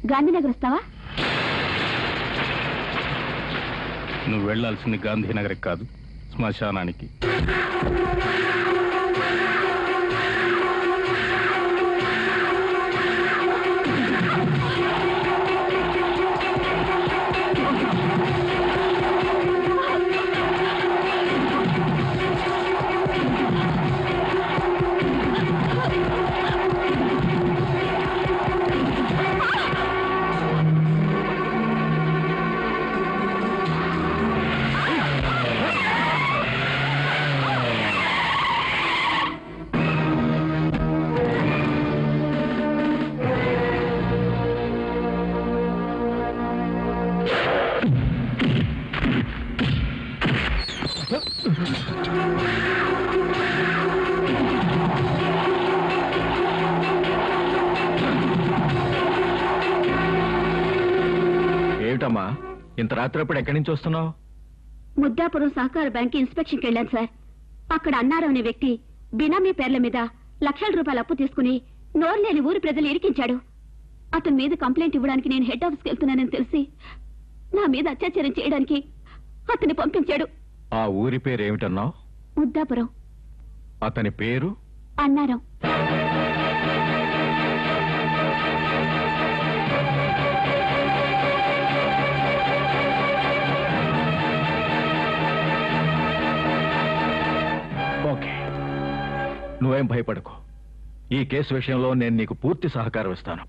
గాంధీనగర్ వస్తావా నువ్వు వెళ్ళాల్సింది గాంధీనగర్కి కాదు శ్మశానానికి ఏమిటమ్మా ఇంత రాత్రప్పుడు ఎక్కడి నుంచి వస్తున్నావు ముద్దాపురం సహకార బ్యాంక్ ఇన్స్పెక్షన్కి వెళ్ళాను సార్ అక్కడ అన్నారు అనే వ్యక్తి బినామీ పేర్ల మీద లక్షల రూపాయలు అప్పు తీసుకుని నోరు లేని ఊరి ప్రజలు ఇరికించాడు అతని మీద కంప్లైంట్ ఇవ్వడానికి నేను హెడ్ ఆఫీస్కి వెళ్తున్నానని తెలిసి నా మీద అత్యాచారం చేయడానికి అతన్ని పంపించాడు ఆ ఊరి పేరు ఏమిటన్నావు ముద్దాపురం అతని పేరు అన్నారం ఓకే నువ్వేం భయపడకు ఈ కేసు విషయంలో నేను నీకు పూర్తి సహకారం ఇస్తాను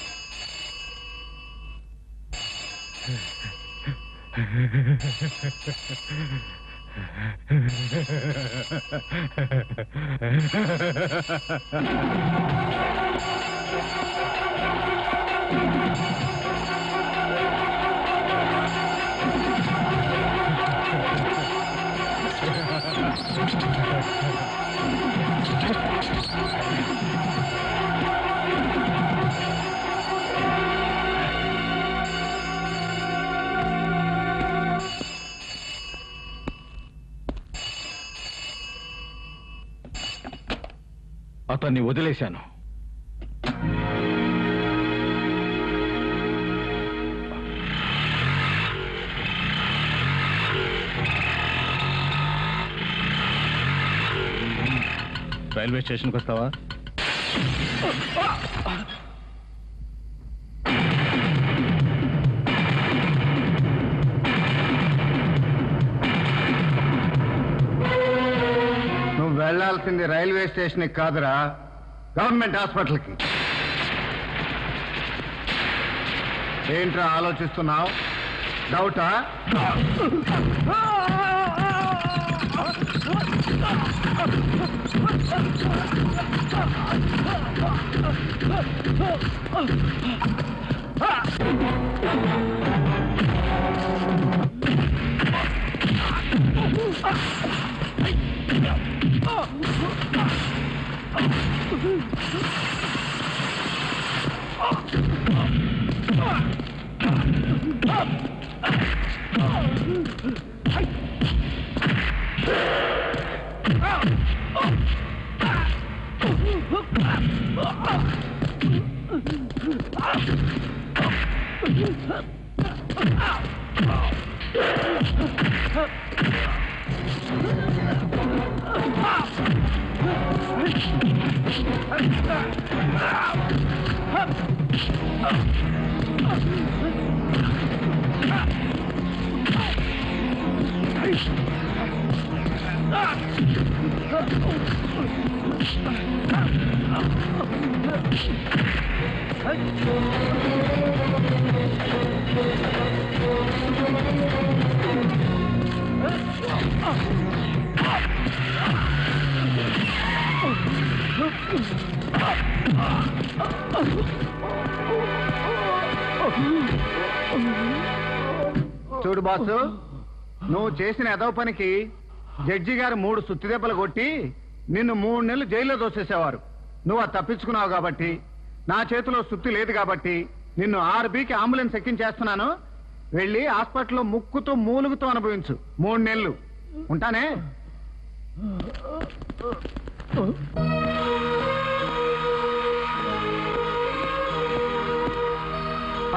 అతన్ని వదిలేశాను రైల్వే స్టేషన్కి వస్తావా నువ్వు వెళ్ళాల్సింది రైల్వే స్టేషన్కి కాదురా గవర్నమెంట్ హాస్పిటల్కి ఏంట్రా ఆలోచిస్తున్నావు డౌటా చూడు బాసు నువ్వు చేసిన ఎదవ పనికి జడ్జి గారు మూడు సుత్తి దెబ్బలు కొట్టి నిన్ను మూడు నెలలు జైల్లో దోసేసేవారు నువ్వు అది తప్పించుకున్నావు కాబట్టి నా చేతిలో సుత్తి లేదు కాబట్టి నిన్ను ఆర్బీకి అంబులెన్స్ ఎక్కించేస్తున్నాను వెళ్ళి హాస్పిటల్లో ముక్కుతూ మూలుగుతూ అనుభవించు మూడు నెలలు ఉంటానే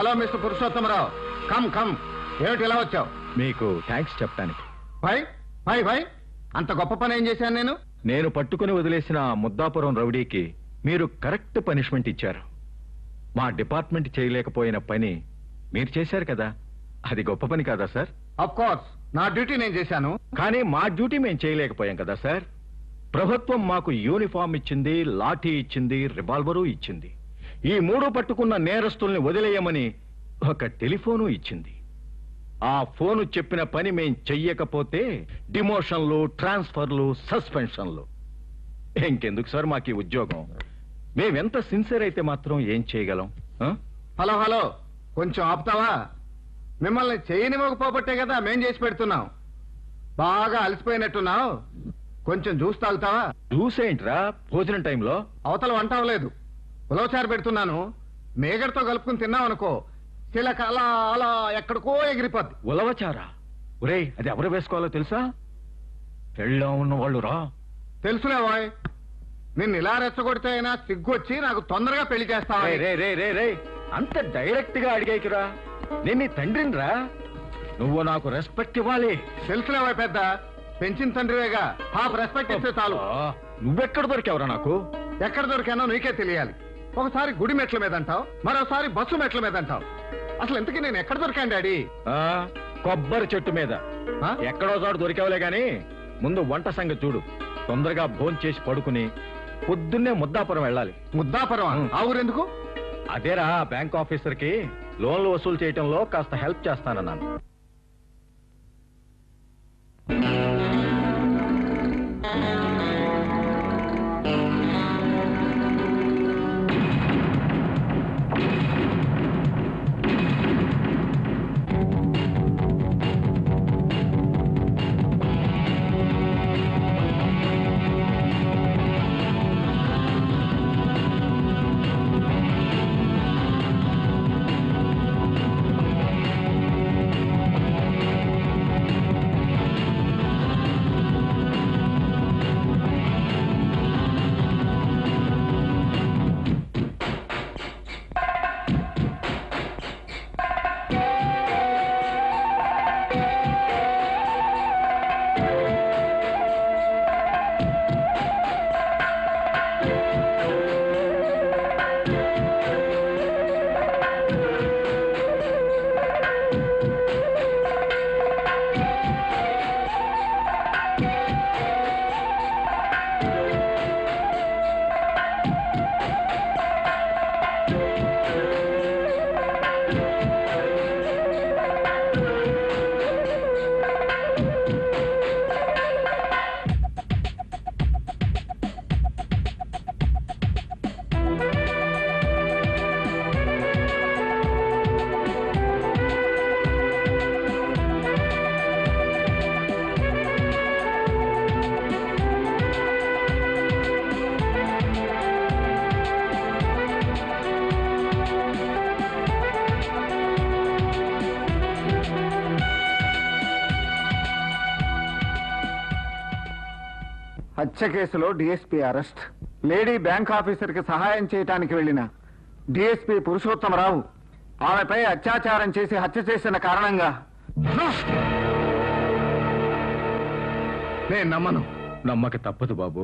hello mister Purushottamrao come come ఏమిటి ఇలా వచ్చావు మీకు థ్యాంక్స్ చెప్పడానికి భయ్ భయ్ భయ్ అంత గొప్ప పని ఏం చేశాను నేను నేను పట్టుకుని వదిలేసిన ఆ ముద్దాపురం రౌడీకి మీరు కరెక్ట్ పనిష్మెంట్ ఇచ్చారు మా డిపార్ట్మెంట్ చేయలేకపోయిన పని మీరు చేశారు కదా అది గొప్ప పని కాదా సార్ అఫ్ కోర్స్ నా డ్యూటీ నేను చేశాను కానీ మా డ్యూటీ మేము చేయలేకపోయాం కదా సార్ ప్రభుత్వం మాకు యూనిఫామ్ ఇచ్చింది లాఠీ ఇచ్చింది రివాల్వరు ఇచ్చింది ఈ మూడు పట్టుకున్న నేరస్తుల్ని వదిలేయమని ఒక టెలిఫోను ఇచ్చింది ఆ ఫోను చెప్పిన పని మేం చెయ్యకపోతే డిమోషన్లు ట్రాన్స్ఫర్లు సస్పెన్షన్లు ఇంకెందుకు సార్ మాకు ఈ ఉద్యోగం మేమెంత సిన్సియర్ అయితే మాత్రం ఏం చేయగలం ఆ? హలో హలో కొంచెం ఆపుతావా మిమ్మల్ని చేయనివ్వకపోబట్టే కదా మేం చేసి పెడుతున్నాం బాగా అలసిపోయినట్టున్నావు కొంచెం జ్యూస్ తాగుతావా చూసేంట్రా భోజనం టైంలో అవతల వంట అవ్వలేదు ఉలవచారు పెడుతున్నాను మేగడతో కలుపుకుని తిన్నావు అనుకో చిలక అలా అలా ఎక్కడికో ఎగిరిపోద్ది ఉలవచారా ఒరేయ్ అది ఎవరు వేసుకోవాలో తెలుసా పెళ్ళో ఉన్న వాళ్ళు రా తెలుసులే వాయ్ నిన్ను ఇలా రెచ్చగొడితే అయినా సిగ్గొచ్చి నాకు తొందరగా పెళ్లి చేస్తావా రే రే రే రే రే అంత డైరెక్ట్ గా అడిగేకిరా నేను నీ తండ్రిని రా నువ్వు నాకు రెస్పెక్ట్ ఇవ్వాలి తెలుసులే వాయ్ పెద్ద పెంచిన తండ్రివేగా హాఫ్ రెస్పెక్ట్ ఇస్తే చాలు ఆ, నువ్వెక్కడ దొరికావురా నాకు ఎక్కడ దొరికానో నీకే తెలియాలి ఒకసారి గుడి మెట్ల మీద అంటావు మరోసారి బస్సు మెట్ల మీద అంటావు అసలు ఇంతకీ నేను ఎక్కడ దొరికాను డాడీ ఆ, కొబ్బరి చెట్టు మీద ఆ? ఎక్కడో చోట దొరికావులే గాని ముందు వంట సంగతి చూడు తొందరగా భోంచేసి చేసి పడుకుని పొద్దున్నే ముద్దాపురం వెళ్ళాలి ముద్దాపురం ఉం. ఆ ఊరెందుకు అదేరా బ్యాంక్ ఆఫీసర్ కి లోన్లు వసూలు చేయటంలో కాస్త హెల్ప్ చేస్తానన్నాను హత్య కేసులో DSP arrest lady bank officer కి సహాయం చేయడానికి వెళ్లిన డిఎస్పీ పురుషోత్తమరావు ఆమెపై అత్యాచారం చేసి హత్య చేసిన కారణంగా నేను నమ్మను నమ్మక తప్పదు బాబు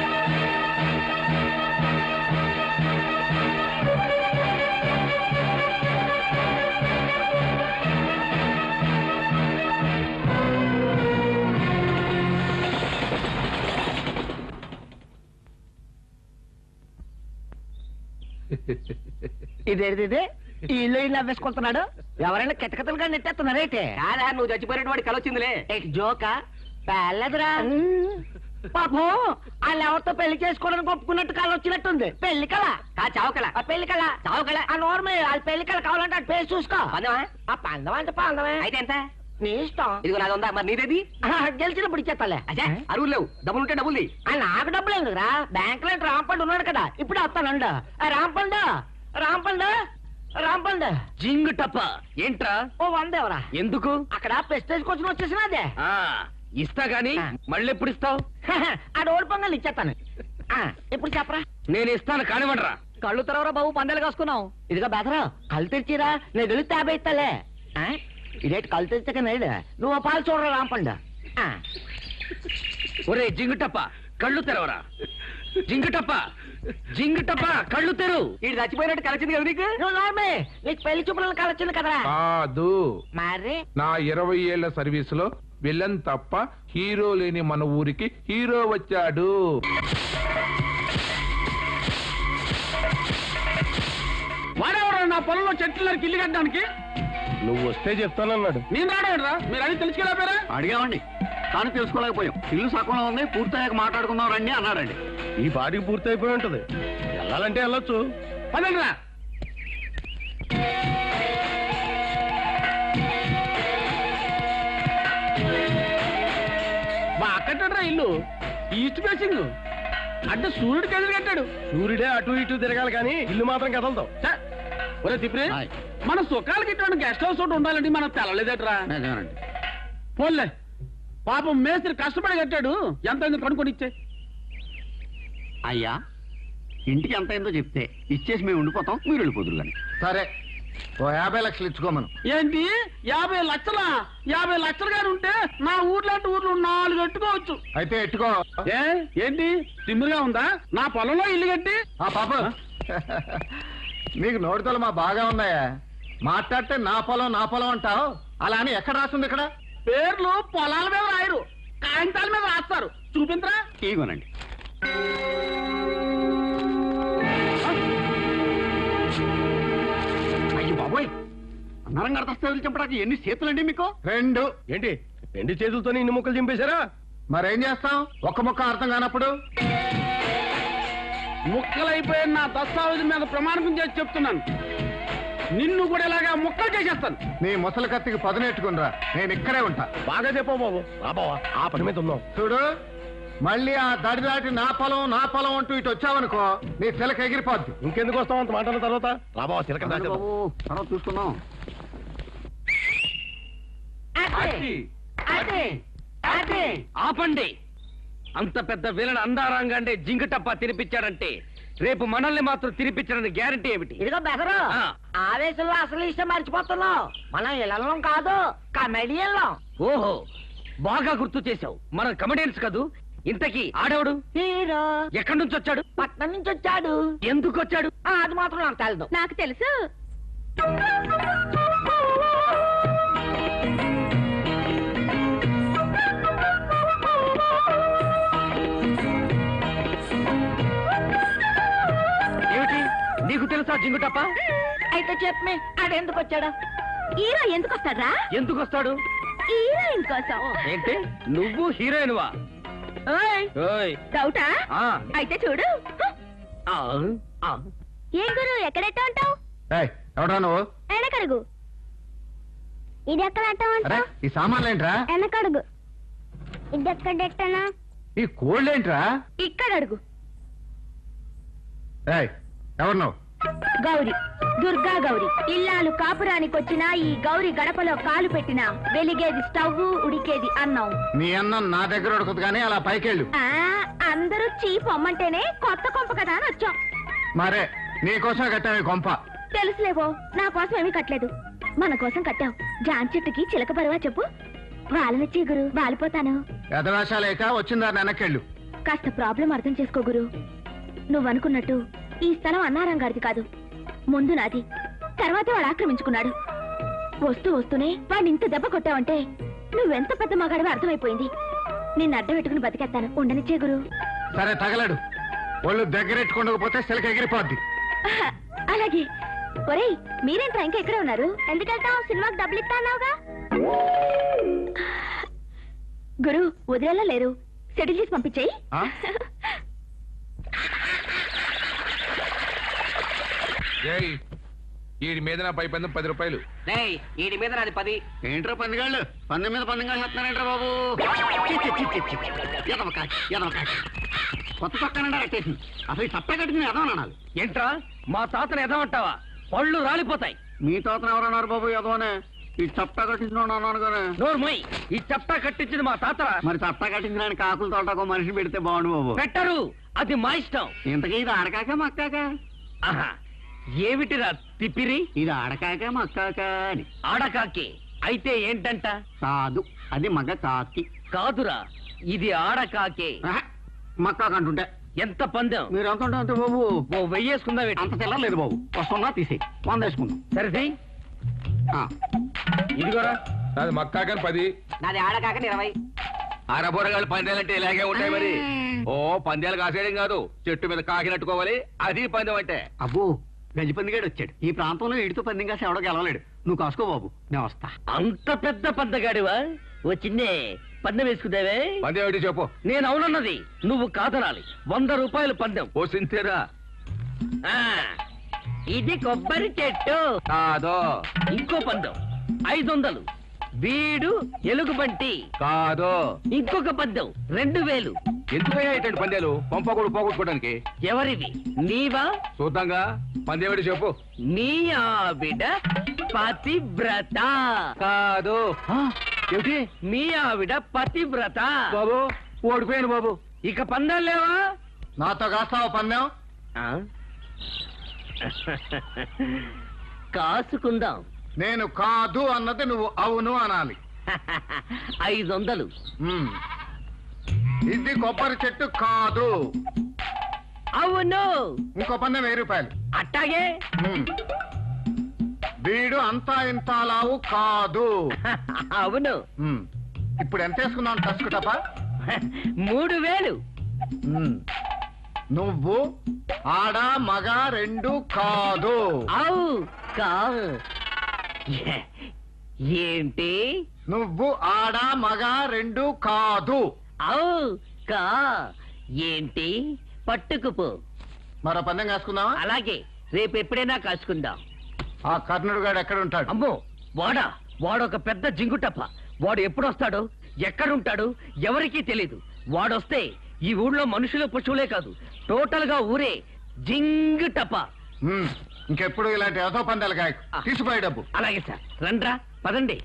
ఇదేది ఇది ఈ ఇల్లు ఇల్లు అవ్వేసుకుంటున్నాడు ఎవరైనా కితకితలుగా నెట్టేస్తున్నారేంటి కాదా నువ్వు చచ్చిపోయినట్టు వాడి కల వచ్చిందిలే జోకా పెళ్ళదురా పాపం వాళ్ళు ఎవరితో పెళ్లి చేసుకోవడానికి ఒప్పుకున్నట్టు కళ వచ్చినట్టుంది పెళ్లి కళ కా చావకల ఆ పెళ్లి కళ చావకల ఆ నోర్మే వాళ్ళ పెళ్లి కళ కావాలంటే అటు పేరు చూసుకో పందమా ఆ పందం అంటే పందమే అయితే ఎంత నీ ఇష్టం ఇదిగో నాది ఉందా మరి నీదేది ఆ, గెలిచినప్పుడు ఇచ్చేస్తాలే అచ్చా అరువులు లేవు డబ్బులుంటే డబ్బులు ఆ, నాకు డబ్బులు ఎందుకురా బ్యాంక్ లో రాంపండు ఉన్నాడు కదా ఇప్పుడు వస్తానండు ఆ, రాంపండు రాంపండు రాంపండు జింగ్ టప్ప ఏంట్రా ఓ వంద ఎవరా ఎందుకు అక్కడ ప్రెస్టేజ్ కోసం వచ్చేసినదే ఆ ఇస్తా గాని ఆ. మళ్ళీ ఎప్పుడు ఇస్తావు ఆ డోర్ పొంగల్ ఇచ్చేస్తాను ఆ, ఇప్పుడు చెప్పరా నేను ఇస్తాను కానివ్వండిరా కళ్ళు తెరవరా బాబు పందాలు కాసుకున్నాం ఇదిగో బెదరా కళ్ళు తెరిచిరా నేను వెళ్ళి తాబే ఇస్తాలే ఆ? ఇదేంటి కళ్ళు తెరిచాక నేడు నువ్వు ఆ పాలు చూడరా రాంపండు ఆ. ఒరే జింగుటప్ప కళ్ళు తెరవరా జింగుటప్ప జింగుటప్ప కళ్ళు తెరు ఇది చచ్చిపోయినట్టు కలిసింది కదా నీకు నువ్వు నార్మే నీకు పెళ్లి చూపులను కలొచ్చింది కదరా కాదు మరి నా ఇరవై ఏళ్ల సర్వీసులో విలన్ తప్ప హీరో లేని మన ఊరికి హీరో వచ్చాడు వాడేవాడు నా పొలంలో చెట్లు నరికి ఇల్లు కట్టడానికి నువ్వు వస్తే చెప్తానన్నాడు నేను రాడరా మీరు అది తెలుసుకెళ్ళారా అడిగామండి కానీ తెలుసుకోలేకపోయాం ఇల్లు సగంలో ఉంది పూర్తయ్యాక మాట్లాడుకుందాం రండి అన్నాడండి ఈ పాటికి పూర్తి అయిపోయి ఉంటది వెళ్ళాలంటే వెళ్ళొచ్చు పదండిరా బాగా కట్టాడురా ఇల్లు ఈస్ట్ ఫేసింగ్ అంటే సూర్యుడికి ఎదురు కట్టాడు సూర్యుడే అటు ఇటు తిరగాలి కానీ ఇల్లు మాత్రం కదలదు ఛ! ఒరే తిప్పిరి హాయ్. మన సుఖాలకి ఇటువంటి గెస్ట్ హౌస్ ఒకటి ఉండాలండి మనం తెల్లలేదట్రా నిజమేనండి పోన్లే పాపం మేస్త్రి కష్టపడి కట్టాడు ఎంత అయింది కనుక్కొని ఇచ్చే అయ్యా ఇంటికి ఎంత అయిందో చెప్తే ఇచ్చేసి మేము ఉండిపోతాం మీరు వెళ్ళిపోదురు కానీ సరే ఓ యాభై లక్షలు ఇచ్చుకోమను ఏంటి యాభై లక్షల యాభై లక్షలు గారు ఉంటే నా ఊర్లాంటి ఊర్లు నాలుగు కట్టుకోవచ్చు అయితే ఎట్టుకో ఏ ఏంటి తిమ్మిరిగా ఉందా నా పొలంలో ఇల్లు కట్టి ఆ పాప నీకు నోటితోలు మా బాగా ఉన్నాయా మాట్లాడితే నా పొలం నా పొలం అంటావు అలా అని ఎక్కడ రాస్తుంది ఇక్కడ పేర్లు పొలాల మీద రాయరు కాగితాల మీద రాస్తారు చూపించరా ఇగోనండి అయ్యి బాబోయ్ అన్నారం గారి దస్తావేజులు చంపడానికి ఎన్ని చేతులండి మీకు రెండు ఏంటి రెండు చేతులతో ఇన్ని ముక్కలు చింపేశారా మరేం చేస్తాం ఒక్క ముక్క అర్థం కానప్పుడు ముక్కలైపోయిన నా దస్తావేజు మీద ప్రమాణకం చేసి చెప్తున్నాను నిన్ను కూడా ఇలాగా ముక్కలు చేసేస్తాను నీ ముసలి కత్తికి పదునెట్టుకునిరా నేను ఇక్కడే ఉంటా బాగా చెప్పావు బాబు రా బావా ఆ పని మీద ఉన్నాం చూడు మళ్ళీ ఆ దడి దాటి నా పొలం నా పొలం అంటూ ఇటు వచ్చావనుకో నీ చిలక ఎగిరిపోద్ది ఇంకెందుకు వస్తాం అంత మాటల తర్వాత రా బావా చిలక దాచేద్దాం. తర్వాత చూసుకుందాం అదే అదే అదే ఆపండి అంత పెద్ద వీళ్ళని అందారాంగా అంటే జింకటప్ప తినిపించాడంటే రేపు మనల్ని మాత్రం తినిపించడానికి గ్యారంటీ ఏమిటి ఇదిగో బెదరు ఆ. ఆవేశంలో అసలు ఇష్టం మర్చిపోతున్నావు మనం ఇళ్ళం కాదు కమెడియన్లం ఓహో బాగా గుర్తు చేశావు మనం కమెడియన్స్ కదూ ఇంతకీ ఆడవుడు హీరో ఎక్కడి నుంచి వచ్చాడు పట్నం నుంచి వచ్చాడు ఎందుకు వచ్చాడు ఆ, అది మాత్రం నాకు తెలదు నాకు తెలుసు ఏమిటి నీకు తెలుసా జింగుటప్ప అయితే చెప్పమే ఆడెందుకు వచ్చాడు హీరో ఎందుకు వస్తాడ్రా ఎందుకు వస్తాడు హీరోయిన్ కోసం ఏంటి నువ్వు హీరోయిన్ వా ఓయ్ డౌటా ఆ. అయితే చూడు ఏం గురు ఎక్కడెట్ట ఉంటావు ఏయ్, ఎవడ్రా నువ్వు వెనకడుగు ఇది ఎక్కడ అరే ఈ సామాన్లు ఏంట్రా వెనకడుగు ఇది ఎక్కడెట్టనా ఈ కోళ్ళు ఏంట్రా ఇక్కడ అడుగు ఏయ్ ఎవరు నువ్వు గౌరి దుర్గా గౌరి ఇల్లాలు కాపురానికి వచ్చిన ఈ గౌరి గడపలో కాలు పెట్టిన వెలిగేది స్టవ్ ఉడికేది అన్నం నీ అన్నం నా దగ్గర ఉడకదు కానీ అలా పైకెళ్ళు ఆ అందరూ చీప్ అమ్మంటేనే కొత్త కొంప కదా అని వచ్చాం మరే నీకోసం కట్టావు ఈ కొంప తెలుసులేవో నా కోసం ఏమీ కట్టలేదు మన కోసం కట్టావు జాన్ చెట్టుకి చిలక పరువా చెప్పు వాళ్ళని చీగురు వాలిపోతాను ఎదవేషాలేక వచ్చిందా వెనకెళ్ళు కాస్త ప్రాబ్లం అర్థం చేసుకో గురు నువ్వనుకున్నట్టు ఈ స్థలం అన్నారం గారిది కాదు ముందు నాది తర్వాత వాడు ఆక్రమించుకున్నాడు వస్తూ వస్తూనే వాడిని ఇంత దెబ్బ కొట్టావంటే నువ్వెంత పెద్ద మగాడివో అర్థమైపోయింది నిన్ను అడ్డ పెట్టుకుని బతికేస్తాను ఉండనిచ్చే గురు సరే తగలడు ఒళ్ళు దగ్గరెట్టుకుండకపోతే సిలక ఎగిరిపోద్ది ఆహా, అలాగే ఒరేయ్ మీరేంట్రా ఇంకా ఎక్కడ ఉన్నారు ఎందుకెళ్తావు సినిమాకి డబ్బులు ఇస్తాన్నావుగా గురు వదిలేలా లేరు సెటిల్ చేసి పంపించేయి ఆ? ఏయ్ వీడి మీద నా పై పందెం పది రూపాయలు వీడి మీద నాది పది ఏంట్రా పందిగాళ్ళు పందెం మీద పందెంగా చేస్తున్నారేంట్రా బాబు కొత్త పక్కనండి కట్టేసింది అసలు ఈ తప్పే కట్టింది ఎదవని అనాలి ఏంట్రా మా తాతను ఎదమంటావా పళ్ళు రాలిపోతాయి మీ తోతను ఎవరన్నారు బాబు ఎదవనే ఈ చప్ప కట్టించిన అన్నాను కదా నోర్మోయ్ ఈ చట్టా కట్టించింది మా తాతరా మరి చప్ప కట్టించిన ఆయనకి ఆకులు తోటకు మనిషి పెడితే బాగుండు బాబు పెట్టరు అది మా ఇష్టం ఇంతకీ ఇది ఆడకాక మక్కాక ఆహా ఏమిటిరా తిప్పిరి ఇది ఆడకాక మక్కాక అని ఆడకాకి అయితే ఏంటంట కాదు అది మగ కాకి కాదురా ఇది ఆడకాకే ఆహా, మక్కాక అంటుంటే ఎంత పందెం మీరు ఎంత ఉంటే అంత బాబు ఓ వెయ్యేసుకుందా అంత తెల్లలేదు బాబు వస్తున్నా తీసేయి వంద వేసుకుందాం సరే ఆ, ఇదిగోరా నాది మక్కా కానీ పది నాది ఆడకాక ఇరవై అరబోరగాళ్ళు పందాలంటే ఇలాగే ఉంటాయి మరి ఓ పందాలు కాసేయడం కాదు చెట్టు మీద కాకినట్టుకోవాలి అది పందెం అంటే అబ్బో గజపందిగాడు వచ్చాడు ఈ ప్రాంతంలో ఇడితో పందిగా ఎవడో గెలవలేడు నువ్వు కాసుకో బాబు నేను వస్తా అంత పెద్ద పందగాడివా ఓ చిన్నే పందెం వేసుకుందావే పందెం ఏంటి చెప్పు నేను అవునన్నది నువ్వు కాదనాలి వంద రూపాయలు పందెం ఓ సింతేరా ఆ, ఇది కొబ్బరి చెట్టు కాదో ఇంకో పందెం ఐదు వందలు వీడు ఎలుగుబంటి కాదో ఇంకొక పందెం రెండు వేలు ఎందుకయ్యా ఇటువంటి పందాలు పంపకూడదు పోగొట్టుకోవడానికి ఎవరివి నీవా చూద్దాంగా పందెం ఏంటి చెప్పు నీ ఆవిడ పతివ్రత కాదు ఏమిటి మీ ఆవిడ పతివ్రత బాబు ఓడిపోయాను బాబు ఇక పందాలు లేవా నాతో కాస్తావా పందెం ఆ? కాసుకుందాం నేను కాదు అన్నది నువ్వు అవును అనాలి ఐదు వందలు ఉమ్. ఇది కొబ్బరి చెట్టు కాదు అవును ఇంకో పందెం వెయ్యి రూపాయలు అట్టాగే ఉమ్. వీడు అంతా ఇంత లావు కాదు అవును ఉమ్. ఇప్పుడు ఎంత వేసుకున్నావు తసుకుటపా మూడు వేలు నువ్వు ఆడ మగ రెండు కాదు అవు కా ఏ- ఏంటి నువ్వు ఆడ మగ రెండు కాదు అవు కా ఏంటి పట్టుకుపో మరో పందెం కాసుకుందామా అలాగే రేపు ఎప్పుడైనా కాసుకుందాం ఆ కర్ణుడు గాడు ఎక్కడ ఉంటాడు అమ్మో వాడా వాడొక పెద్ద జింగుటప్ప వాడు ఎప్పుడు వస్తాడో ఎక్కడుంటాడు ఎవరికీ తెలీదు వాడొస్తే ఈ ఊళ్ళో మనుషులు పశువులే కాదు టోటల్ గా ఊరే జింగుటప్ప ఉమ్. ఇంకెప్పుడు ఇలాంటి ఏదో పందాలు కాయ తీసిపోయే డబ్బు అలాగే సార్ రండ్రా పదండి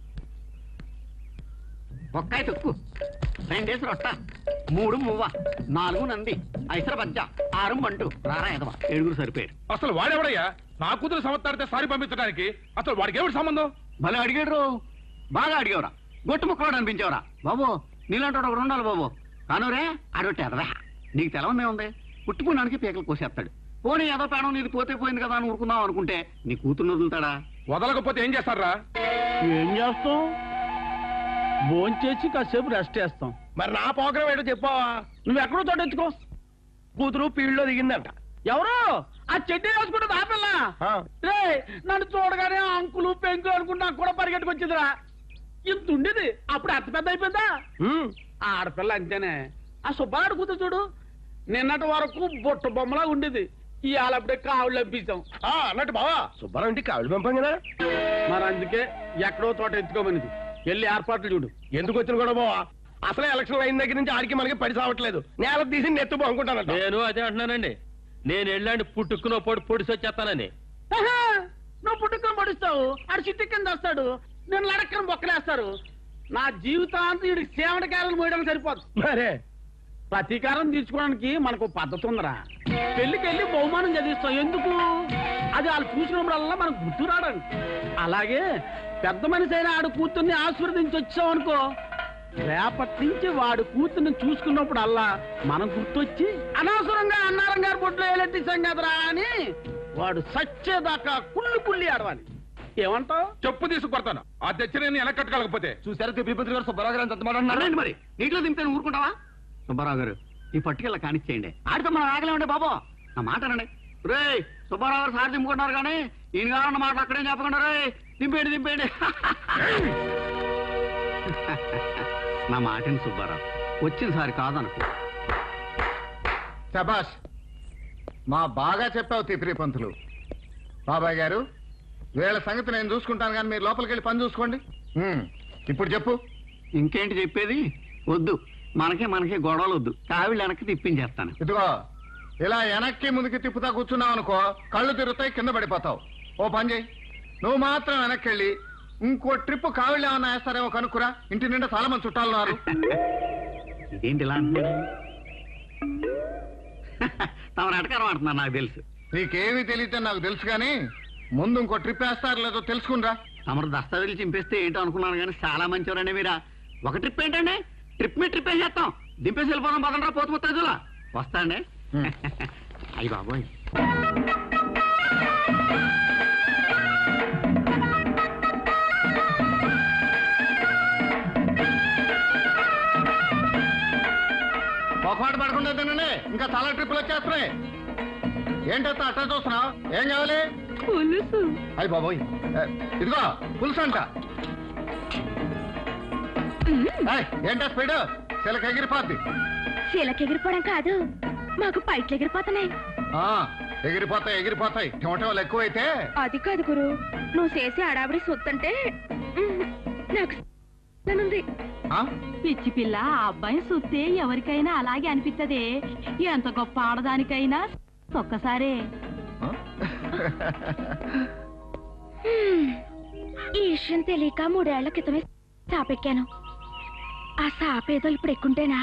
ఒక్కాయ తొక్కు రెండేసి రొట్ట మూడు మువ్వ నాలుగు నంది ఐసర బజ్జ ఆరు మంటు రారా ఎదవ ఏడుగురు సరిపోయారు అసలు వాడెవడయ్యా నా కూతురు సమర్థాడితే సారి పంపించడానికి అసలు వాడికి ఏమిటి సంబంధం భలే అడిగాడు బాగా అడిగావురా గొట్టు ముక్కవాడు అనిపించావురా బాబు నీలాంటి వాడు ఒకడు ఉండాలి బాబు కానురే ఆడొట్టి ఎదవా నీకు తెలవనే ఉంది పుట్టుకున్నానికి పీకలు కోసేస్తాడు పోనీ ఏదో పేడం నీది పోతే పోయింది కదా అని ఊరుకుందాం అనుకుంటే నీ కూతురు వదులుతాడా వదలకపోతే ఏం చేస్తారా ఏం చేస్తాం భోంచేసి కాసేపు రెస్ట్ చేస్తాం మరి నా పోగ్రం ఏంటో చెప్పావా నువ్వు ఎక్కడో చోట ఎత్తుకో కూతురు ఫీల్డ్ లో దిగిందంట ఎవరు ఆ చెడ్డీ వేసుకుంటుంది ఆ పిల్ల ఆ. రే నన్ను చూడగానే అంకులు పెంకులు అనుకుంటా కూడా పరిగెట్టుకొచ్చిందిరా ఇంత ఉండేది అప్పుడు అంత పెద్ద అయిపోయిందా ఆ ఆడపిల్ల అంతేనే ఆ సుబ్బారాడు కూతురు చూడు నిన్నటి వరకు బొట్ట బొమ్మలా ఉండేది ఇవాళ అప్పుడే కావులు లంపించాం ఆ, అన్నట్టు బావా సుబ్బారావు ఇంటికి కావిడి పంపాం కదా మరి అందుకే ఎక్కడో చోట ఎత్తుకోమనిది వెళ్ళి ఏర్పాట్లు చూడు ఎందుకు వచ్చిన కూడా బావా అసలే ఎలక్షన్ అయిన దగ్గర నుంచి ఆడికి మనకి పడి సావట్లేదు నేల తీసి నెత్తు అనుకుంటానంట నేను అదే అంటున్నానండి నేను వెళ్ళండి పుట్టుకున్న పొడి పొడిసి వచ్చేస్తానని ఆహా! నువ్వు పుట్టుకొని పడిస్తావు ఆడు చిట్టి కింద వస్తాడు నేను లడక్కని బొక్కలేస్తారు నా జీవితాంతం వీడికి సేవటకాయలను మోయడానికి సరిపోదు మరే ప్రతీకారం తీర్చుకోవడానికి మనకు పద్ధతి ఉందిరా పెళ్లికి వెళ్ళి బహుమానం చదివిస్తాం ఎందుకు అది వాళ్ళు చూసినప్పుడల్లా మనకు గుర్తు రావడానికి అలాగే పెద్ద మనిషి అయిన ఆడు కూతుర్ని ఆశీర్వదించి వచ్చాం అనుకో రేపటి నుంచి వాడు కూతుర్ని చూసుకున్నప్పుడల్లా మనం గుర్తొచ్చి అనవసరంగా అన్నారం గారి బొట్లో ఏలెట్టించాం కదరా అని వాడు సచ్చేదాకా కుళ్ళి కుళ్ళి ఆడవాలి ఏమంటావు చెప్పు తీసుకొడతాను ఆ తెచ్చి నేను వెనక కట్టుకోలేకపోతే చూసారా తిరుపతి గారు సుబ్బారావు గారు ఎంత మాట అన్నారు అన్నారండి మరి నీటిలో దింపితే నువ్వు ఊరుకుంటావా సుబ్బారావు గారు ఈ పట్టుకెళ్ళ కానిచ్చేయండి ఆడితో మనం ఆగలేమండి బాబు నా మాట అనండి రే సుబ్బారావు గారు సారి దింపుకుంటున్నారు కానీ ఈయన కావాలన్న మాట అక్కడే చెప్పకుండా రే దింపేయండి దింపేయండి నా మాటని సుబ్బారావు వచ్చిన సారి కాదనుకో శబాష్ మా బాగా చెప్పావు తిపిరి పంతులు బాబాయ్ గారు వీళ్ళ సంగతి నేను చూసుకుంటాను కానీ మీరు లోపలికి వెళ్ళి పని చూసుకోండి ఉమ్, ఇప్పుడు చెప్పు ఇంకేంటి చెప్పేది వద్దు మనకే మనకే గొడవలు వద్దు కావిళ్ళు వెనక్కి తిప్పించేస్తాను ఇదిగో ఇలా వెనక్కి ముందుకి తిప్పుతా కూర్చున్నావు అనుకో కళ్ళు తిరుగుతాయి కింద పడిపోతావు ఓ పని చేయి నువ్వు మాత్రం వెనక్కి వెళ్ళి ఇంకో ట్రిప్ కావిళ్ళు ఏమన్నా వేస్తారేమో కనుక్కురా ఇంటి నిండా చాలా మంది చుట్టాలు ఉన్నారు ఇదేంటి ఇలా అంటున్నాడు తమ నాటకారం అంటున్నారు నాకు తెలుసు నీకేమీ తెలియతే నాకు తెలుసు కానీ ముందు ఇంకో ట్రిప్ వేస్తారు లేదో తెలుసుకునిరా తమరు దస్తావేజులు చింపేస్తే ఏంటో అనుకున్నాను కానీ చాలా మంచివారండి మీరా ఒక ట్రిప్ ఏంటండి ట్రిప్ మీ ట్రిప్ వేసేస్తాం దింపేసి వెళ్ళిపోదాం పదండ్రా పోతు ముత్తైదులా వస్తా అండి హ్మ్. అయ్యి బాబోయ్ పొరపాటు పడకుండా తినండి ఇంకా చాలా ట్రిప్పులు వచ్చేస్తున్నాయి ఏంటో అట్లా చూస్తున్నావు ఏం కావాలి పులుసు అయ్యి బాబోయ్ ఏ, ఇదిగో పులుసు అంట ఏయ్, ఏంటో స్పీడ్ చిలక ఎగిరిపోద్ది చీలకి ఎగిరిపోవడం కాదు మాకు పైట్లు ఎగిరిపోతున్నాయి ఆ, ఎగిరిపోతాయి ఎగిరిపోతాయి టమాటోలు ఎక్కువైతే అది కాదు గురు నువ్వు చేసి అడావిడి సొత్తంటే మ్, నాకు ఉంది ఆ? పిచ్చి పిల్ల ఆ అబ్బాయిని చూస్తే ఎవరికైనా అలాగే అనిపిస్తదే ఎంత గొప్ప ఆడదానికైనా ఒక్కసారే ఆ? హ్మ్. ఈ విషయం తెలియక మూడేళ్ల క్రితమే సాపెక్కాను ఆ సాపేదో ఇప్పుడు ఎక్కుంటేనా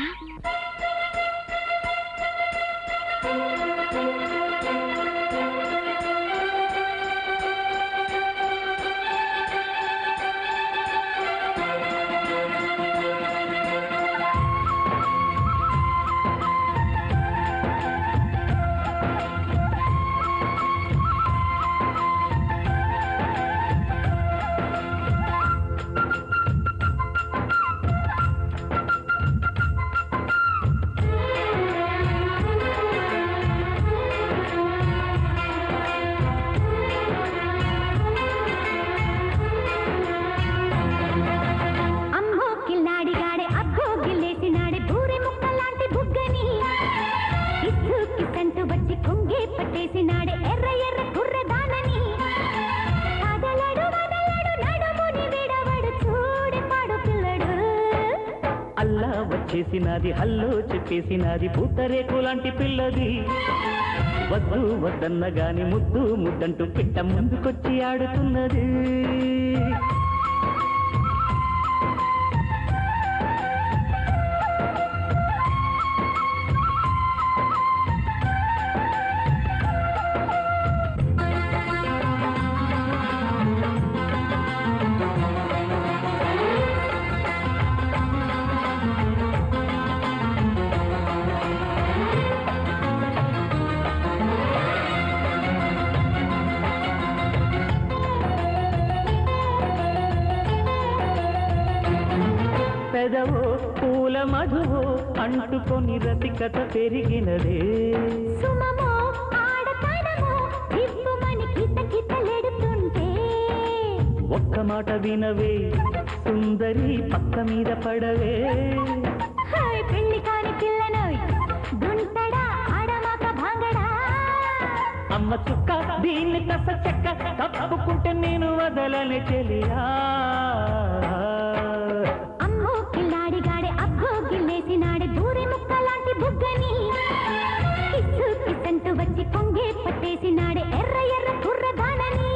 అమ్మో కిల్లాడిగాడే అబ్బో గిల్లేసినాడే బూరె ముక్కలాంటి బుగ్గని ఇచ్చు కిసంటూ వచ్చి కొంగే పట్టేసినాడే ఎర్ర ఎర్ర కుర్రదానని కదలడు వదలడు నడుముని విడవడు చూడే పాడు పిల్లడు అల్లా వచ్చేసినది హల్లో చెప్పేసినది పూతరేకు లాంటి పిల్లది వద్దు వద్దన్న గాని ముద్దు ముద్దంటూ పిట్ట ముందుకొచ్చి ఆడుతున్నది పెదవో పూల మధువో అంటుకొని రతికత పెరిగినదే సుమమో ఆడతానమో ఇవ్వమని కిత కితలెడుతుంటే ఒక్క మాట వినవే సుందరి పక్క మీద పడవే హాయ్ పెళ్లి కాని పిల్లనోయ్ గుంటడా ఆడమాక భాంగడా అమ్మ చుక్క దీన్ని కస చెక్క తప్పుకుంటే నేను వదలని చెలియా అమ్మో కిల్లాడిగాడే అబ్బో గిల్లేసినాడే బూరె ముక్కలాంటి బుగ్గని కిస్సు కిస్సంటూ వచ్చి కొంగే పట్టేసినాడే ఎర్ర ఎర్ర కుర్రదానని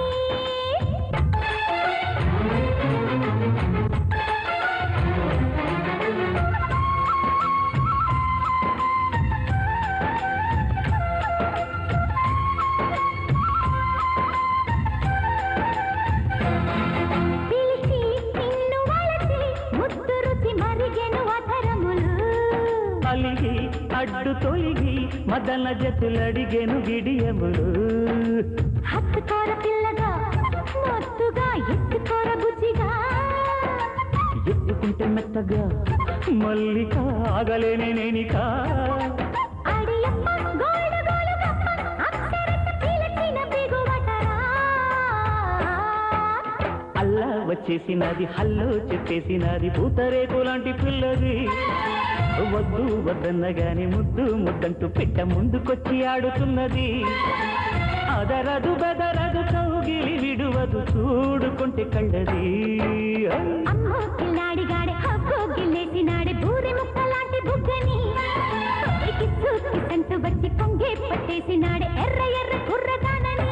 పిలిచి నిన్ను వలచి ముద్దు రుచి మరిగెను అధరములు అలిగి అడ్డు తొలిగి మదన జతులడిగెను గిడియములు హత్తుకోర పిల్లగా మొత్తుగా ఎత్తుకోర బుజ్జిగా ఎత్తుకుంటే మెత్తగా మల్లిక ఆగలేనే నేనిక అడియప్ప గోల్డ్ గోలు గప్ప అప్సరస పిలిచిన బిగువటరా అల్లా వచ్చేసినది హల్లో చెప్పేసినది పూతరేకు లాంటి పిల్లది వద్దు వద్దన్న గాని ముద్దు ముద్దంటూ పెట్ట ముందుకొచ్చి ఆడుతున్నది అదరదు బెదరదు కౌగిలి విడువదు చూడుకుంటే కళ్ళది అమ్మో కిల్లాడిగాడే హబ్బో గిల్లేసినాడే బూరె ముక్కలాంటి బుగ్గని కిస్సు కిస్సంటూ వచ్చి కొంగే పట్టేసినాడే ఎర్ర ఎర్ర కుర్రదానని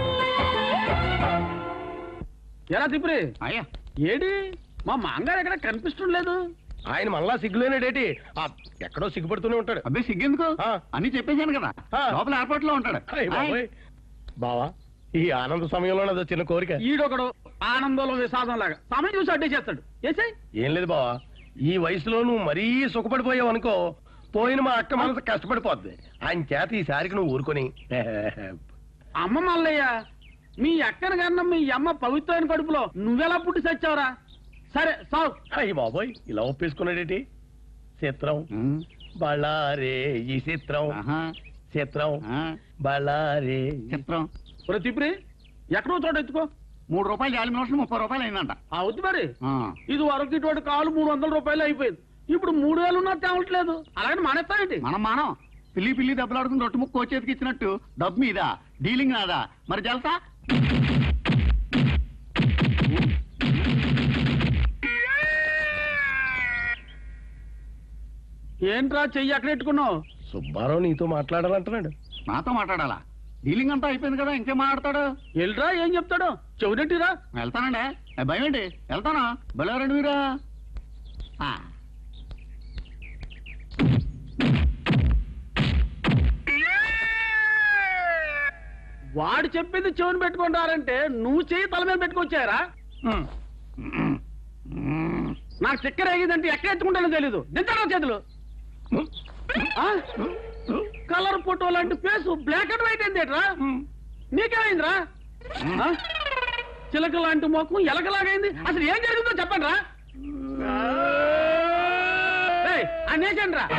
ఎలా తిప్పురి అయ్యా ఏడి మా మాంగారు ఎక్కడ కనిపిస్తుండలేదు ఆయన మళ్ళా సిగ్గులేనేటేటి ఆ, ఎక్కడో సిగ్గుపడుతూనే ఉంటాడు అబ్బాయి సిగ్గెందుకు ఆ. అన్ని చెప్పేశాను కదా ఆ. లోపల ఎయిర్పోర్ట్ లో ఉంటాడు అయ్ బాబోయ్. బావా ఈ ఆనంద సమయంలో నాదో చిన్న కోరిక ఈడొకడు ఆనందంలో విషాదం లాగా సమయం చూసి అడ్డేసేస్తాడు ఏసై ఏం లేదు బావా ఈ వయసులో నువ్వు మరీ సుఖపడిపోయావు అనుకో పోయిన మా అక్క మనసు కష్టపడిపోద్ది ఆయన చేత ఈసారికి నువ్వు ఊరుకొని అమ్మ మల్లయ్య మీ అక్కన కన్నా మీ అమ్మ పవిత్రమైన కడుపులో నువ్వెలా పుట్టి సచ్చావురా సరే సావు అయ్యి బాబోయ్ ఇలా ఒప్పేసుకున్నాడేటి చిత్రం బళ్ళారే ఈ చిత్రం చిత్రం బళ్ళారే చిత్రం ప్రతిప్రి ఎక్కడో చోట ఎత్తుకో మూడు రూపాయలు యాభై నిమిషాలు ముప్పై రూపాయలు అయిందంట అవుద్ది మరి ఆ. ఇది వరకు ఇటువంటి కాలు మూడు వందల రూపాయలు అయిపోయింది ఇప్పుడు మూడు వేలు ఉన్నా తేవట్లేదు అలాగే మానేస్తానండి మనం మానం పిల్లి పిల్లి దెబ్బలాడుకుని రొట్టె ముక్క చేతికి ఇచ్చినట్టు డబ్బు మీద డీలింగ్ నాదా మరి జల్సా ఏంట్రా చెయ్యి ఎక్కడ పెట్టుకున్నావు సుబ్బారావు నీతో మాట్లాడాలంటున్నాడు నాతో మాట్లాడాలా డీలింగ్ అంతా అయిపోయింది కదా ఇంకేం మాట్లాడతాడు వెళ్ళరా ఏం చెప్తాడు చెవినెట్టిరా వెళ్తానండి ఏ, భయం ఏంటి వెళ్తానా బలేవరండి మీరా ఆ. వాడు చెప్పింది చెవిని పెట్టుకుంటారంటే నువ్వు చెయ్యి తల మీద పెట్టుకొచ్చారా నాకు చక్కెర అయ్యిందంటే ఎక్కడ ఎత్తుకుంటానో తెలీదు దించడం చేతులు ఆ? కలర్ ఫోటో లాంటి ఫేస్ బ్లాక్ అండ్ వైట్ ఏంటరా నీకేమైందిరా ఆ? చిలక లాంటి మొక్కం ఎలకలాగైంది అసలు ఏం జరిగిందో చెప్పండి రా అనేసండి రా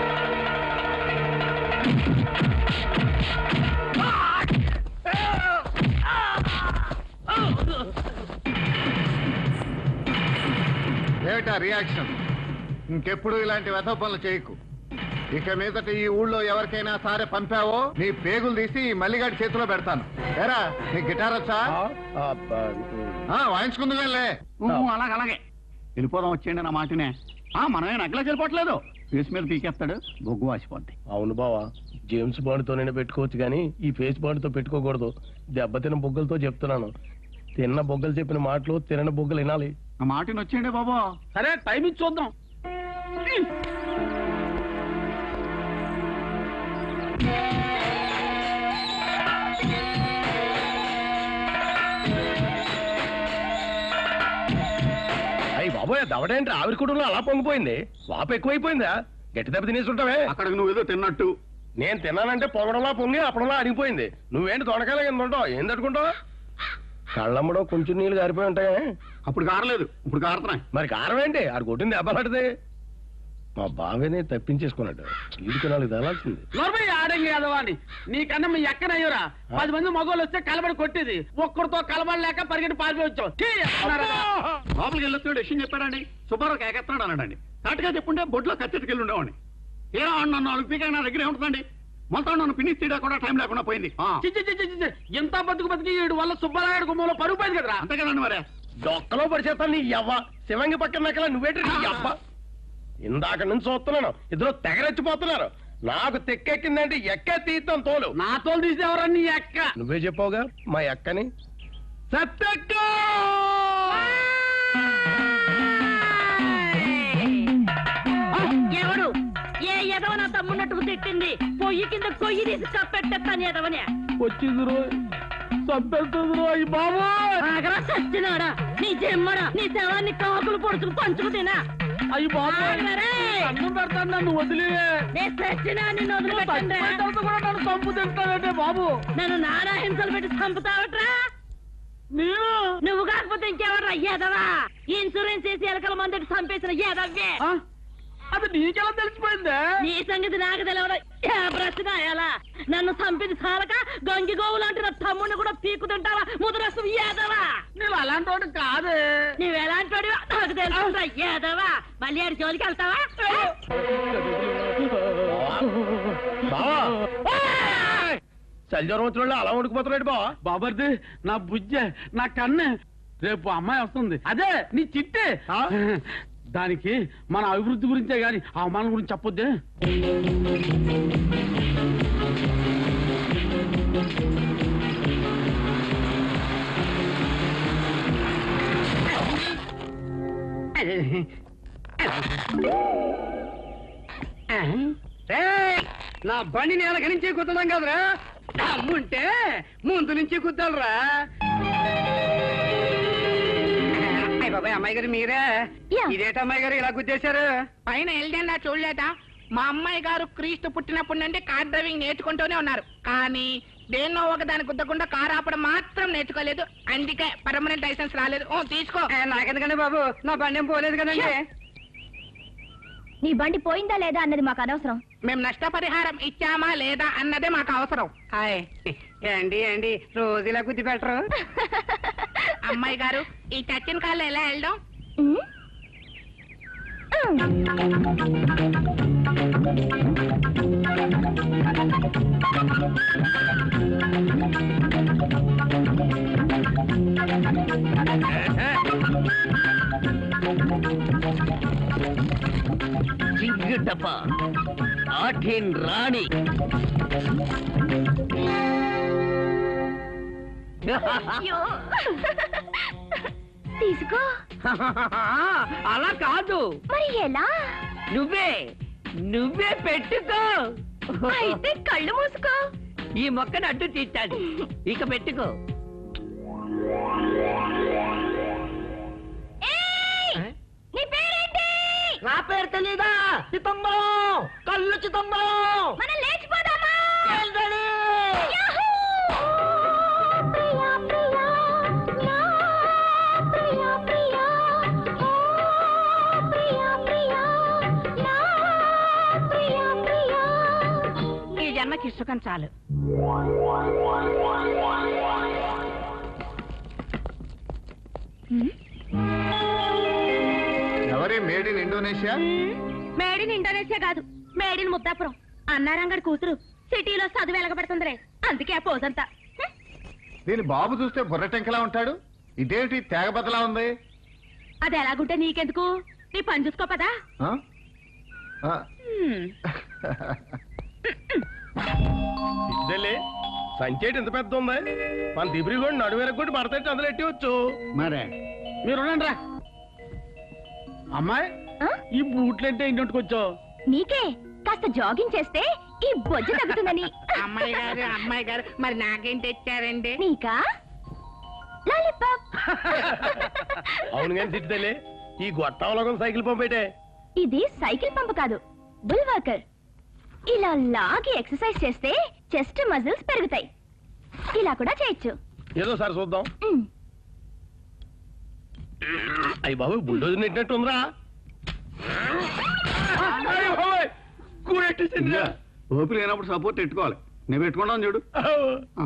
ఏమిటా రియాక్షన్ ఇంకెప్పుడు ఇలాంటి వ్యథ పనులు చేయకు ఇక మీదట ఈ ఊళ్ళో ఎవరికైనా సరే పంపావో నీ పేగులు తీసి ఈ మల్లిగాడి చేతిలో పెడతాను ఏరా నీ గిటార్ వచ్చా ఆ, వాయించుకుందుగాలే ఊ, అలాగే అలాగే వెళ్ళిపోదాం వచ్చేయండి నా మాటనే ఆ మనమే నగలకి వెళ్ళిపోవట్లేదు ఫేస్ మీద పీకేస్తాడు బొగ్గు వాసిపోద్ది అవును బావా జేమ్స్ బాండ్తో నేను పెట్టుకోవచ్చు కానీ ఈ ఫేస్ బాండ్తో పెట్టుకోకూడదు దెబ్బతిన్న బొగ్గలతో చెప్తున్నాను తిన్న బొగ్గలు చెప్పిన మాటలు తినని బొగ్గలు వినాలి ఆ మాటని వచ్చేయండి బాబా సరే టైం ఇచ్చి చూద్దాం అయ్యి బాబోయ్ దవడేంటి ఆవిరి కుటుంబంలో అలా పొంగిపోయింది వాపు ఎక్కువైపోయిందా గట్టి దెబ్బ తినేసి ఉంటావే అక్కడికి నువ్వు ఏదో తిన్నట్టు నేను తిన్నానంటే పొంగడంలా పొంగి అప్పడంలా అడిగిపోయింది నువ్వేంటి తొడకాయలు కింద ఉంటావు ఏం తట్టుకుంటావు కళ్ళమ్మడో కొంచెం నీళ్ళు గారిపోయి ఉంటాయే అప్పుడు కారలేదు ఇప్పుడు కారుతున్నాయి మరి కారం ఏంటి ఆడు కొట్టింది దెబ్బలాంటిది మా బావేనే తప్పించేసుకున్నాడు వీడికి నాలుగు తేలాల్సింది నోర్మై ఆడంగి యాదవాని నీకన్నా మీ ఎక్కనయ్యరా పది మంది మగవాళ్ళు వస్తే కలబడి కొట్టేది ఒక్కడితో కలబడలేక పరిగెట్టి పారిపోయి వచ్చావు ఛీ! అన్నారా? లోపలికి వెళ్ళొస్తున్నాడు విషయం చెప్పాడండి సుబ్బారావు కేకెత్తున్నాడు అన్నాడండి కరెక్ట్గా చెప్పుంటే బొడ్లో కత్తెట్టుకెళ్ళి ఉండేవాడిని ఏరా నన్ను నాలుగు పీక నా దగ్గరే ఉంటుందండి మొత్తం నన్ను పిన్ని తీయడా కూడా టైం లేకుండా పోయింది ఆ. చి, చి, చి, చి, చి, చి. ఎంత బతుకు బతికి వీడి వల్ల సుబ్బరాయుడు గుమ్మంలో పరుగు పోయింది కదరా అంతే కదండి మరే డొక్కలో పడిచేస్తాను నీ యవ్వ శివంగి పక్కన నక్కల నువ్వేంటి నీ యవ్వ ఇందాక నుంచి చూస్తున్నాను ఇద్దరు తెగరెచ్చిపోతున్నారు నాకు తెక్కెక్కిందంటే ఎక్కే తీస్తాం తోలు నా తోలు తీసేవరా నీ ఎక్క నువ్వే చెప్పావుగా మా ఎక్కని సత్తక్క ఎవడు ఏ ఎదవ నా తమ్మున్నట్టుకు తిట్టింది పొయ్యి కింద కొయ్యి తీసి కప్పెట్టేస్తాను ఎదవనే వచ్చింది రో చంపేస్తుంది రో ఈ బాబు ఆగరా సచ్చినాడా నీ జమ్మడా నీ శవాన్ని కాకులు పొడుచుకు పంచుకు తినా అయ్యి బాబు ఆగరే. అన్నం పెడతాను నన్ను వదిలివే నే సచ్చినా నిన్ను వదిలిపెట్టండి చచ్చిపోయిన తర్వాత కూడా నన్ను చంపు తింటానంటే బాబు నన్ను నానా హింసలు పెట్టి చంపుతావట్రా నేను నువ్వు కాకపోతే ఇంకెవడ్రా ఎదవా ఇన్సూరెన్స్ చేసి ఎలకల మంది చంపేసిన ఎదవ్వే ఆ? అది నీకెలా తెలిసిపోయిందే నీ సంగతి నాకు తెలియదు ఏ ప్రశ్న ఎలా నన్ను చంపింది చాలక గంగి గోవు లాంటి నా తమ్ముడిని కూడా పీకుతుంటావా ముదరసు ఏదవా నువ్వు అలాంటి వాడు కాదే నువ్వు ఎలాంటి వాడివో నాకు తెలుసు ఏదవా మళ్ళీ ఆడి జోలికి వెళ్తావా బావా చలిజ్వరం వచ్చిన వాళ్ళు అలా ఉడికిపోతున్నాడు బావా బాబర్ది నా బుజ్జె నా కన్ను రేపు అమ్మాయి వస్తుంది అదే నీ చిట్టే దానికి మన అభివృద్ధి గురించే గాని అవమానం గురించి చెప్పొద్దే నా బండి నేను గణించే కుతున్నాం కదరా దమ్ముంటే ముందు నుంచి కుద్దాలరా అయ్య బాబాయ్ అమ్మాయి గారు మీరే ఇదేట అమ్మాయి గారు ఇలా గుద్దేశారు పైన ఎల్జెండా చూడలేదా మా అమ్మాయి గారు క్రీస్తు పుట్టినప్పటి నుండి కార్ డ్రైవింగ్ నేర్చుకుంటూనే ఉన్నారు కానీ దేన్నో ఒక దాని గుద్దకుండా కార్ ఆపడం మాత్రం నేర్చుకోలేదు అందుకే పర్మనెంట్ లైసెన్స్ రాలేదు ఓ తీసుకో నాకెందుకండి బాబు నా బండి ఏం పోలేదు కదండి నీ బండి పోయిందా లేదా అన్నది మాకు అనవసరం మేము నష్టపరిహారం ఇచ్చామా లేదా అన్నదే మాకు అవసరం హాయ్ ఏండి ఏండి రోజు ఇలా గుద్ది పెట్టరు అమ్మాయి గారు ఈ చచ్చిన కాళ్ళు ఎలా వెళ్ళడం జిగ్గుటప్ప ఆఠేన్ రాణి తీసుకో అలా కాదు మరి ఎలా నువ్వే నువ్వే పెట్టుకో అయితే కళ్ళు మూసుకో ఈ మొక్కను అడ్డు తీస్తాడు ఇక పెట్టుకో నీ పేరేంటి నా పేరు తెలీదా చిదంబరం కళ్ళు చిదంబరం మనం లేచిపోదామా యాహూ! ప్రియా, ప్రియా, నా ప్రియా, ప్రియా, ఓ ప్రియా, ప్రియా, నా ప్రియా, ప్రియా. ఈ జన్మకి సుఖం చాలు ఎవరి made in Indonesia made in Indonesia కాదు మేడ్ ఇన్ ముద్దాపురం అన్నారంగడి కూతురు సిటీలో చదువు వెలగబడుతుందిరే అందుకే ఆ పోజంతా దీని బాబు చూస్తే బుర్ర టెంకలా ఉంటాడు ఇదేంటి తేగబద్దలా ఉంది అది ఎలాగుంటే నీకెందుకు నీ పని చూసుకో పదా ఆ? ఆ, ఇద్దలే సంచేటి ఎంత పెద్ద ఉంది మన దిబ్రి కూడా నడువేరకు కూడా మడతట్టి అందులో ఎట్టవచ్చు మరే మీరు ఉండండి రా అమ్మాయి ఈ బూట్లు అంటే ఇంటికి వచ్చావు నీకే కాస్త జాగింగ్ చేస్తే ఈ బొజ్జ తగ్గుతుందని అమ్మాయి గారు అమ్మాయి గారు మరి నాకేం తెచ్చారండి నీకా లాలీపాప్ అవును కానీ తిట్టుదలే ఈ గొట్టంలో సైకిల్ పంపేటే ఇది సైకిల్ పంపు కాదు బుల్ వాకర్ ఇలా లాగి ఎక్సర్సైజ్ చేస్తే చెస్ట్ మజిల్స్ పెరుగుతాయి ఇలా కూడా చేయొచ్చు ఏదో సార్ చూద్దాం ఉమ్. అయ్యి బాబు బుల్డోజర్ నెట్టినట్టు ఉందిరా ఇదిగో, ఓపిక లేనప్పుడు సపోర్ట్ పెట్టుకోవాలి నేను పెట్టుకుంటాను చూడు ఆ.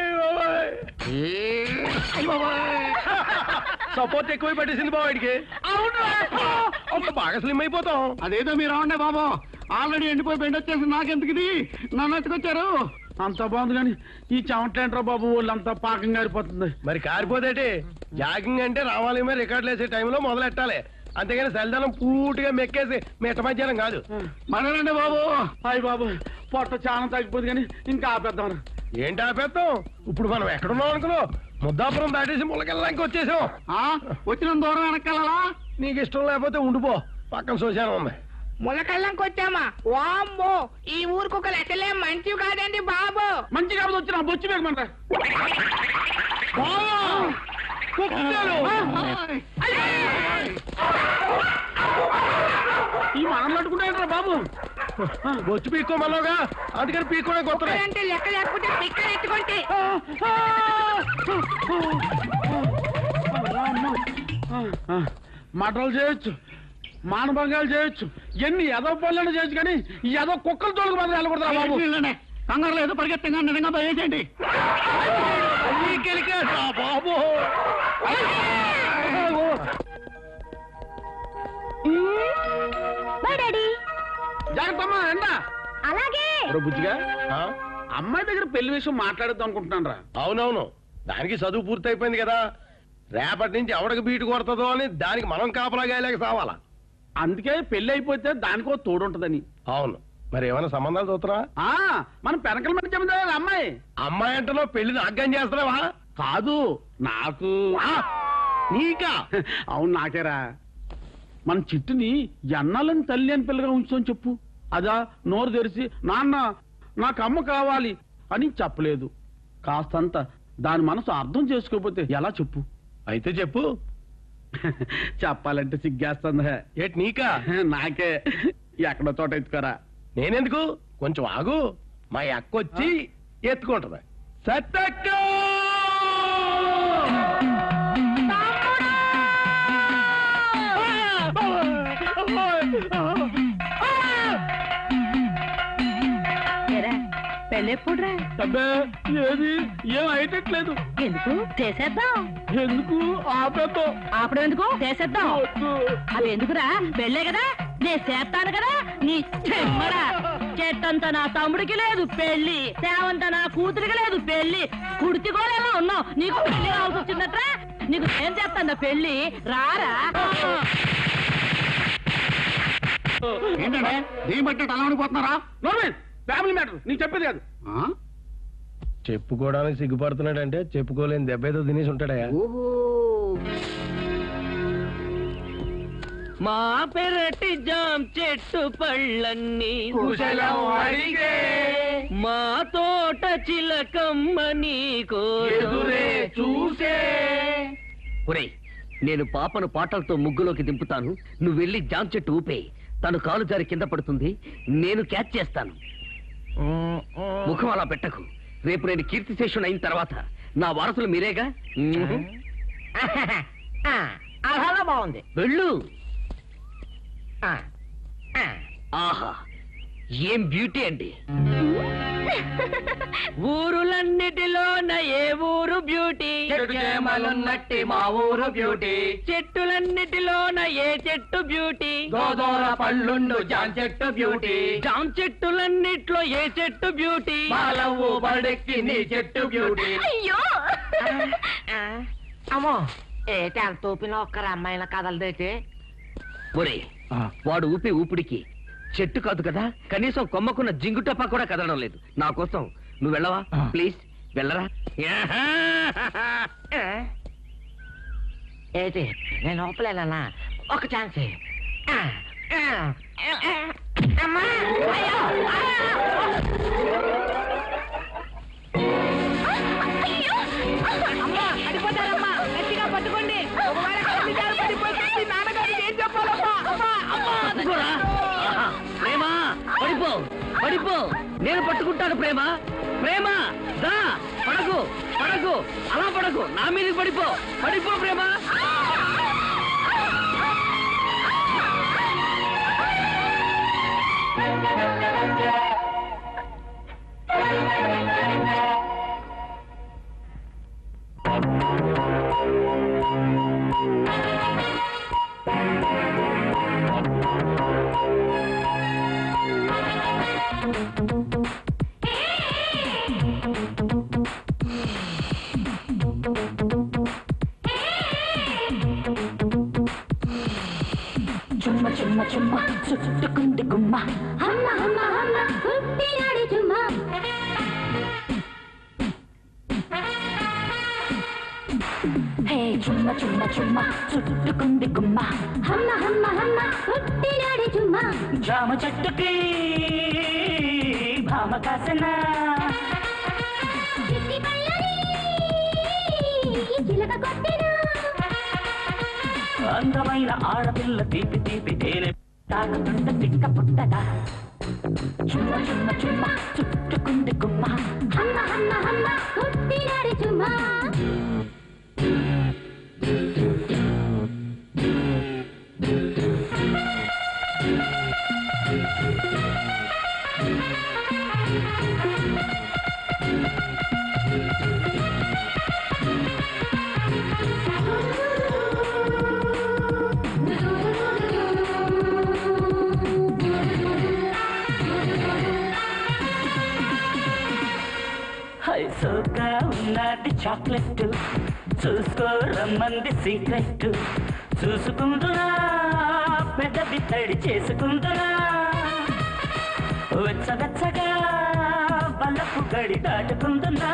సపోర్ట్ ఎక్కువ పట్టేసింది బావాడికి అవును బాగా స్లిమ్ అయిపోతాం అదేదో మీరు అవండి బాబు ఆల్రెడీ ఎండిపోయి బెండ్ వచ్చేసి నాకెందుకు ఇది నన్ను ఎత్తుకొచ్చారు అంత బాగుంది కానీ ఈ చెమటలేంట్రా బాబు వాళ్ళంతా పాకం గారిపోతుంది మరి కారిపోతేటి జాగింగ్ అంటే రావాలి మరి రికార్డులు వేసే టైంలో మొదలెట్టాలి అంతేగాని సెల్దనం పూర్తిగా మెక్కేసి మిట్ట మధ్యాహ్నం కాదు మరేనండి బాబు హాయ్ బాబు పొట్ట చాలా తగ్గిపోతుంది కానీ ఇంకా ఆపేద్దాం ఏంటి ఆపేస్తాం ఇప్పుడు మనం ఎక్కడున్నాం అనుకున్నావు ముద్దాపురం దాటేసి ములకెళ్ళడానికి వచ్చేసాం వచ్చిన దూరం వెనకాలలా నీకు ఇష్టం లేకపోతే ఉండిపో పక్కన శ్మశానం ఉంది ములకళ్ళంకి వచ్చామా వామ్మో ఈ ఊరికి ఒక లెక్కలే మంచివి కాదండి బాబు మంచి కాబట్టి వచ్చిన బొచ్చి వేగమంట ఈ మనం పట్టుకుంటాయంటారా బాబు బొచ్చు పీక్కోమన్నావుగా అందుకని పీక్కోవడం కొత్త అంటే లెక్క లేకపోతే పిక్కలు ఎత్తుకుంటే మటలు చేయొచ్చు మానభంగాలు చేయొచ్చు ఎన్ని ఎదవ పనులను చేయొచ్చు కానీ ఈ ఎదవ కుక్కల తోలుకు మాత్రం వెళ్ళకూడదా బాబు కంగారు లేదు పరిగెత్తంగా నిజంగా వేసేయండి బాబు బాయ్ డాడీ జాగ్రత్తమ్మా ఎండా అలాగే బుజ్జిగా అమ్మాయి దగ్గర పెళ్లి విషయం మాట్లాడద్దాం అనుకుంటున్నాను రా అవునవును దానికి చదువు పూర్తి అయిపోయింది కదా రేపటి నుంచి ఎవడికి బీటు కొడుతుందో అని దానికి మనం కాపలాగాయలేక సావాలా అందుకే పెళ్లి అయిపోతే దానికో తోడు ఉంటదని అవును మరి ఏమైనా సంబంధాలు చూస్తున్నా ఆ మనం పెనకల మధ్య చెబుతా అమ్మాయి అమ్మాయి అంటలో పెళ్లి నాగ్గం చేస్తున్నావా కాదు నాకు నీకా అవును నాకేరా మన చిట్టుని ఎన్నాలని తల్లి అని పిల్లగా ఉంచుతాం చెప్పు అదా నోరు తెరిచి నాన్న నాకు అమ్మ కావాలి అని చెప్పలేదు కాస్తంత దాని మనసు అర్థం చేసుకోకపోతే ఎలా చెప్పు అయితే చెప్పు చెప్పాలంటే సిగ్గేస్తుంది ఏటి నీకా నాకే ఎక్కడో చోట ఎత్తుకోరా నేనెందుకు కొంచెం ఆగు మా అక్క వచ్చి ఎత్తుకుంటది సత్తక్క పెళ్ళెప్పుడురా అబ్బే ఏది ఏం అయ్యేటట్లేదు ఎందుకు చేసేద్దాం ఎందుకు ఆపేద్దాం ఆపడం ఎందుకు చేసేద్దాం అవి ఎందుకురా వెళ్ళే కదా నేను చేస్తాను కదా నీ చెమ్మరా చెట్టంత నా తమ్ముడికి లేదు పెళ్లి సేవంత నా కూతురికి లేదు పెళ్లి కుడితిగోలేమో ఉన్నావు నీకు పెళ్లి కావాల్సి వచ్చిందట్రా నీకు ఏం చేస్తాను పెళ్లి రారా ఏంటంటే దీని బట్టి అలా ఉండిపోతున్నారా ఫ్యామిలీ మ్యాటర్ నీకు చెప్పేది కాదు చెప్పుకోవడానికి సిగ్గుపడుతున్నాడంటే చెప్పుకోలేని దెబ్బ ఏదో తినేసి ఉంటాడయా మా పెరటి జాం చెట్టు పళ్ళన్నీ కుశలం అడిగే. మా తోట చిలకమ్మ నీకో ఎదురే చూసే. ఒరేయ్ నేను పాపను పాటలతో ముగ్గులోకి దింపుతాను నువ్వు వెళ్ళి జాం చెట్టు ఊపే తను కాలు జారి కింద పడుతుంది నేను క్యాచ్ చేస్తాను ముఖం అలా పెట్టకు రేపు నేను కీర్తిశేషుని అయిన తర్వాత నా వారసులు మీరేగా అలా బాగుంది వెళ్ళు ఆహా ఏం బ్యూటీ అండి ఊరులన్నిటిలోన ఏ ఊరు బ్యూటీ చెట్టుచేమలున్నట్టి మా ఊరు బ్యూటీ. చెట్టులన్నిటిలోన ఏ చెట్టు బ్యూటీ గోదోర పళ్ళుండు జాన్ చెట్టు బ్యూటీ. జాం చెట్టులన్నిట్లో ఏ చెట్టు బ్యూటీ మాలవ్వు బడెక్కి నీ చెట్టు బ్యూటీ అయ్యో అమ్మో ఏటి అంత ఊపిన ఒక్కరు అమ్మాయిల కదలదేటి ఒరే వాడు ఊపి ఊపిడికి చెట్టు కాదు కదా కనీసం కొమ్మకున్న జింగుటప్ప కూడా కదలడం లేదు నా కోసం నువ్వు వెళ్ళవా ప్లీజ్ వెళ్ళరా ఏటి నేను ఊపలేనా ఒక ఛాన్స్ అమ్మా అయ్యో అమ్మా పడిపోతారమ్మా గట్టిగా పట్టుకోండి ఒకవేళ కళ్ళు జారి పడిపోతే నాన్నగారికి ఏం చెప్పాలమ్మా అమ్మా అమ్మా పట్టుకోరా. ఆహా. ప్రేమ పడిపో పడిపో నేను పట్టుకుంటాను ప్రేమ ప్రేమ దా పడకు పడకు అలా పడకు నా మీదకి పడిపో పడిపో ప్రేమ చుమ్మ చుమ్మ చుమ్మ చుట్టుకుంది గుమ్మ అమ్మ అమ్మ అమ్మ పుట్టినాడు చుమ్మ హే చుమ్మ చుమ్మ చుమ్మ చుట్టుకుంది గుమ్మ అమ్మ అమ్మ అమ్మ పుట్టినాడు చుమ్మ జామ చెట్టుకి భామ కాసన చిలక కొట్టినా అందమైన ఆడపిల్ల తీపి తీపి తేనె తాకుతుంట తిక్క పుట్టగా చుమ్మ చుమ్మ చుమ్మ చుట్టుకుంది గుమ్మ అమ్మ అమ్మ అమ్మ పుట్టినాడు చుమ్మ హైసోగా ఉన్నది చాక్లెట్ చూసుకో రమ్మంది సీక్రెట్ చూసుకుందునా పెద్దది తడి చేసుకుందునా వెచ్చగచ్చగా బల్లపు గడి దాటుకుందునా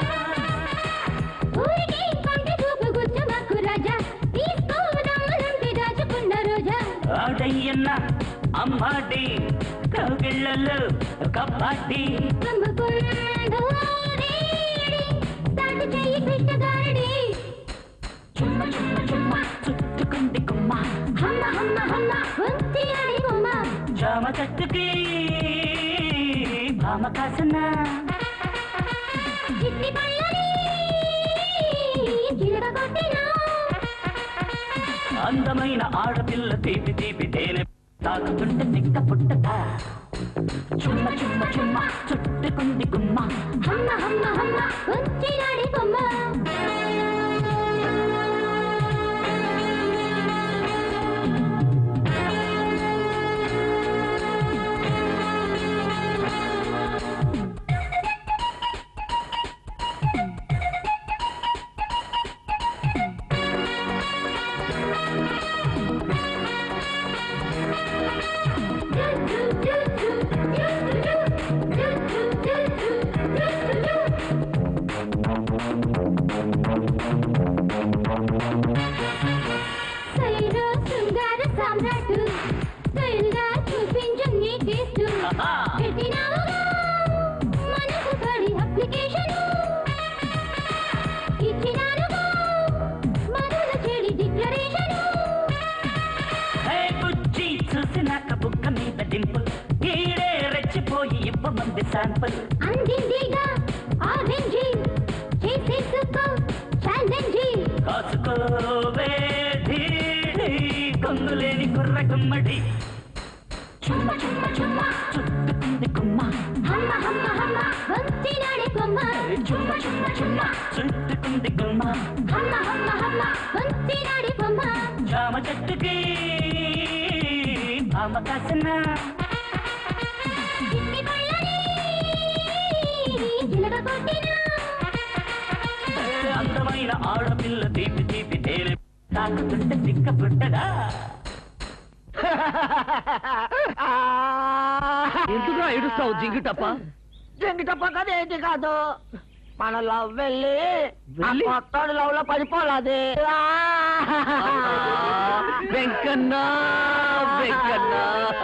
ఆడయ్యన్న అమ్మాడి కౌగిళ్ళలో కబాడీ అందమైన ఆడపిల్ల తీపి తీపి తేనె తాకుతుంటే తిక్క పుట్టదా చుమ్మ చుమ్మ చుమ్మ చుట్టుకుంది గుమ్మ హమ్మ హమ్మ హమ్మ వచ్చినాడి బొమ్మ సైరా శృంగార సామ్రాట్ స్టైల్గా చూపించు నీ టేస్ట్ పెట్టినావుగా మనసు పడి అప్లికేషన్ ఇచ్చినానుగా మధుల చెడి డిక్లరేషన్ హే బుజ్జి చూసినాక బుక్క మీద డింపుల్ ఈడే రెచ్చిపోయి ఇవ్వమంది శాంపుల్ అందిందిగా ఆరెంజి చేసేసుకో ఛాలెంజి కాసుకోవే ధీడి కొంగులేని కుర్ర గుమ్మడి చుమ్మ చుమ్మ చుమ్మ చుట్టుకుంది గుమ్మ హమ్మ హమ్మ హమ్మ వచ్చినాడి బొమ్మ చుమ్మ చుమ్మ చుమ్మ చుట్టుకుంది గుమ్మ హమ్మ హమ్మ హమ్మ వచ్చినాడి బొమ్మ జామ చెట్టుకి భామ కాసిన చిన్ని పళ్ళని చిలక కొట్టిన అందమైన ఆడపిల్ల తీపి తీపి తేనె తాకుతుంటే తిక్క పుట్టదా ఎందుకురా ఏడుస్తావు జింగిటప్ప జంగిటప్ప కదా ఏంటి కాదు మన లవ్ వెళ్ళి వెళ్ళి? మొత్తం లవ్ లో పడిపోలేదు వెంకన్న వెంకన్న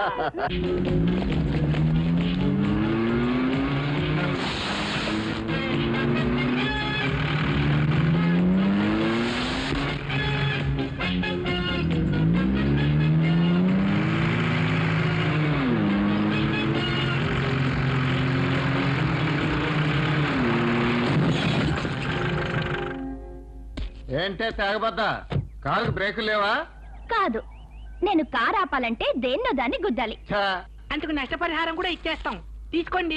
ఏంటే తెగబద్ద కారుకు బ్రేకులు లేవా కాదు నేను కార్ ఆపాలంటే దేన్నో దాన్ని గుద్దాలి అందుకు నష్టపరిహారం కూడా ఇచ్చేస్తాం తీసుకోండి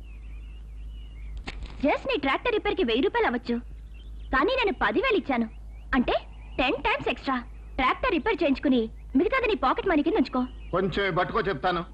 జస్ట్ నీ ట్రాక్టర్ రిపేర్ కి వెయ్యి రూపాయలు అవ్వచ్చు కానీ నేను పదివేలు ఇచ్చాను అంటే ten times extra tractor repair చేయించుకుని మిగతాది నీ పాకెట్ మనీ కింద ఉంచుకో కొంచెం ఈ పట్టుకో చెప్తాను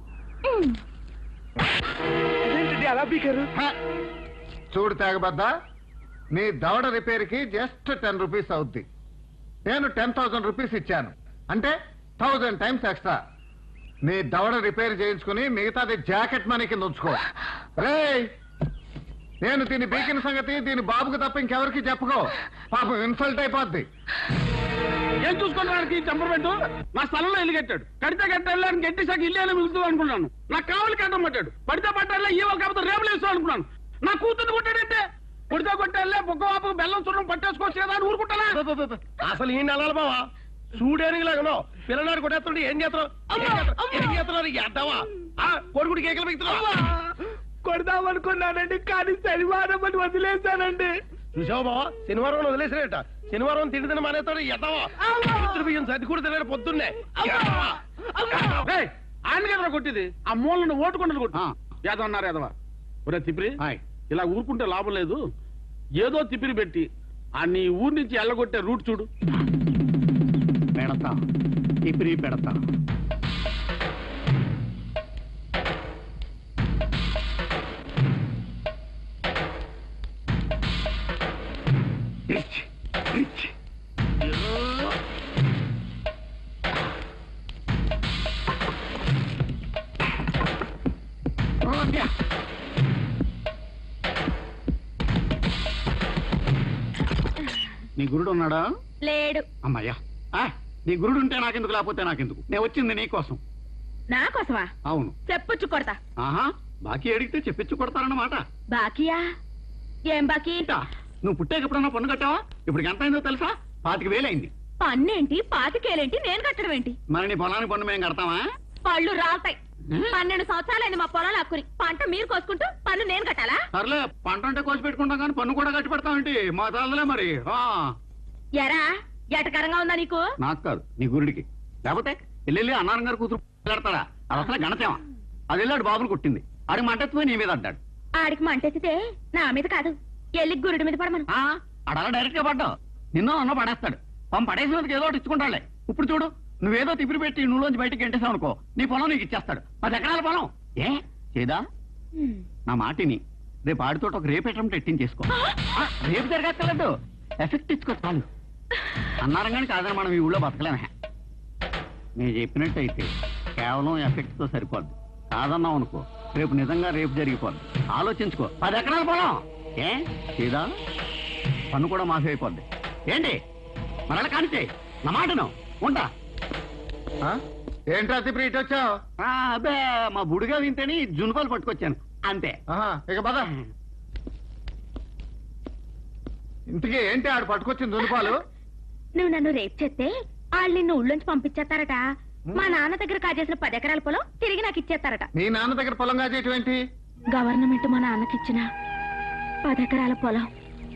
అలా పీకారు చూడు తెగబద్ద నీ దవడ రిపేర్కి జస్ట్ టెన్ రూపీస్ అవుద్ది నేను టెన్ థౌసండ్ రూపీస్ ఇచ్చాను అంటే థౌజండ్ టైమ్స్ ఎక్స్ట్రా నీ దవడ రిపేర్ చేయించుకుని మిగతాది జాకెట్ మనీ కింద ఉంచుకో రేయ్ నేను దీని బీకిన సంగతి దీని బాబుకి తప్ప ఇంకెవరికి చెప్పుకో పాపం ఇన్సల్ట్ అయిపోద్ది ఏం చూసుకోవడానికి టెంపర్మెంట్ నా స్థలంలో ఇల్లు కట్టాడు కడితే కట్టాలని గట్టిసాక ఇల్లు ఎలా మిగులుతుంది అనుకున్నాను నాకు కావాలి కట్టం పట్టాడు పడితే పట్టాలే ఈ కాకపోతే రేపులు వేస్తాం అనుకున్నాను నా కూతురు కొట్టాడంటే కొడితే కొట్టాలే బొక్క వాపు బెల్లం చుట్టం పట్టేసుకోవచ్చు కదా అని ఊరుకుంటానా అసలు ఈ నెలలు బావా చూడడానికి లాగనో పిల్లనాడు కొట్టేస్తుంటే ఏం చేస్తున్నావు ఏం చేస్తున్నావు? ఏం చేస్తున్నారు ఎద్దావా కొడుకుడి కేకలు పెడుతున్నావా కొడదామనుకున్నానండి కానీ శనివారం అని వదిలేశానండి చూసావా బావా శనివారం రోజు వదిలేసినట్ట శనివారం తిండి తిన మానేస్తాడు ఎద్దావా ఇద్దరు బియ్యం సర్ది కూడా తినడు పొద్దున్నే ఎద్దావా? ఏయ్, ఆయన కదా కొట్టింది ఆ మూలను ఓటుకుంటది కొట్టు యాదవ్ అన్నారు యాదవ ఒరే తిప్పిరి ఇలా ఊరుకుంటే లాభం లేదు ఏదో తిప్పిరి పెట్టి ఆ నీ ఊరి నుంచి ఎల్లగొట్టే రూట్ చూడు పెడతా తిప్పిరి పెడతా నీ గురుడు ఉన్నాడా లేడు అమ్మయ్యా ఆ, నీ గురుడు ఉంటే నాకెందుకు లేకపోతే నాకెందుకు నేను వచ్చింది నీ కోసం నా కోసమా అవును చెప్పుచ్చు కొడతా ఆహా బాకీ అడిగితే చెప్పించు కొడతారన్నమాట బాకీయా ఏం బాకీ నువ్వు పుట్టాక ఎప్పుడన్నా పన్ను కట్టావా ఇప్పుడు ఎంత అయిందో తెలుసా పాతిక వేలైంది పన్నేంటి పాతికేలేంటి నేను కట్టడం ఏంటి మరి నీ పొలానికి పన్ను మేము కడతామా పళ్ళు రాలుతాయి పన్నెండు సంవత్సరాలైంది మా పొలాలు అక్కుని పంట మీరు కోసుకుంటూ పన్ను నేను కట్టాలా సర్లే పంట అంటే కోసి పెట్టుకుంటాం కానీ పన్ను కూడా కట్టి పెడతామేంటి మా తల్లలే మరి ఆ. ఎరా ఎటకరంగా ఉందా నీకు నాకు కాదు నీ గురుడికి లేకపోతే వెళ్ళి అన్నారం గారు కూతురు పెడతాడా అది అసలు గణతేమా అది వెళ్ళాడు బాబుని కొట్టింది ఆడి మంటెత్తిపోయి నీ మీద అడ్డాడు ఆడికి మంటెత్తితే నా మీద కాదు ఎల్లి గురుడి మీద పడమను అడలా డైరెక్ట్ గా పడ్డావు నిన్నో అన్న పడేస్తాడు పంప పడేసినందుకు ఏదో ఒకటి ఇచ్చుకుంటాడులే ఇప్పుడు చూడు నువ్వేదో తిప్పిరి పెట్టి నువ్వులోంచి బయటికి గంటేసావు అనుకో నీ పొలం నీకు ఇచ్చేస్తాడు పది ఎకరాల పొలం ఏ చేదా నా మాటిని రేపు ఆడితో ఒక రేపు అటెంప్ట్ ఎట్టించేసుకో ఆ, రేపు జరగక్కర్లేదు ఎఫెక్ట్ ఇచ్చుకో చాలు అన్నారం కానీ కాదని మనం ఈ ఊళ్ళో బతకలేమే నేను చెప్పినట్టయితే కేవలం ఎఫెక్ట్ తో సరిపోద్ది కాదన్నావు అనుకో రేపు నిజంగా రేపు జరిగిపోద్ది ఆలోచించుకో పది ఎకరాల పొలం ఏ చేదా పన్ను కూడా మాఫీ అయిపోద్ది ఏంటి మరలా కానిచే నా మాటను ఉంటా ఏంట్రా తిప్పి ఇటు వచ్చావు ఆ, అబ్బే మా బుడిగా వింటేని జునుపాలు పట్టుకొచ్చాను అంతే ఇక పద ఇంతకీ ఏంటి ఆడు పట్టుకొచ్చిన దులుపాలు నువ్వు నన్ను రేపు చేస్తే వాళ్ళు నిన్ను ఊళ్ళోంచి పంపించేస్తారట మా నాన్న దగ్గర కాజేసిన పది ఎకరాల పొలం తిరిగి నాకు ఇచ్చేస్తారట నీ నాన్న దగ్గర పొలంగా చేయటం ఏంటి గవర్నమెంట్ మా నాన్నకిచ్చిన పది ఎకరాల పొలం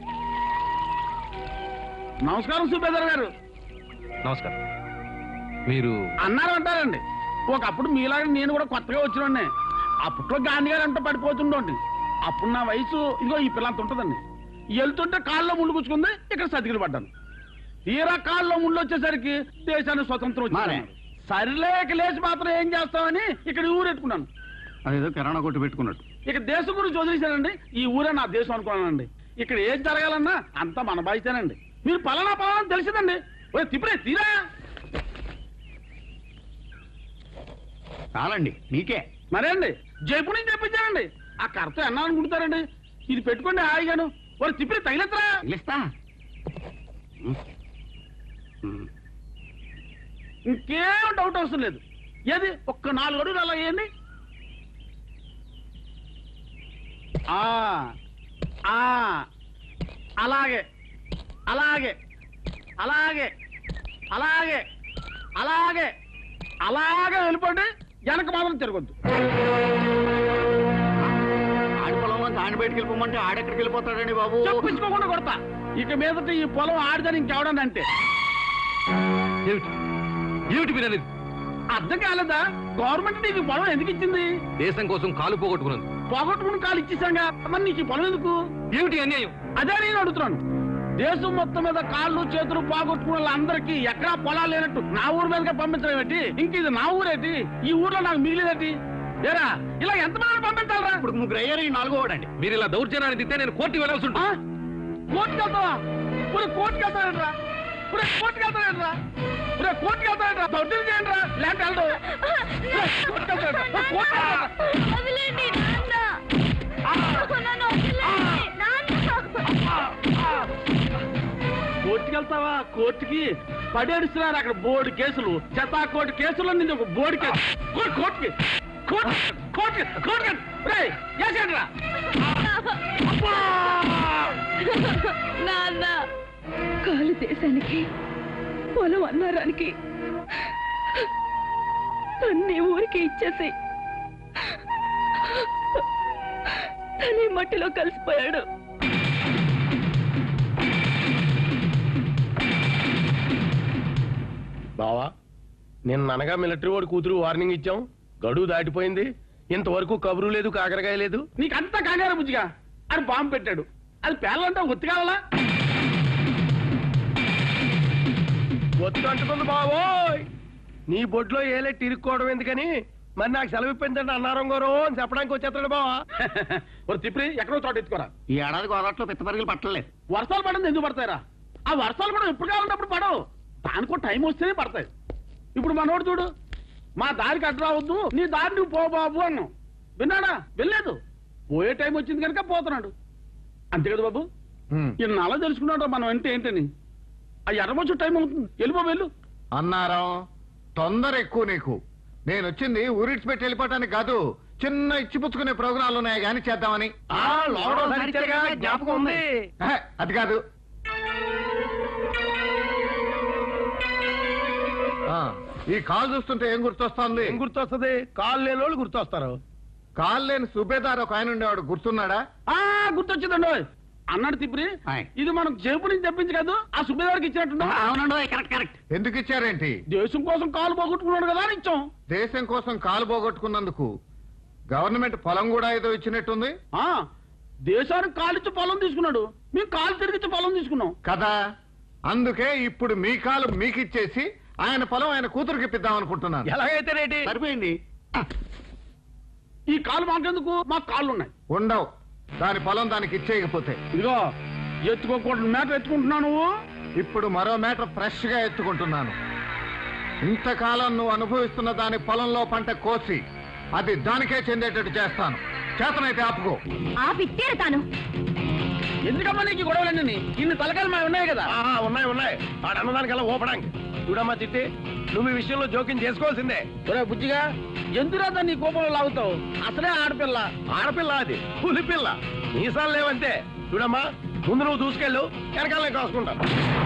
నమస్కారం సుబేదర్ గారు నమస్కారం మీరు అన్నారు అంటారండి ఒకప్పుడు మీలాగా నేను కూడా కొత్తగా వచ్చినండి అప్పట్లో గాంధీ గారు అంతా పడిపోతుండోండి అప్పుడు నా వయసు ఇదిగో ఈ పిల్లంత ఉంటుందండి వెళ్తుంటే కాళ్ళలో ముళ్ళు గుచ్చుకుంది ఇక్కడ సతికిలు పడ్డాను తీరా కాళ్ళలో ముళ్ళు వచ్చేసరికి దేశానికి స్వతంత్రం వచ్చింది సరిలేక లేచి మాత్రం ఏం చేస్తామని ఇక్కడ ఈ ఊరు ఎట్టుకున్నాను అదేదో కిరాణా కొట్టు పెట్టుకున్నట్టు ఇక దేశం గురించి వదిలేశానండి ఈ ఊరే నా దేశం అనుకున్నానండి ఇక్కడ ఏం జరగాలన్నా అంతా మన బాధ్యతేనండి మీరు పలానా పలానా తెలిసిందండి ఓ తిప్పుడే తీరా చాలండి మీకే మరేండి జైపు నుంచి చెప్పించానండి ఆ కర్త ఎన్నా అనుకుంటారండి ఇది పెట్టుకోండి హాయిగాను వారు తిప్పి తగిలేత్తరా తగిలిస్తా ఇంకేం డౌట్ అవసరం లేదు ఏది ఒక్క నాలుగు అడుగులు అలా వేయండి ఆ ఆ అలాగే అలాగే అలాగే అలాగే అలాగే అలాగే వెళ్ళిపోండి వెనక మాత్రం తిరగొద్దు ఆడి పొలంలో ఆడి బయటకు వెళ్ళిపోమంటే ఆడెక్కడికి వెళ్ళిపోతాడండి బాబు చెప్పించుకోకుండా కొడతా ఇక మీదట ఈ పొలం ఆడిదని ఇంకెవడని అంటే ఏమిటి మీరు అనేది అర్థం కాలేదా గవర్నమెంట్ నీకు ఈ పొలం ఎందుకు ఇచ్చింది దేశం కోసం కాలు పోగొట్టుకున్నాను పోగొట్టుకుని కాలు ఇచ్చేసాగా మరి నీకు ఈ పొలం ఎందుకు ఏమిటి అన్యాయం అదే నేను అడుగుతున్నాను దేశం మొత్తం మీద కాళ్ళు చేతులు పోగొట్టుకున్న వాళ్ళందరికీ ఎక్కడా పొలాలు లేనట్టు నా ఊరు మీదగా పంపించడం ఏంటి ఇంక ఇది నా ఊరేటి ఈ ఊర్లో నాకు మిగిలేదేటి ఏరా ఇలా ఎంతమంది పంపించాలరా ఇప్పుడు ముగ్గురు అయ్యారు ఈ నాలుగో వాడండి మీరు ఇలా దౌర్జన్యాన్ని దిద్దే నేను కోర్టుకి వెళ్ళాల్సి ఉంటుంది కోర్టుకి వెళ్తావా ఇప్పుడు కోర్టుకి వెళ్తాడంట్రా ఇప్పుడు కోర్టుకి వెళ్తాడంట్రా ఇప్పుడు కోర్టుకి వెళ్తాడంట్రా దౌర్జన్యం చేయండి రా లేకపోతే వెళ్ళడు ఒరేయ్, కోర్టుకి వెళ్తాడంట్రా. ఒరేయ్, కోర్టుకి వెళ్తాడంట్రా. కోర్టుకి వెళ్తావా కోర్టుకి పడేడుస్తున్నారు అక్కడ బోర్డు కేసులు చెత్తా కోర్టు కేసులు నింది ఒక బోర్డు కేసు కోర్టు కోర్టుకి కోర్టు కోర్టుకి కోర్టుకి రేయ్ వేసేయండి రా నాన్న కాలు దేశానికి పొలం అన్నారానికి అన్ని ఊరికి ఇచ్చేసి తనే మట్టిలో కలిసిపోయాడు బావా నిన్న అనగా మిలిటరీ వాడి కూతురు వార్నింగ్ ఇచ్చాం గడువు దాటిపోయింది ఇంతవరకు కబురు లేదు కాకరకాయ లేదు నీకు అంతా కంగారు బుజ్జిగా అని బాంబు పెట్టాడు అది పేర్లంటే ఒత్తి కావాలా ఒత్తు అంటుకుంది బావోయ్ నీ బొడ్లో ఏలెట్టి ఇరుక్కోవడం ఎందుకని మరి నాకు సెలవు ఇప్పించండి అన్నారం గారు అని చెప్పడానికి వచ్చేస్తాడు బావా ఒక తిప్పి ఎక్కడో చోట ఎత్తుకోరా ఈ ఏడాది గోదాట్లో పిత్తపరిగలు పట్టలేదు వర్షాలు పడింది ఎందుకు పడతాయిరా ఆ వర్షాలు కూడా ఎప్పుడు కావాలన్నప్పుడు పడవు దానికో టైం వస్తేనే పడతాయి ఇప్పుడు మనోడు చూడు మా దారికి అడ్డు రావద్దు నీ దారి నువ్వు పో బాబు అన్నావు విన్నాడా వెళ్ళలేదు పోయే టైం వచ్చింది కనుక పోతున్నాడు అంతే కదా బాబు ఇన్నాళ్ళ తెలుసుకున్నాడు మనం అంటే ఏంటని ఆ ఎర్రబొచ్చు టైం అవుతుంది వెళ్ళిపో వెళ్ళు అన్నారం తొందర ఎక్కువ నీకు నేను వచ్చింది ఊరిడ్చిపెట్టి వెళ్ళిపోవటానికి కాదు చిన్న ఇచ్చిపుచ్చుకునే ప్రోగ్రాంలు ఉన్నాయి కానీ చేద్దామని ఆ, లోపల ఒకసారి ఇచ్చారుగా, జ్ఞాపకం ఉంది. ఆహా, అది కాదు ఆ, ఈ కాల్ చూస్తుంటే ఏం గుర్తొస్తుంది ఏం గుర్తొస్తుంది కాళ్ళు లేని వాళ్ళు గుర్తొస్తారు కాల్ లేని సుబేదార్ ఒక ఆయన ఉండేవాడు గుర్తున్నాడా ఆ గుర్తొచ్చిందండి అన్నాడు తిప్పిరి ఇది మనం జేబు నుంచి తెప్పించి కాదు ఆ సుబ్బేదారికి ఇచ్చినట్టు అవునండి కరెక్ట్ కరెక్ట్ ఎందుకు ఇచ్చారేంటి దేశం కోసం కాలు పోగొట్టుకున్నాడు కదా అని ఇచ్చాం దేశం కోసం కాలు పోగొట్టుకున్నందుకు గవర్నమెంట్ పొలం కూడా ఏదో ఇచ్చినట్టుంది ఆ దేశానికి కాలిచ్చి పొలం తీసుకున్నాడు మేము కాలు తిరిగిచ్చి పొలం తీసుకున్నాం కదా అందుకే ఇప్పుడు మీ కాలు మీకు ఇచ్చేసి ఆయన పొలం ఆయన కూతురుకి ఇప్పిద్దాం అనుకుంటున్నాను ఎలాగైతే రేటి సరిపోయింది ఈ కాలు మాకెందుకు మాకు కాళ్ళు ఉన్నాయి ఉండవు దాని పొలం దానికి ఇచ్చేయకపోతే ఇదిగో ఎత్తుకోకూడదు మేట ఎత్తుకుంటున్నావు నువ్వు ఇప్పుడు మరో మేటర్ ఫ్రెష్ గా ఎత్తుకుంటున్నాను ఇంతకాలం నువ్వు అనుభవిస్తున్న దాని పొలంలో పంట కోసి అది దానికే చెందేటట్టు చేస్తాను చేతనైతే ఆపుకో ఆపి తీరతాను ఎందుకమ్మా నీకు ఈ గొడవలన్నీ ఇన్ని తలకాయలు మా ఉన్నాయి కదా ఆ, ఉన్నాయి ఉన్నాయి వాడు అన్నదానికల్లా ఓపడానికి చూడమ్మా చిట్టి నువ్వు ఈ విషయంలో జోక్యం చేసుకోవాల్సిందే ఒరే బుజ్జిగా ఎందుకు నీ కోపంలో లాగుతావు అసలే ఆడపిల్ల ఆడపిల్ల అది పులి పిల్ల మీసాలు లేవంతే చూడమ్మా ముందు నువ్వు దూసుకెళ్ళు వెనకాలనే కాసుకుంటాను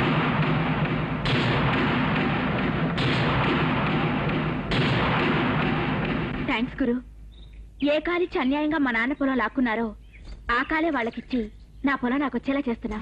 థ్యాంక్స్ గురు ఏ కాలిచ్చి అన్యాయంగా మా నాన్న పొలం లాక్కున్నారో ఆ కాలే వాళ్ళకిచ్చి నా పొలం నాకు వచ్చేలా చేస్తున్నా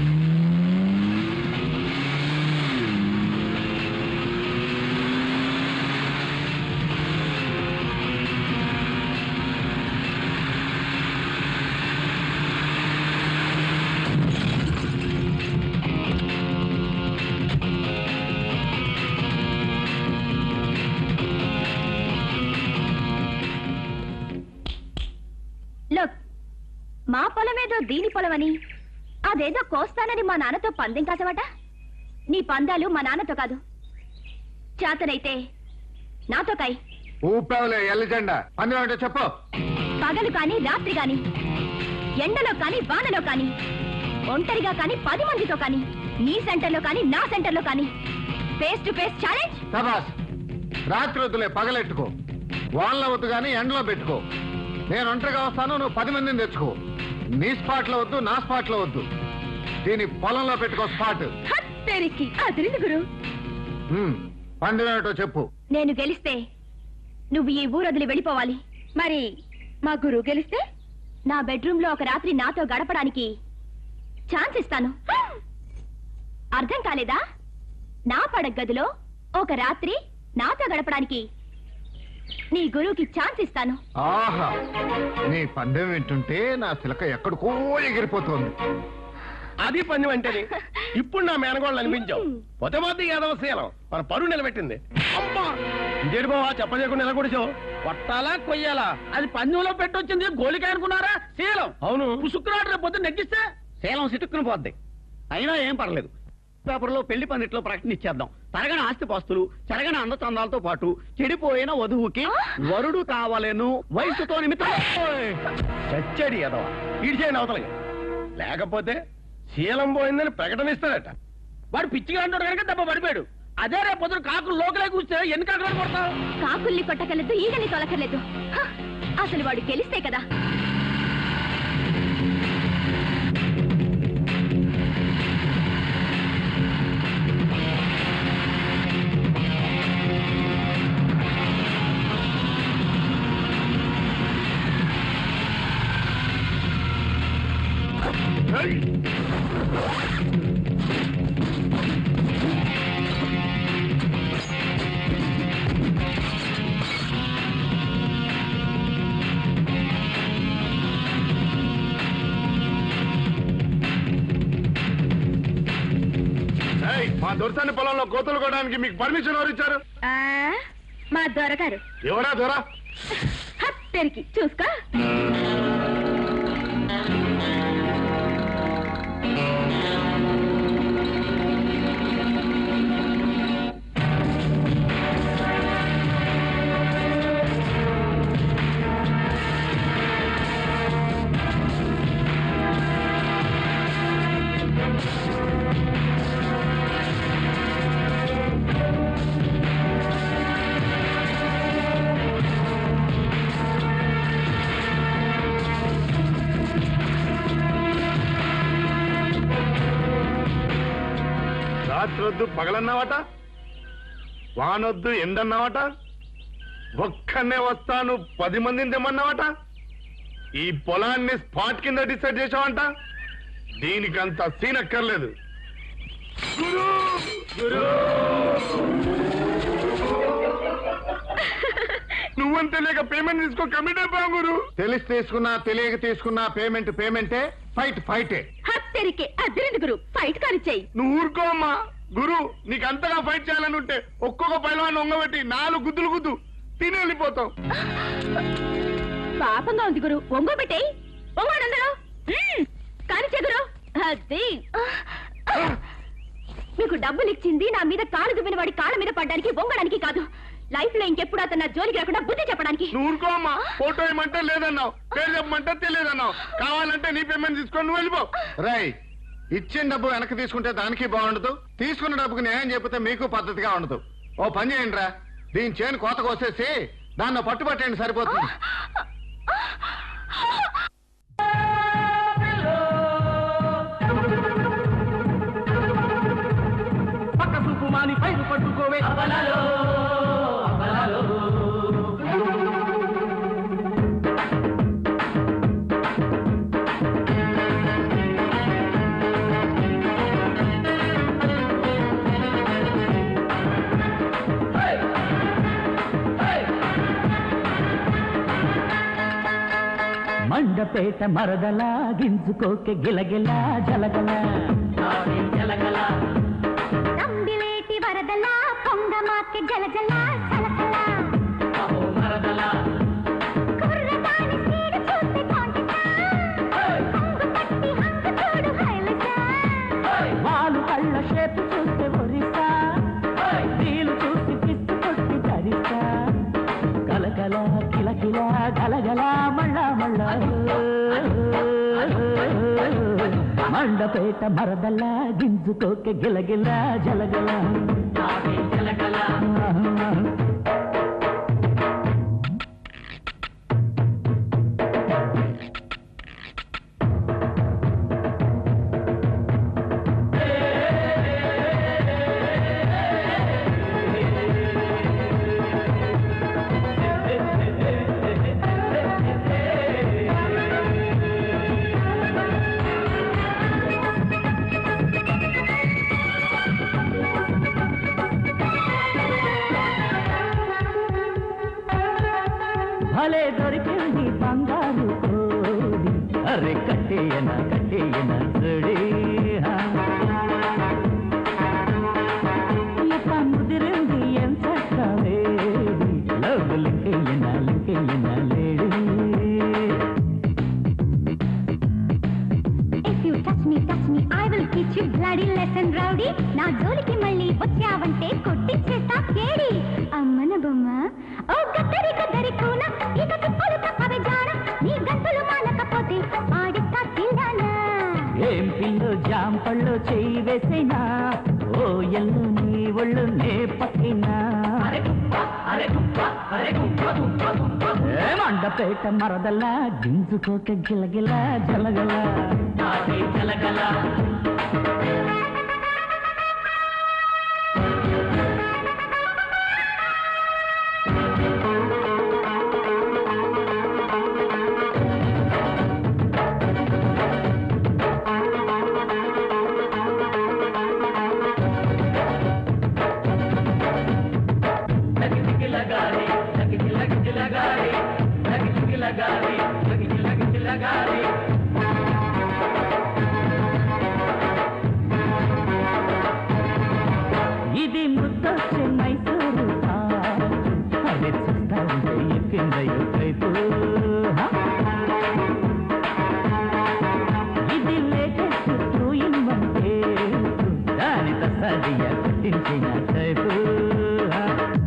లుక్ మా పొలమేదో దీని పొలమని అదేదో కోస్తానని మా నాన్నతో పందెం కాసవట నీ పందాలు మా నాన్నతో కాదు చేతనైతే నాతో కాయి ఊపావులే ఎల్లజెండా అందులో చెప్పు పగలు కాని రాత్రి కాని ఎండలో కాని వానలో కాని ఒంటరిగా కాని పది మందితో కాని నీ సెంటర్లో కాని నా సెంటర్లో కాని ఫేస్ టు ఫేస్ ఛాలెంజ్ సబాస్ రాత్రి వద్దులే పగలెట్టుకో వాళ్ళ వద్దు కానీ ఎండలో పెట్టుకో నేను ఒంటరిగా వస్తాను నువ్వు పది మందిని తెచ్చుకో నీ స్పాట్ లో వద్దు నా స్పాట్ లో వద్దు దీని పొలంలో పెట్టుకో స్పాట్ తెరికి అదిరింది గురు హ్మ్, పండినటో చెప్పు నేను గెలిస్తే నువ్వు ఈ ఊరొదిలి వెళ్ళిపోవాలి మరి మా గురువు గెలిస్తే నా బెడ్రూమ్ లో ఒక రాత్రి నాతో గడపడానికి ఛాన్స్ ఇస్తాను అర్థం కాలేదా నా పడగ గదిలో ఒక రాత్రి నాతో గడపడానికి నీ గురువుకి ఛాన్స్ ఇస్తాను ఆహా నీ పందెం వింటుంటే నా చిలక ఎక్కడికో ఎగిరిపోతుంది అది పందెం అంటేని ఇప్పుడు నా మేనగోళ్ళు అనిపించావు పొతే మొదటి యాదవ శీలం మన పరువు నిలబెట్టింది అమ్మా ఇదేడు బావా చెప్పలేకుండా నిలకూడచావు కొట్టాలా కొయ్యాలా అది పందెంలో పెట్టొచ్చింది గోలికాయ అనుకున్నారా శీలం అవును పుసుక్కురాడు రేపు పొద్దున్న నెగ్గిస్తే శీలం సిటుక్కుని పోద్ది అయినా ఏం పర్లేదు పేపర్లో పెళ్లి పందిట్లో ప్రకటన ఇచ్చేద్దాం తరగని ఆస్తిపాస్తులు చెరగని అందచందాలతో పాటు చెడిపోయిన వధువుకి వరుడు కావాలేను వయసుతో నిమిత్తం చచ్చడి యాదవ ఇడిచేయండి అవతలకి లేకపోతే శీలం పోయిందని ప్రకటన ఇస్తాడట వాడు పిచ్చిగా అంటాడు కనుక దెబ్బ పడిపోయాడు అదే రేపు పొద్దున కాకులు లోకలే కూర్చో ఎన్ని కాకులు కొడతావు కాకుల్ని కొట్టకలేదు ఈగని తొలకలేదు హ! అసలు వాడు గెలిస్తే కదా మా దొరసాని పొలంలో కోతలు కొట్టడానికి మీకు పర్మిషన్ ఎవరు ఇచ్చారు ఆ, మా దొరగారు ఎవరా దొర హత్తెరికి చూసుకో రాత్రొద్దు పగలన్నావట వానొద్దు ఎండన్నావట ఒక్కనే వస్తాను పది మందిని తెమ్మన్నావట ఈ పొలాన్ని స్పాట్ కింద డిసైడ్ చేసావంట దీనికంత సీన్ అక్కర్లేదు గురు గురు నువ్వంతే లేక పేమెంట్ తీసుకో కమిట్ అయిపోయావు గురు తెలిసి తీసుకున్నా తెలియక తీసుకున్నా పేమెంట్ పేమెంటే ఫైట్ ఫైటే హత్తెరికే అద్దరింది గురు ఫైట్ కానిచ్చేయి నువ్వు ఊరుకో అమ్మా గురు నీకు అంతగా ఫైట్ చేయాలని ఉంటే ఒక్కొక్క పైలవాన్ని ఒంగబెట్టి నాలుగు గుద్దులు గుద్దు తిని వెళ్ళిపోతావు పాపంగా ఉంది గురు ఒంగోబెట్టే ఒంగోనందరూ కానిచ్చే గురు అది మీకు డబ్బులు ఇచ్చింది నా మీద కాలు దువ్విన వాడి కాళ్ళ మీద పడ్డానికి వంగడానికి కాదు లైఫ్ లో ఇంకెప్పుడు అతను నా జోలికి రాకుండా బుద్ధి చెప్పడానికి నువ్వు ఊరుకో అమ్మా ఫోటో ఇమ్మంటే లేదన్నావు పేరు చెప్పమంటే తెలియదన్నావు కావాలంటే నీ పేమెంట్ తీసుకొని నువ్వు వెళ్ళిపో రై ఇచ్చిన డబ్బు వెనక్కి తీసుకుంటే దానికి బాగుండదు తీసుకున్న డబ్బుకి న్యాయం చెప్పితే మీకు పద్ధతిగా ఉండదు ఓ పని చేయండి రా దీని చేను కోత కోసేసి దాన్ని పట్టుబట్టండి సరిపోతుంది పక్క చూపు మాని పైరు పట్టుకోవే అబలలో అబలలో మండపేట మరదలా గింజుకోకె గిలగిల జలగల జలగల నంబిలేటి వరదలా పొంగమాకి జలజల సలసల కుర్రదాని సీడు చూస్తే కాంటిసా హంగు పట్టి హంగు చూడు హైలసా వాళ్ళు కళ్ళ షేపు చూస్తే ఒరిస్సా నీళ్ళు చూసి పిస్తు కొట్టి ధరిస్తా కలకల కిలకిల గలగల మళ్ళా మళ్ళా మండపేట మరదల్లా గింజుకోకె గిలగిల జలగల జలగల భలే దొరికింది బంగారు కోడి అరే కట్టేయన కట్టేయన చూడి ఇక ముదిరింది ఎంత వేడి లవ్ లింకయ్యన లింకయ్యన lady If you touch me, touch me, I will teach you bloody lesson, rowdy. నా జోలికి మళ్ళీ వచ్చావంటే కొట్టించేస్తా కేడి అమ్మన బొమ్మ ఓ గద్దరి గద్దరి కూన ఇక తిప్పులు తప్పవే జాన నీ గంతులు మానకపోతే ఆడిస్తా తిండానా ఏం పిల్లు జాంపళ్ళు చేయి వేసేనా ఓ ఎల్లు నీ ఒళ్ళు నే పక్కినా మండపేట మరదలా గింజుకోక గిలగిల జలగల జలగల ఇది ముద్దొచ్చే మైసూరు పాకు. అది చూస్తా ఉంటే ఎక్కిందయ్యో కైపు హా? ఇది లేటెస్ట్ టూ ఇన్ వన్ దాని తసాదియ కట్టించిన టైపు హా?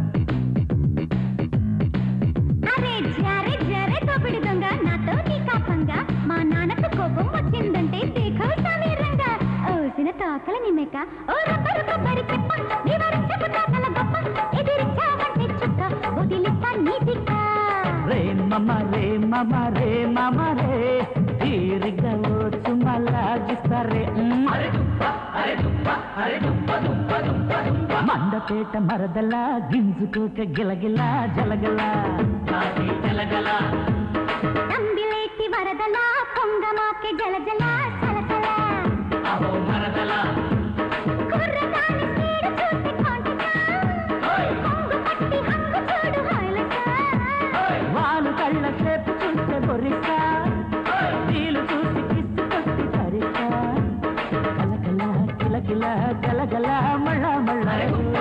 అరే జరే జరే తోపిడి దొంగ నాతో నీ కాపంగా మా నాన్నకు కోపం వచ్చిందంటే దేఖవు సమీరంగా ఓసిన తోకల నిమెక ఓ రబ్బరు కొబ్బరి చెప్ప నివరి చెబుతాకల గొప్ప ఎదిరించావంటే చుక్క వదిలిస్తా నీ దిక్క రే మమ రే మమ రే మమ రే తీరిగ్గా వచ్చు మళ్ళాగిస్తారే మండపేట మరదలా గింజుకోక గిలగిల జలగల జలగల నంబిలేటి వరదలా పొంగమాకే జలజల సలసల గలగల మళ్ళా మళ్ళా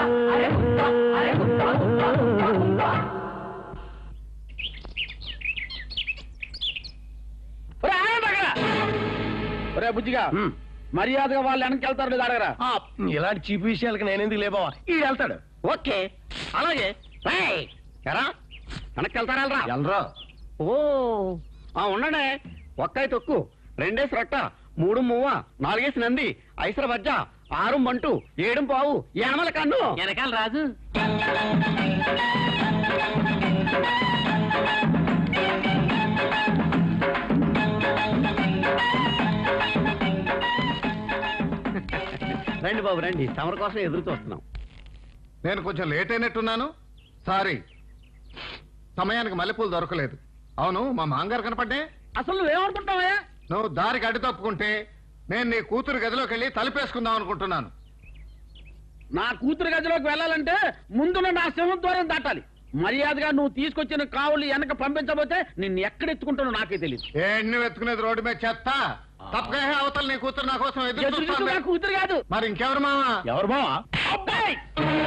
ఒరే, ఆగండి అక్కడ. ఒరే బుజ్జిగా మర్యాదగా వాళ్ళు వెనక్కి వెళ్తారు లేదా అడగరా ఆ, ఇలాంటి చీపు విషయాలకు నేనెందుకు లేబావా ఈ వెళ్తాడు ఓకే అలాగే రేయ్, ఎరా వెనక్కి వెళ్తారా వెళ్ళరా ఎల్రా ఓ ఆ ఉండండి ఒక్కాయి తొక్కు రెండేసి రొట్ట మూడు మువ్వ నాలుగేసి నంది ఐసర బజ్జ ఆరు మంటు ఏడు పావు ఎనమల కన్ను వెనకాల రాజు రండి బాబు రండి తమర కోసం ఎదురు చూస్తున్నాం నేను కొంచెం లేట్ అయినట్టున్నాను సారీ సమయానికి మల్లెపూలు దొరకలేదు అవును మా మాంగారు కనపడ్డే అసలు నువ్వేమనుకుంటావే నువ్వు దారికి అడ్డు తప్పుకుంటే నేను నీ కూతురు గదిలోకి వెళ్ళి తలుపేసుకుందాం అనుకుంటున్నాను నా కూతురు గదిలోకి వెళ్ళాలంటే ముందున్న నా సింహం దూరం దాటాలి మర్యాదగా నువ్వు తీసుకొచ్చిన కావులు వెనక పంపించబోతే నిన్ను ఎక్కడ ఎత్తుకుంటానో నాకే తెలియదు ఎన్ని వెతుకునేది రోడ్డు మీద చెత్త తప్పగా అవతల నీ కూతురు నా కోసం ఎదురు ఎదురు చూస్తూ చూస్తోంది. నా కూతురు కాదు మరి ఇంకెవరు మావా ఎవరు బావా అబ్బాయి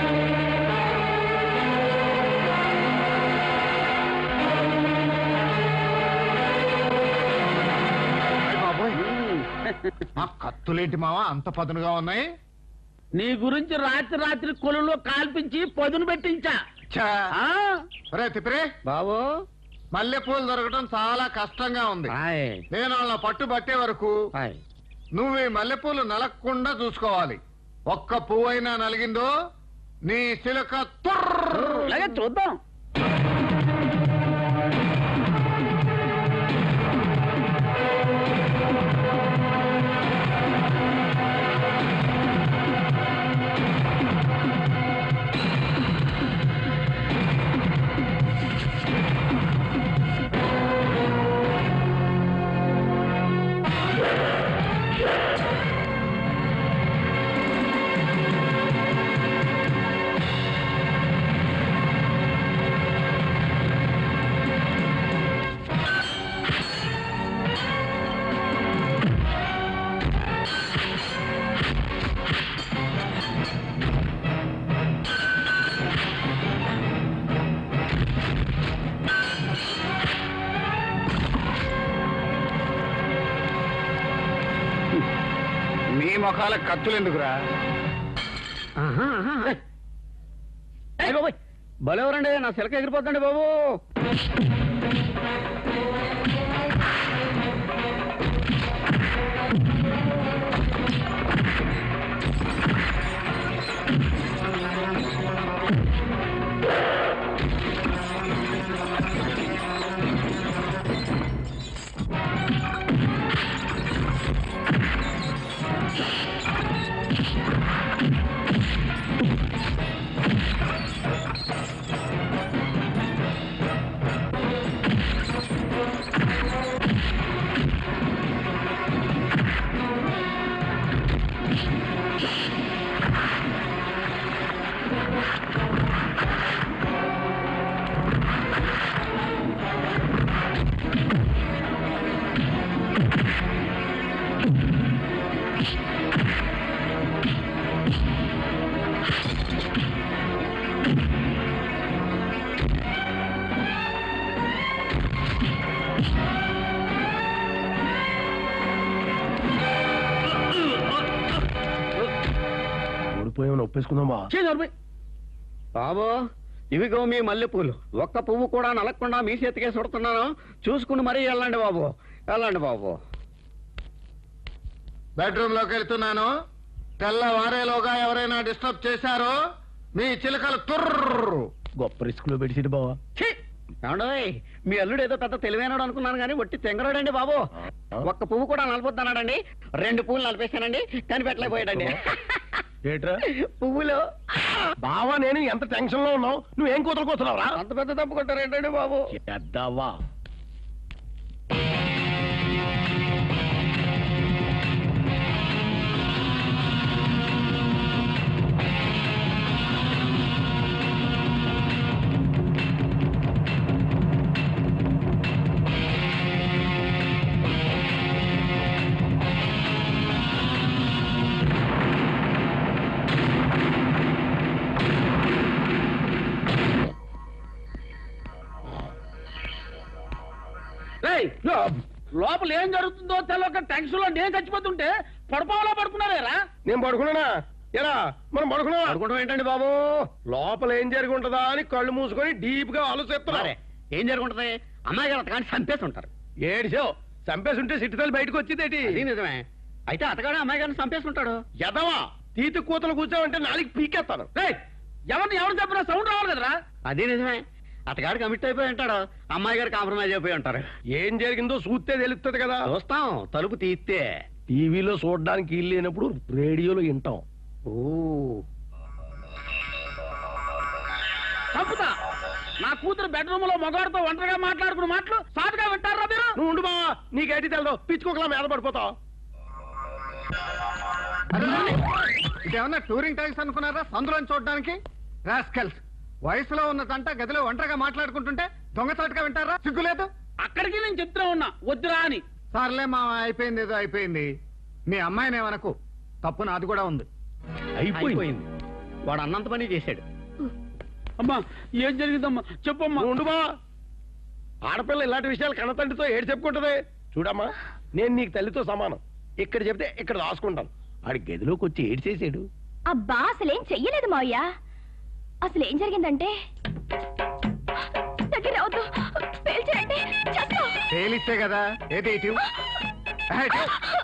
అయ్ బాబోయ్ మా కత్తులేంటి మావా అంత పదునుగా ఉన్నాయి నీ గురించి రాత్రి రాత్రి కొలులో కాల్పించి పదును పెట్టించా ఛా. ఆ? ఒరే తిప్పిరే బాబు మల్లెపూలు దొరకడం చాలా కష్టంగా ఉంది హాయ్ నేను వాళ్ళ పట్టు పట్టే వరకు హాయ్ నువ్వు ఈ మల్లెపూలు నలగకుండా చూసుకోవాలి ఒక్క పువ్వైనా నలిగిందో నీ చిలక తుర్ర్ అలాగే చూద్దాం నీ ముఖాల కత్తులు ఎందుకురా అయ్య బాబోయ్ భలేవరండి నా సిలక ఎగిరిపోతుందండి బాబు ఓడిపోయామని ఒప్పేసుకుందాం బా చీ, నోర్మై. బాబు ఇవిగో మీ మల్లెపూలు ఒక్క పువ్వు కూడా నలగకుండా మీ చేతికే సుడుతున్నాను చూసుకుని మరీ వెళ్ళండి బాబు వెళ్ళండి బాబు బెడ్రూమ్ లోకి వెళ్తున్నాను తెల్లవారేలోగా ఎవరైనా డిస్టర్బ్ చేశారో మీ చిలకలు తుర్రు గొప్ప రిస్క్ లో పెడిసిడు బావా ఛీ! ఏమండోయ్ మీ అల్లుడు ఏదో పెద్ద తెలివైనడు అనుకున్నాను కానీ ఒట్టి తెంగరాడండి బాబు ఒక్క పువ్వు కూడా నలపొద్దన్నాడండి రెండు పువ్వులు నలిపేశానండి కనిపెట్టలేకపోయాడండి ఏట్రా పువ్వులు బావా నేను ఎంత టెన్షన్ లో ఉన్నావు నువ్వేం కూతురు కూతున్నావురా అంత పెద్ద తప్పు కొట్టారేంటండి బాబు చేద్దావా లోపల ఏం జరుగుతుందో తెలియక టెన్షన్ లో నేను చచ్చిపోతుంటే పడపావలా పడుకున్నారేరా నేను పడుకున్నానా ఎలా మనం పడుకున్నా పడుకోవడం ఏంటండి బాబు లోపల ఏం జరిగి ఉంటుందా అని కళ్ళు మూసుకొని డీప్ గా ఆలోచిస్తున్నారు ఏం జరుగుంటది అమ్మాయి గారు అతగాని చంపేసి ఉంటారు ఏడిసో చంపేసి ఉంటే సిటితలు బయటకు వచ్చిందేటి అది నిజమే అయితే అతగాడు అమ్మాయి గారిని చంపేసి ఉంటాడు ఎదవా తీతి కూతలు కూర్చోమంటే నాలుగు పీకేస్తాను ఎవరిని ఎవరు చెప్పినా సౌండ్ రావాలి కదరా అది నిజమే అతగాడు కమిట్ అయిపోయి ఉంటాడు అమ్మాయి గారు కాంప్రమైజ్ అయిపోయి ఉంటారు ఏం జరిగిందో చూస్తే తెలుస్తుంది కదా చూస్తాం తలుపు తీస్తే టీవీలో చూడడానికి ఇల్లు లేనప్పుడు రేడియోలో వింటాం ఓ చంపుతా నా కూతురు బెడ్రూమ్ లో మగవాడితో ఒంటరిగా మాట్లాడుకున్న మాటలు సాటుగా వింటారా మీరు నువ్వు ఉండు బా నీకేంటి తెలదు పిచ్చుకోకలా మీద పడిపోతావు ఇదేమన్నా టూరింగ్ టైల్స్ అనుకున్నారా సందులోని చూడడానికి రాస్కల్స్ వయసులో ఉన్న తంట గదిలో ఒంటరిగా మాట్లాడుకుంటుంటే దొంగచాటుగా వింటారా సిగ్గులేదు అక్కడికి నేను చెప్తూ ఉన్నా వద్దురా అని సర్లే మా అయిపోయింది ఏదో అయిపోయింది మీ అమ్మాయిని ఏమనకు తప్పు నాది కూడా ఉంది అయిపోయింది వాడు అన్నంత పని చేశాడు అమ్మా ఏం జరిగిందమ్మా చెప్పమ్మా నువ్వు ఉండు బా ఆడపిల్ల ఇలాంటి విషయాలు కన్నతండ్రితో ఏడు చెప్పుకుంటది చూడమ్మా నేను నీకు తల్లితో సమానం ఇక్కడ చెప్తే ఇక్కడ రాసుకుంటాను ఆడి గదిలోకి వచ్చి ఏడు చేసాడు అబ్బా అసలేం చెయ్యలేదు మావయ్య అసలు ఏం జరిగిందంటే దగ్గర రావద్దు పేల్చారంటే చస్తా. తేలిస్తే కదా ఏది ఇటు ఏ, ఇటు.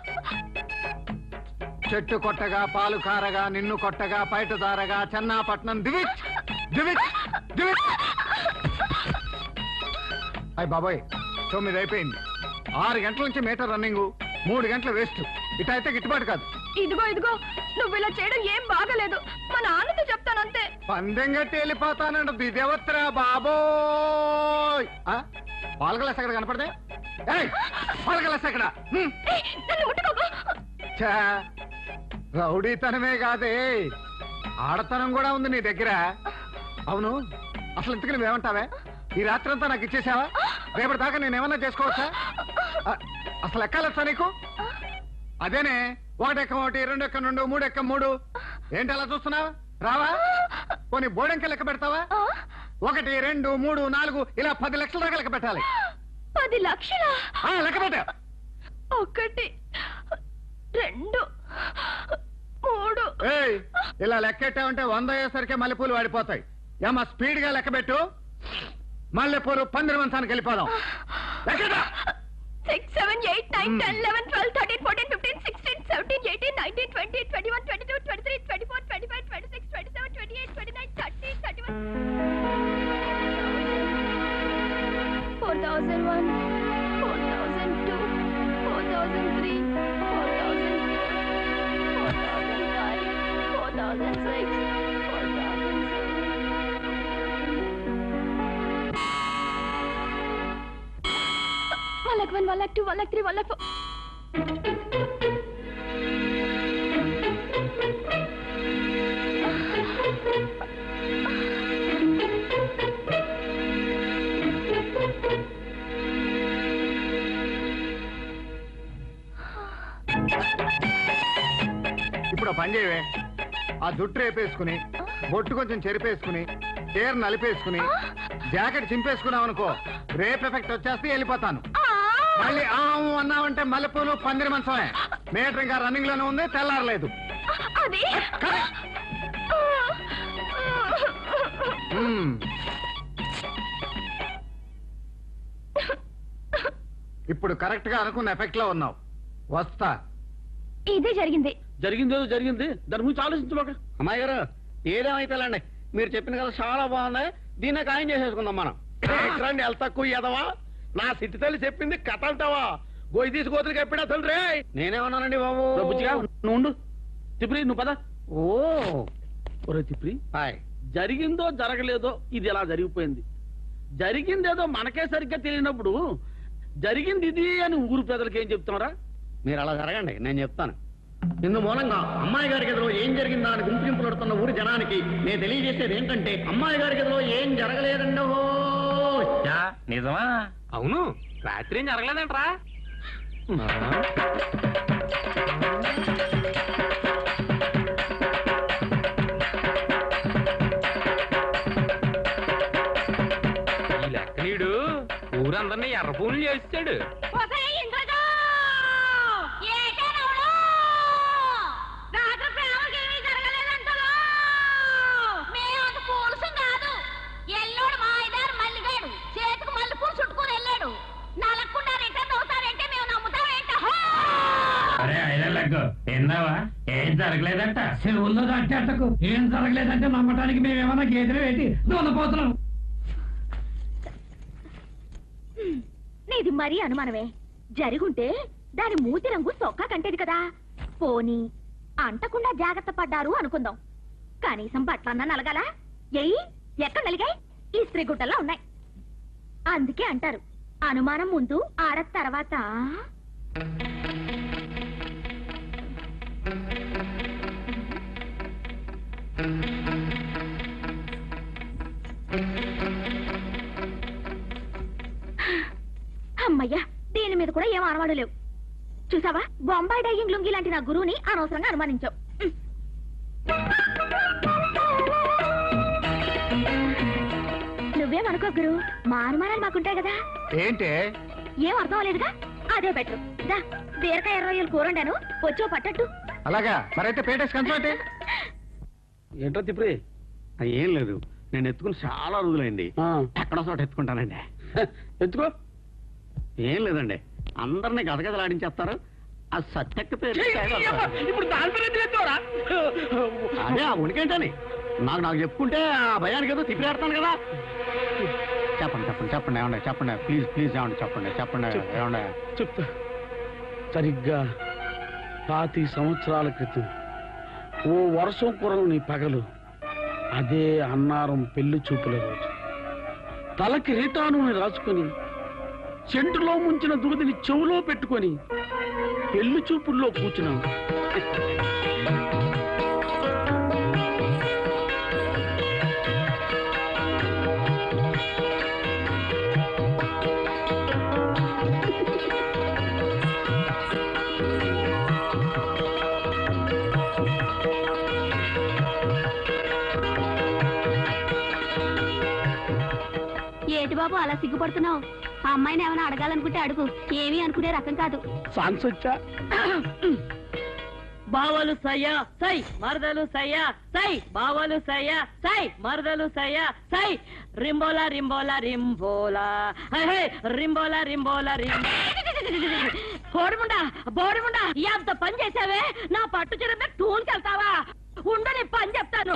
చెట్టు కొట్టగా పాలు కారగా నిన్ను కొట్టగా పైట దారగా చెన్నాపట్నం దివిచ్ దివిచ్ దివిచ్ అయ్య బాబాయ్ తొమ్మిది అయిపోయింది ఆరు గంటల నుంచి మీటర్ రన్నింగ్ మూడు గంటలు వేస్ట్ ఇట అయితే గిట్టుబాటు కాదు ఇదిగో ఇదిగో నువ్వు ఇలా చేయడం ఏం బాగలేదు మా నాన్నతో చెప్తానంతే పందెం గట్టి వెళ్ళిపోతానంట ఇదేవత్రా బాబోయ్ ఆ? పాల గ్లాస్ ఎక్కడ కనపడదే ఏయ్, పాల గ్లాస్ ఎక్కడ హ్మ్. నన్ను ముట్టుకోకు ఛా, రౌడీతనమే కాదే ఆడతనం కూడా ఉంది నీ దగ్గర అవును అసలు ఇంతకు నువ్వేమంటావే ఈ రాత్రంతా నాకు ఇచ్చేసావా రేపటి దాకా నేనేమన్నా చేసుకోవచ్చా ఆ, అసలు ఎక్కాలొచ్చా నీకు అదేనే ఒకటి ఎక్క ఒకటి రెండు ఎక్క రెండు మూడు ఎక్క మూడు ఏంటి అలా చూస్తున్నావా రావా పోనీ బోర్డెంక లెక్క పెడతావా ఒకటి రెండు మూడు నాలుగు ఇలా పది లక్షల దాకా లెక్క పెట్టాలి పది లక్షల ఆ, లెక్క పెట్టా ఒకటి రెండు మూడు ఏయ్ ఇలా లెక్కెట్టామంటే వంద అయ్యేసరికి మల్లెపూలు వాడిపోతాయి ఏమా స్పీడ్ గా లెక్క పెట్టు మల్లెపూలు పందిరి మంచానికి వెళ్ళిపోదాం లెక్కట six seven eight nine ten eleven twelve thirteen fourteen fifteen sixteen seventeen eighteen nineteen twenty twenty one twenty two twenty three twenty four twenty five twenty six twenty seven twenty eight twenty nine thirty thirty one four thousand one four thousand two four thousand three four thousand four thousand five four thousand six four thousand one lakh one one lakh two one lakh three one lock four ఇప్పుడు ఓ పని చేయవే ఆ జుట్టు రేపేసుకుని బొట్టు కొంచెం చెరిపేసుకుని చీర నలిపేసుకుని jacket చింపేసుకున్నావు అనుకో రేప్ ఎఫెక్ట్ వచ్చేస్తే వెళ్ళిపోతాను మళ్ళీ ఆము అన్నావంటే మల్లెపూలు పందిరి మంచమే మీటర్ ఇంకా రన్నింగ్ లోనే ఉంది తెల్లారలేదు అది మ్మ్. ఇప్పుడు కరెక్ట్ గా అనుకున్న ఎఫెక్ట్ లో ఉన్నావు వస్తా ఇదే జరిగింది జరిగిందో జరిగింది దాని గురించి ఆలోచించబోక అమ్మాయి గారు ఏదేమైతేలండి మీరు చెప్పిన కదా చాలా బాగుంది దీన్నే ఖాయం చేసేసుకుందాం మనం రండి ఎంత తక్కువ ఎదవా నా సిట్టి తల్లి చెప్పింది కథ అంటావా గొయ్యి తీసి కోతులు కప్పిడా తండ్రి నేనేమన్నానండి బాబు బుజ్జిగా నువ్వు ఉండు తిప్రి నువ్వు పద ఓ ఒరే తిప్రి హాయ్ జరిగిందో జరగలేదో ఇది ఎలా జరిగిపోయింది జరిగిందేదో మనకే సరిగ్గా తెలియనప్పుడు జరిగింది ఇది అని ఊరు ప్రజలకు ఏం చెప్తున్నారా మీరు అలా జరగండి నేను చెప్తాను ఇందు మూలంగా అమ్మాయి గారి గదిలో ఏం జరిగిందా అని గుంపు గుంపులుడుతున్న ఊరి జనానికి నేను తెలియజేసేది ఏంటంటే అమ్మాయి గారి గదిలో ఏం జరగలేదండో నిజమా అవును రాత్రి ఏం జరగలేదంట్రా ఈ లెక్క నీడు ఊరందరినీ ఎర్ర పూలు చేస్తాడు ఒసేయ్ ఇంద్రజ విన్నావా ఏం జరగలేదంట సెలవుల్లో దాటకు ఏం జరగలేదంటే నమ్మటానికి మేమేమన్నా గేదెలు పెట్టి దొన్నపోతున్నాం నీది మరీ అనుమానమే జరిగుంటే దాని మూతి రంగు సొక్కా కంటేది కదా పోనీ అంటకుండా జాగ్రత్త పడ్డారు అనుకుందాం కనీసం బట్టలన్నా నలగాల ఎయ్యి ఎక్కడ నలిగాయి ఈ స్త్రీ గుట్టల్లో ఉన్నాయి అందుకే అంటారు అనుమానం ముందు ఆడ తర్వాత అమ్మయ్యా దీని మీద కూడా ఏం అనవాడు లేవు చూసావా బొంబాయి డైయింగ్ లుంగి లాంటి నా గురువుని అనవసరంగా అనుమానించావు నువ్వేమనుకో గురు మా అనుమానాలు మాకుంటాయి కదా ఏంటే ఏం అర్థం అవ్వలేదుగా అదే బెటర్ దా బీరకాయ ఎర్ర రొయ్యలు కూరండాను వచ్చో పట్టట్టు అలాగా మరైతే పేటేసి కంచోటే ఏంటో తిప్పి ఏం లేదు నేను ఎత్తుకుని చాలా రోజులైంది ఎక్కడో చోట ఎత్తుకుంటానండి ఎత్తుకో ఏం లేదండి అందరినీ గదగదలాడించేస్తారు ఆ సత్యక్క పేరు ఇప్పుడు దాని పేరు ఎందుకు ఎత్తావురా? అదే ఆ ఉనికేంటని నాకు నాకు చెప్పుకుంటే ఆ భయానికి ఏదో తిప్పిరేడతాను కదా చెప్పండి చెప్పండి చెప్పండి ఏమండి చెప్పండి ప్లీజ్ ప్లీజ్ ఏమండి చెప్పండి చెప్పండి ఏమండి చెప్తా సరిగ్గా పాతి సంవత్సరాల క్రితం ఓ వర్షం కురవని పగలు అదే అన్నారం పెళ్లి చూపుల రోజు తలకి రీటానుని రాసుకొని చెంటులో ముంచిన దురదిని చెవులో పెట్టుకొని పెళ్లి చూపుల్లో కూర్చున్నాం ఏంటి బాబు అలా సిగ్గుపడుతున్నావు ఆ అమ్మాయిని ఏమైనా అడగాలనుకుంటే అడుగు ఏమీ అనుకునే రకం కాదు సాన్స్ వచ్చా బావలు సయ్యా సై మరదలు సయ్యా సై బావలు సయ్యా సై మరదలు సయ్యా సై రింబోలా రింబోలా రింబోలా హే, హే, రింబోలా రింబోలా రిం బోడిముండా బోడిముండా ఎంత పని చేసావే నా పట్టు చీర మీద టూన్కెళ్తావా ఉండని పని చెప్తాను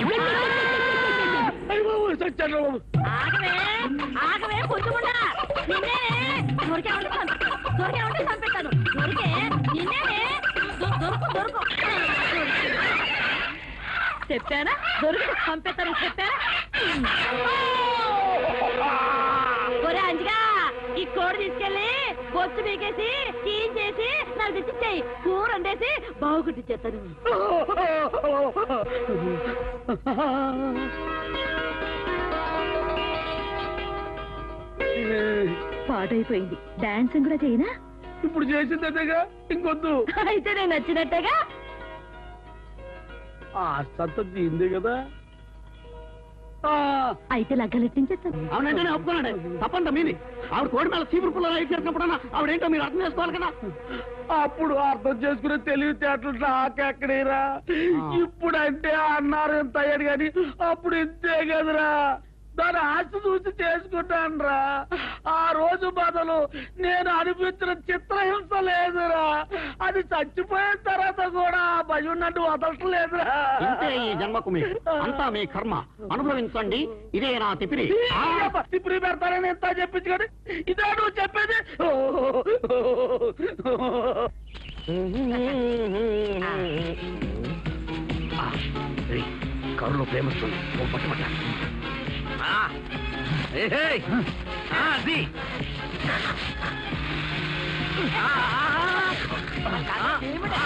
ఆగవే ఆగవే కొంచెముండా నిన్నే దొరికే ఉంటే చంపేస్తాను దొరికే ఉంటే చంపేస్తాను దొరికే నిన్నే దొ- దొరుకు దొరుకు చెప్పానా దొరికి చంపేస్తాను చెప్పానా ఒరే అంజిగా ఈ కోడి తీసుకెళ్ళి బొచ్చు పీకేసి క్లీన్ చేసి నాకు తెచ్చిచ్చాయి కూర వండేసి బాగుంటిచ్చేస్తాను పాటైపోయింది డాన్సింగ్ కూడా చేయనా ఇప్పుడు చేసిందేగా ఇంకొద్దు అయితే నేను నచ్చినట్టేగా ఆ సంత తీంది కదా ఆ, అయితే లగ్గలెట్టించేస్తాను అవునంటే నేను ఒప్పుకున్నాడు తప్పంట మీది ఆవిడ కోడి మేళ చీపురు పుల్ల అయిపోయినప్పుడన్నా ఆవిడేంటో మీరు అర్థం చేసుకోవాలి కదా అప్పుడు అర్థం చేసుకునే తెలివితేటలు నాకెక్కడేరా ఇప్పుడు అంటే అన్నారు ఎంత అయ్యాడు కానీ అప్పుడు ఇంతే కదరా దాని ఆశ చూసి చేసుకుంటాను రా ఆ రోజు బదులు నేను అనిపించిన చిత్రహింస లేదురా అది చచ్చిపోయిన తర్వాత కూడా ఆ భయం నన్ను వదలట్లేదురా ఇంతే ఈ జన్మకు మీ అంతా మీ కర్మ అనుభవించండి ఇదే నా తిపిరి ఇప్పుడు పెడతానని ఎంత చెప్పించి కానీ ఇదే నువ్వు చెప్పేది కరులో ప్రేమిస్తుంది ఓ పట్టుమట ఆ, ఏ, హే. ఆ, అది ఆ, ఆ, ఆ.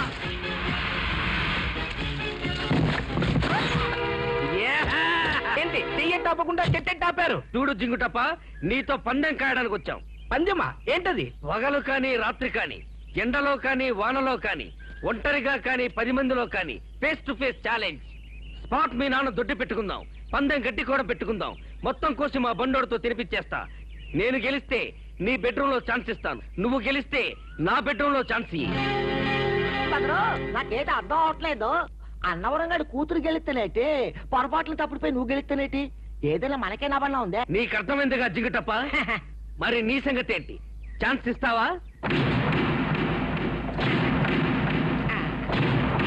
ఏ, ఏంటి చెయ్యి టాపకుండా చెట్టే టాపారు చూడు జింగుటప్ప నీతో పందెం కాయడానికి వచ్చాం పందెమా ఏంటది పగలు కానీ రాత్రి కానీ ఎండలో కానీ వానలో కానీ ఒంటరిగా కానీ పది మందిలో కానీ face to face challenge spot మీ నాన్న దొడ్డి పెట్టుకుందాం పందెం గట్టి కూడా పెట్టుకుందాం మొత్తం కోసి మా బండోడితో తినిపించేస్తా నేను గెలిస్తే నీ బెడ్రూమ్ లో ఛాన్స్ ఇస్తాను నువ్వు గెలిస్తే నా బెడ్రూమ్ లో ఛాన్స్ ఇయ్యి బదరు నాకేటి అర్థం అవట్లేదు అన్నవరం గడి కూతురు గెలిస్తేనేటి పొరపాట్లు తప్పుడుపోయి నువ్వు గెలిస్తేనేటి ఏదైనా మనకే నబన్నా ఉందే నీకు అర్థమైందిగా జిగుటప్ప మరి నీ సంగతి ఏంటి ఛాన్స్ ఇస్తావా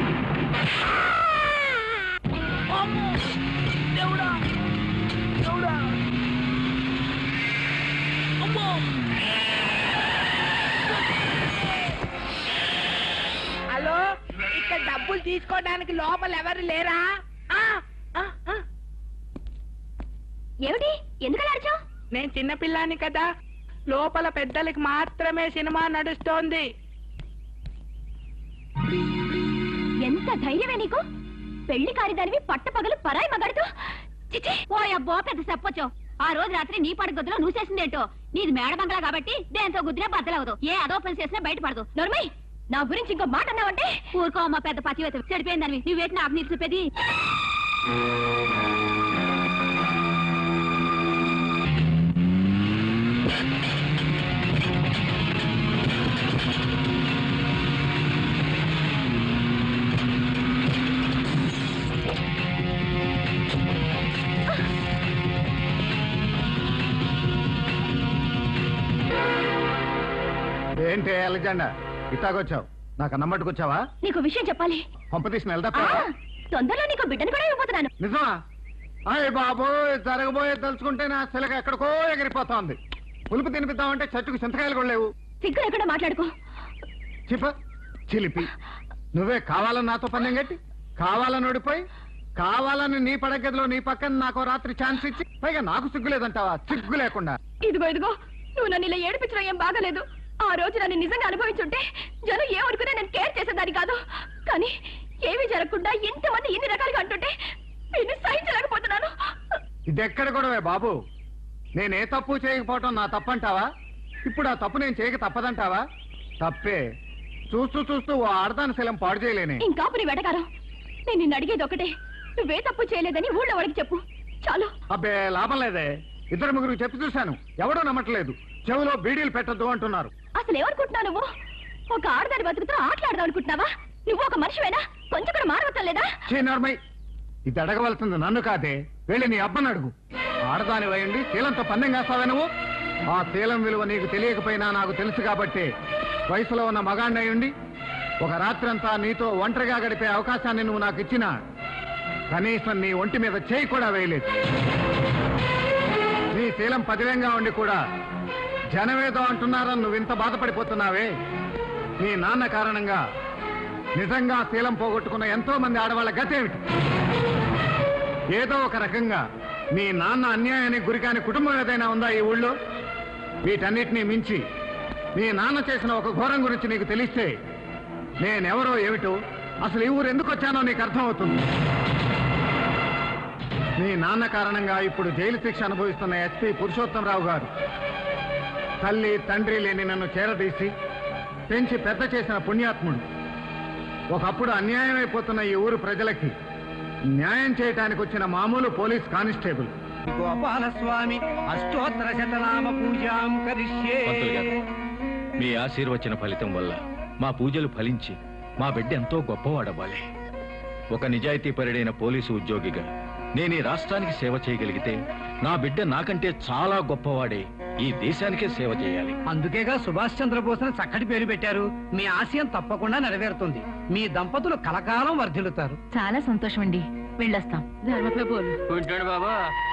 తీసుకోవడానికి లోపల ఎవరు లేరా ఆ, ఆ, ఆ. ఏమిటి ఎందుకలా అరిచావు నేను చిన్నపిల్లాని కదా లోపల పెద్దలకి మాత్రమే సినిమా నడుస్తోంది ఎంత ధైర్యమే నీకు పెళ్లి కారిదానివి పట్టపగలు పరాయి మగాడుతూ చిచి ఓ అబ్బో పెద్ద చెప్పొచ్చు ఆ రోజు రాత్రి నీ పడ గదిలో నువ్వు చేసిందేంటో నీది మేడ బంగ్లా కాబట్టి దేంతో గుద్దినా బద్దలవదు ఏ అదో పని చేసినా బయటపడదు నోర్మై నా గురించి ఇంకో మాట అన్నావంటే ఊరుకో అమ్మ పెద్ద పతివేత చెడిపోయిందని నువ్వేటి నాకు నీకు చెప్పేది ఏంటి అలెగ్జాండర్ ఇట్టాగొచ్చావు నాకు నమ్మట్టుకొచ్చావా నీకు విషయం చెప్పాలి పంప తీసిన వెళ్దా ఆ, తొందరలో నీకు బిడ్డను కూడా ఇవ్వబోతున్నాను నిజమా అయ్య బాబు జరగబోయే తలుచుకుంటే నా శిలక ఎక్కడికో ఎగిరిపోతోంది పులుపు తినిపిద్దామంటే చెట్టుకు చింతకాయలు కూడా లేవు సిగ్గు ఎక్కడ మాట్లాడుకో చిప చిలిపి నువ్వే కావాలని నాతో పందెం కట్టి కావాలని ఓడిపోయి కావాలని నీ పడగదిలో నీ పక్కన నాకు రాత్రి ఛాన్స్ ఇచ్చి పైగా నాకు సిగ్గు లేదంటావా సిగ్గు లేకుండా ఇదిగో ఇదిగో నువ్వు నన్ను ఇలా ఏడిపించడం ఏం బాగలేదు ఆ రోజు నన్ను నిజంగా అనుభవించుంటే జనం ఏమనుకున్నా నేను కేర్ చేసేదాన్ని కాదు కానీ ఏమీ జరగకుండా ఇంతమంది ఇన్ని రకాలుగా అంటుంటే నేను సహించలేకపోతున్నాను ఇదెక్కడ గొడవే బాబు నేనే తప్పు చేయకపోవటం నా తప్పంటావా ఇప్పుడు ఆ తప్పు నేను చేయక తప్పదంటావా తప్పే చూస్తూ చూస్తూ ఓ ఆడదాని శీలం పాడు చేయలేనే ఇంకా నీ వెటకారం నేను నిన్ను అడిగేది ఒకటే నువ్వే తప్పు చేయలేదని ఊళ్ళో వాడికి చెప్పు చాలు అబ్బే లాభం లేదే ఇద్దరు ముగ్గురు చెప్పి చూశాను ఎవడూ నమ్మట్లేదు చెవిలో బీడీలు పెట్టద్దు అంటున్నారు అసలు ఏమనుకుంటున్నావు నువ్వు ఒక ఆడదాని బతుకుతో ఆటలాడదాం అనుకుంటున్నావా నువ్వు ఒక మనిషివేనా కొంచెం కూడా మారవచ్చం లేదా చీనర్మై ఇది అడగవలసింది నన్ను కాదే వెళ్ళి నీ అబ్బని అడుగు ఆడదాని వేయండి శీలంతో పందెం కాస్తావే నువ్వు ఆ శీలం విలువ నీకు తెలియకపోయినా నాకు తెలుసు కాబట్టి వయసులో ఉన్న మగాణ్ణయ్యుండి ఒక రాత్రంతా నీతో ఒంటరిగా గడిపే అవకాశాన్ని నువ్వు నాకు ఇచ్చినా కనీసం నీ ఒంటి మీద చేయి కూడా వేయలేదు నీ శీలం పదివేంగా ఉండి కూడా జనమేదో అంటున్నారని నువ్వు ఇంత బాధపడిపోతున్నావే నీ నాన్న కారణంగా నిజంగా శీలం పోగొట్టుకున్న ఎంతో మంది ఆడవాళ్ళ గతేమిటి ఏదో ఒక రకంగా నీ నాన్న అన్యాయానికి గురికాని కుటుంబం ఏదైనా ఉందా ఈ ఊళ్ళో వీటన్నిటినీ మించి నీ నాన్న చేసిన ఒక ఘోరం గురించి నీకు తెలిస్తే నేనెవరో ఏమిటో అసలు ఈ ఊరు ఎందుకు వచ్చానో నీకు అర్థమవుతుంది నీ నాన్న కారణంగా ఇప్పుడు జైలు శిక్ష అనుభవిస్తున్న ఎస్పీ పురుషోత్తంరావు గారు తల్లి తండ్రి లేని నన్ను చేరదీసి పెంచి పెద్ద చేసిన పుణ్యాత్ముడు ఒకప్పుడు అన్యాయమైపోతున్న ఈ ఊరు ప్రజలకి న్యాయం చేయటానికి వచ్చిన మామూలు పోలీస్ కానిస్టేబుల్ గోపాలస్వామి అష్టోత్తర శతనామ పూజాం కరిష్యే పంతులు గారు, మీ ఆశీర్వచన ఫలితం వల్ల మా పూజలు ఫలించి మా బిడ్డ ఎంతో గొప్పవాడవ్వాలి ఒక నిజాయితీపరుడైన పోలీసు ఉద్యోగిగా నేను ఈ రాష్ట్రానికి సేవ చేయగలిగితే నా బిడ్డ నాకంటే చాలా గొప్పవాడే ఈ దేశానికే సేవ చేయాలి అందుకేగా సుభాష్ చంద్రబోస్ని చక్కటి పేరు పెట్టారు మీ ఆశయం తప్పకుండా నెరవేరుతుంది మీ దంపతులు కలకాలం వర్ధిల్లుతారు చాలా సంతోషం అండి వెళ్ళొస్తాం ధర్మప్రభువులు కొంటాడు బాబా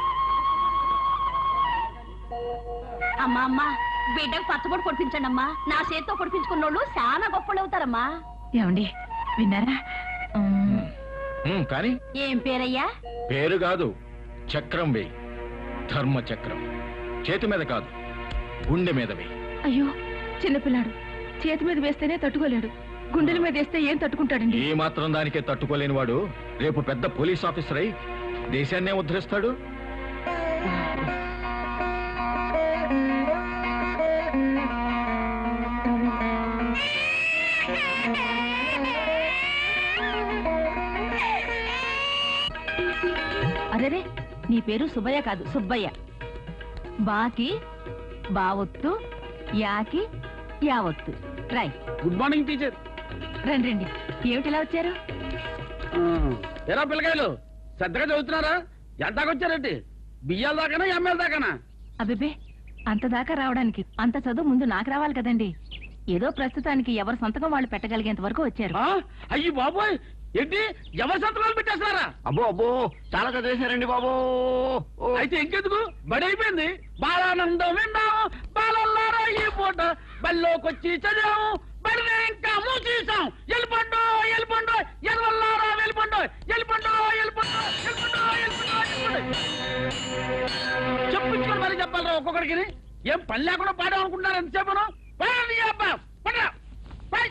అమ్మా అమ్మా బిడ్డకు పచ్చబొడి పొడిపించండి అమ్మా నా చేతితో పొడిపించుకున్న వాళ్ళు చాలా గొప్పలు అవుతారమ్మా ఏమండి విన్నారా ఉమ్, ఉమ్, కానీ ఏం పేరయ్యా పేరు కాదు చక్రం వేయి ధర్మ చక్రం చేతి మీద కాదు గుండె మీద వేయి అయ్యో చిన్నపిల్లాడు చేతి మీద వేస్తేనే తట్టుకోలేడు గుండెల మీద వేస్తే ఏం తట్టుకుంటాడండి ఈ మాత్రం దానికే తట్టుకోలేని వాడు రేపు పెద్ద పోలీస్ ఆఫీసర్ అయి దేశాన్నే ఉద్ధరిస్తాడు అరేరే నీ పేరు సుబ్బయ్య కాదు సుబ్బయ్య బాకి బావొత్తు యాకి యావొత్తు రై గుడ్ మార్నింగ్ టీచర్ రండి రండి ఏమిటి ఇలా వచ్చారు ఎలా పిల్లకాయలు శ్రద్ధగా చదువుతున్నారా ఎంత దాకా వచ్చారండి బియ్యాల దాకానా ఎంఎల్ దాకానా అబ్బిబే అంత దాకా రావడానికి అంత చదువు ముందు నాకు రావాలి కదండి ఏదో ప్రస్తుతానికి ఎవరి సంతకం వాళ్ళు పెట్టగలిగేంత వరకు వచ్చారు ఆ? అయ్యి బాబోయ్ ఏంటి ఎవరి సంతకాలు పెట్టేస్తారా అబ్బో అబ్బో చాలా చదివేశారండి బాబు అయితే ఇంకెందుకు బడి అయిపోయింది బాలానందం విన్నాము బాలల్లారా ఈ పూట బల్లోకొచ్చి చదివాము పడితే ఇంకా మూసేసాం వెళ్ళిపోండు వెళ్ళిపోండు ఎదవల్లారా వెళ్ళిపోండు వెళ్ళిపోండు వెళ్ళిపోండు వెళ్ళిపోండు వెళ్ళిపోండు వెళ్ళిపోండు చెప్పించుకొని మరి చెప్పాలరా ఒక్కొక్కడికి ఏం పని లేకుండా పాడాం అనుకుంటున్నారు ఎంతసేపు పడండి అబ్బా పడరా పై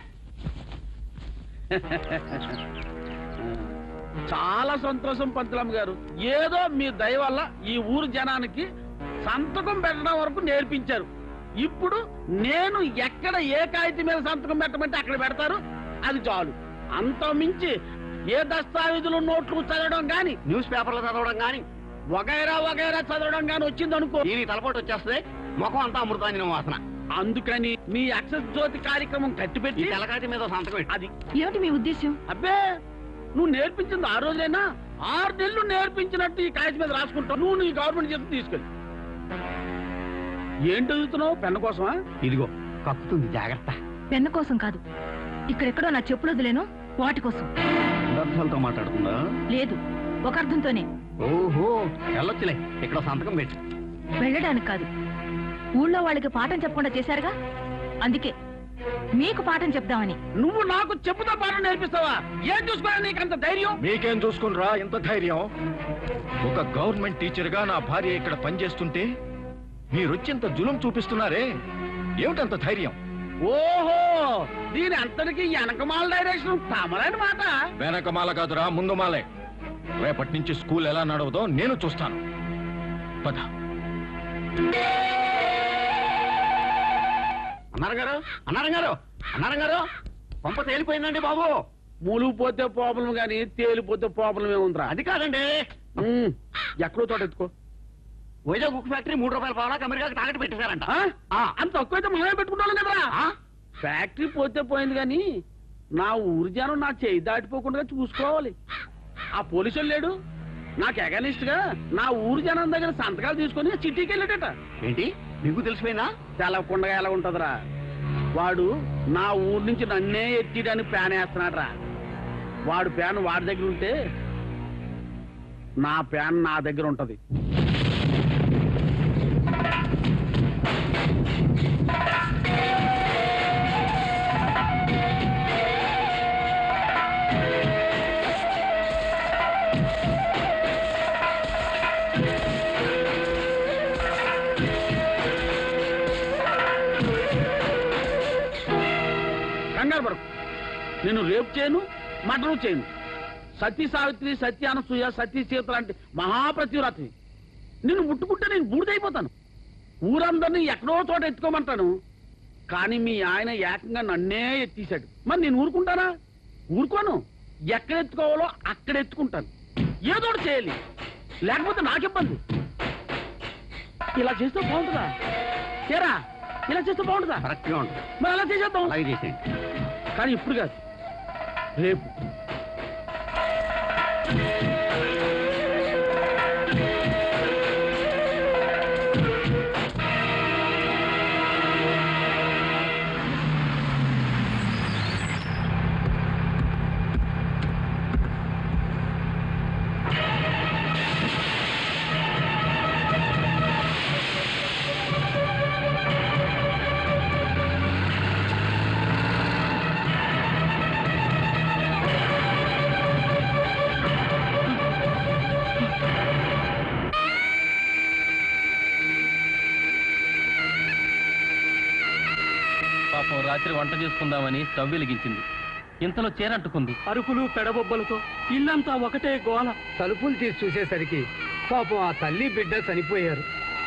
చాలా సంతోషం పంతులమ్మ గారు ఏదో మీ దయ వల్ల ఈ ఊరు జనానికి సంతకం పెట్టడం వరకు నేర్పించారు ఇప్పుడు నేను ఎక్కడ ఏ కాగితం మీద సంతకం పెట్టమంటే అక్కడ పెడతారు అది చాలు అంత మించి ఏ దస్తావేజులు నోట్లు చదవడం గాని న్యూస్ పేపర్లు చదవడం గాని వగైరా వగైరా చదవడం గాని వచ్చింది అనుకో దీని తలపోటు వచ్చేస్తుంది ముఖం అంతా అమృతాంజనం వాసన అందుకని మీ అక్షస్ జ్యోతి కార్యక్రమం కట్టిపెట్టి తెలకాటి మీద సంతకం పెట్టు. అది ఏమిటి మీ ఉద్దేశం అబ్బే నువ్వు నేర్పించింది ఆ రోజైనా ఆరు నెలలు నేర్పించినట్టు ఈ కాగితం మీద రాసుకుంటావు నువ్వు నీ గవర్నమెంట్ చేతి తీసుకెళ్ళి ఏం చదువుతున్నావు పెన్ను కోసమా ఇదిగో కక్కుతుంది జాగ్రత్త పెన్ను కోసం కాదు ఇక్కడెక్కడో నా చెప్పులు వదిలేను వాటి కోసం అర్థాలతో మాట్లాడుతుందా లేదు ఒక అర్థంతోనే ఓహో వెళ్ళొచ్చులే ఇక్కడ సంతకం పెట్టు వెళ్ళడానికి కాదు ఊళ్ళో వాళ్ళకి పాఠం చెప్పకుండా చేశారుగా అందుకే మీకు పాఠం చెప్దామని నువ్వు నాకు చెప్పుతో పాఠం నేర్పిస్తావా ఏం చూసుకోవాలి నీకు అంత ధైర్యం మీకేం చూసుకునిరా ఇంత ధైర్యం ఒక గవర్నమెంట్ టీచర్ గా నా భార్య ఇక్కడ పనిచేస్తుంటే మీరొచ్చింత జులుం చూపిస్తున్నారే ఏమిటంత ధైర్యం ఓహో దీని అంతటికి వెనకమాల డైరెక్షన్ తమరని మాట వెనకమాల కాదురా ముందు మాలే రేపటి నుంచి స్కూల్ ఎలా నడవదో నేను చూస్తాను పద అన్నారు గారు అన్నారు గారు అన్నారు గారు పంప తేలిపోయిందండి బాబు మూలిగిపోతే ప్రాబ్లం గాని తేలిపోతే ప్రాబ్లం ఏముందిరా అది కాదండి ఉమ్, ఎక్కడో చోట ఎత్తుకో వైజాగ్ బుక్ ఫ్యాక్టరీ మూడు రూపాయల పావలా అమెరికాకి తాకట్టు పెట్టేశారంట ఆ? అంత తక్కువైతే మనమే పెట్టుకుంటాం కదరా ఫ్యాక్టరీ పోతే పోయింది కానీ నా ఊరు జనం నా చేయి దాటిపోకుండా చూసుకోవాలి ఆ పోలీసులు లేడు నాకు ఎగనిస్ట్ గా నా ఊరు జనం దగ్గర సంతకాలు తీసుకొని చిట్టీకి వెళ్ళాడట ఏంటి నీకు తెలిసిపోయిందా తెలవకుండా ఎలా ఉంటదిరా వాడు నా ఊరు నుంచి నన్నే ఎత్తిడని ప్యాన్ వేస్తున్నాడు రా వాడు ప్యాన్ వాడి దగ్గర ఉంటే నా ప్యాన్ నా దగ్గర ఉంటది కంగారు పడకు నేను రేపు చేయను మటను చేయను సతీ సావిత్రి సత్య అనసూయ సతీ సీత లాంటి మహాప్రతివ్రతని నిన్ను ముట్టుకుంటే నేను బూడిదైపోతాను ఊరందరినీ ఎక్కడో చోట ఎత్తుకోమంటాను కానీ మీ ఆయన ఏకంగా నన్నే ఎత్తేసాడు మరి నేను ఊరుకుంటానా ఊరుకోను ఎక్కడ ఎత్తుకోవాలో అక్కడ ఎత్తుకుంటాను ఏదో ఒకటి చేయాలి లేకపోతే నాకిబ్బంది ఇలా చేస్తే బాగుంటుందా చేరా ఇలా చేస్తే బాగుంటుందా కరెక్ట్గా ఉంటుంది మరి అలా చేసేద్దాం అలాగే చేసేయండి కానీ ఇప్పుడు కాదు రేపు పాపం రాత్రి వంట చేసుకుందామని స్టవ్ వెలిగించింది ఇంతలో చేరంటుకుంది అరుపులు పెడబొబ్బలతో ఇల్లంతా ఒకటే గోల తలుపులు తీసి చూసేసరికి పాపం ఆ తల్లి బిడ్డ చనిపోయారు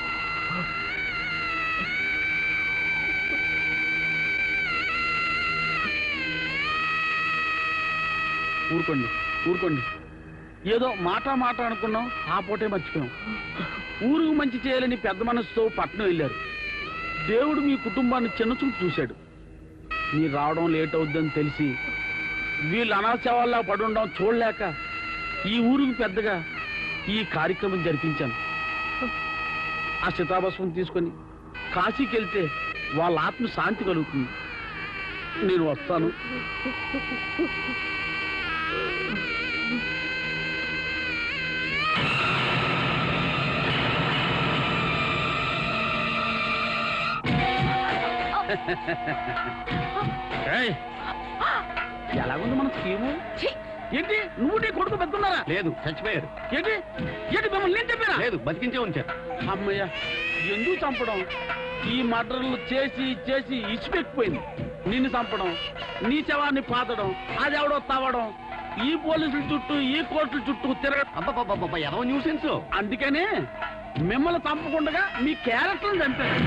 ఊరుకోండి ఊరుకోండి ఏదో మాట మాట అనుకున్నాం ఆ పూటే మర్చిపోయాం ఊరుకు మంచి చేయాలని పెద్ద మనసుతో పట్నం వెళ్ళారు దేవుడు మీ కుటుంబాన్ని చిన్నచూపు చూశాడు మీరు రావడం లేట్ అవుద్దని తెలిసి వీళ్ళు అనాచావాల్లా పడుండడం చూడలేక ఈ ఊరికి పెద్దగా ఈ కార్యక్రమం జరిపించాను ఆ చితాభస్వం తీసుకొని కాశీకి వెళ్తే వాళ్ళ ఆత్మ శాంతి కలుగుతుంది నేను వస్తాను ఏయ్, ఎలాగుంది మన స్కీము ఏంటి నువ్వు నీ కొడుకు బతుకున్నారా లేదు చచ్చిపోయారు ఏంటి ఏంటి మిమ్మల్ని నేను చెప్పారా లేదు బతికించే ఉంచారు అమ్మయ్య ఎందుకు చంపడం ఈ మర్డర్లు చేసి చేసి ఇచ్చిపెక్కిపోయింది నిన్ను చంపడం నీ శవాన్ని పాతడం అది ఎవడో తవ్వడం ఈ పోలీసుల చుట్టూ ఈ కోర్టుల చుట్టూ తిరగడం అబ్బబ్బబ్బబ్బ ఎవరో న్యూసెన్స్ అందుకనే మిమ్మల్ని చంపకుండా మీ క్యారెక్టర్ని చంపారు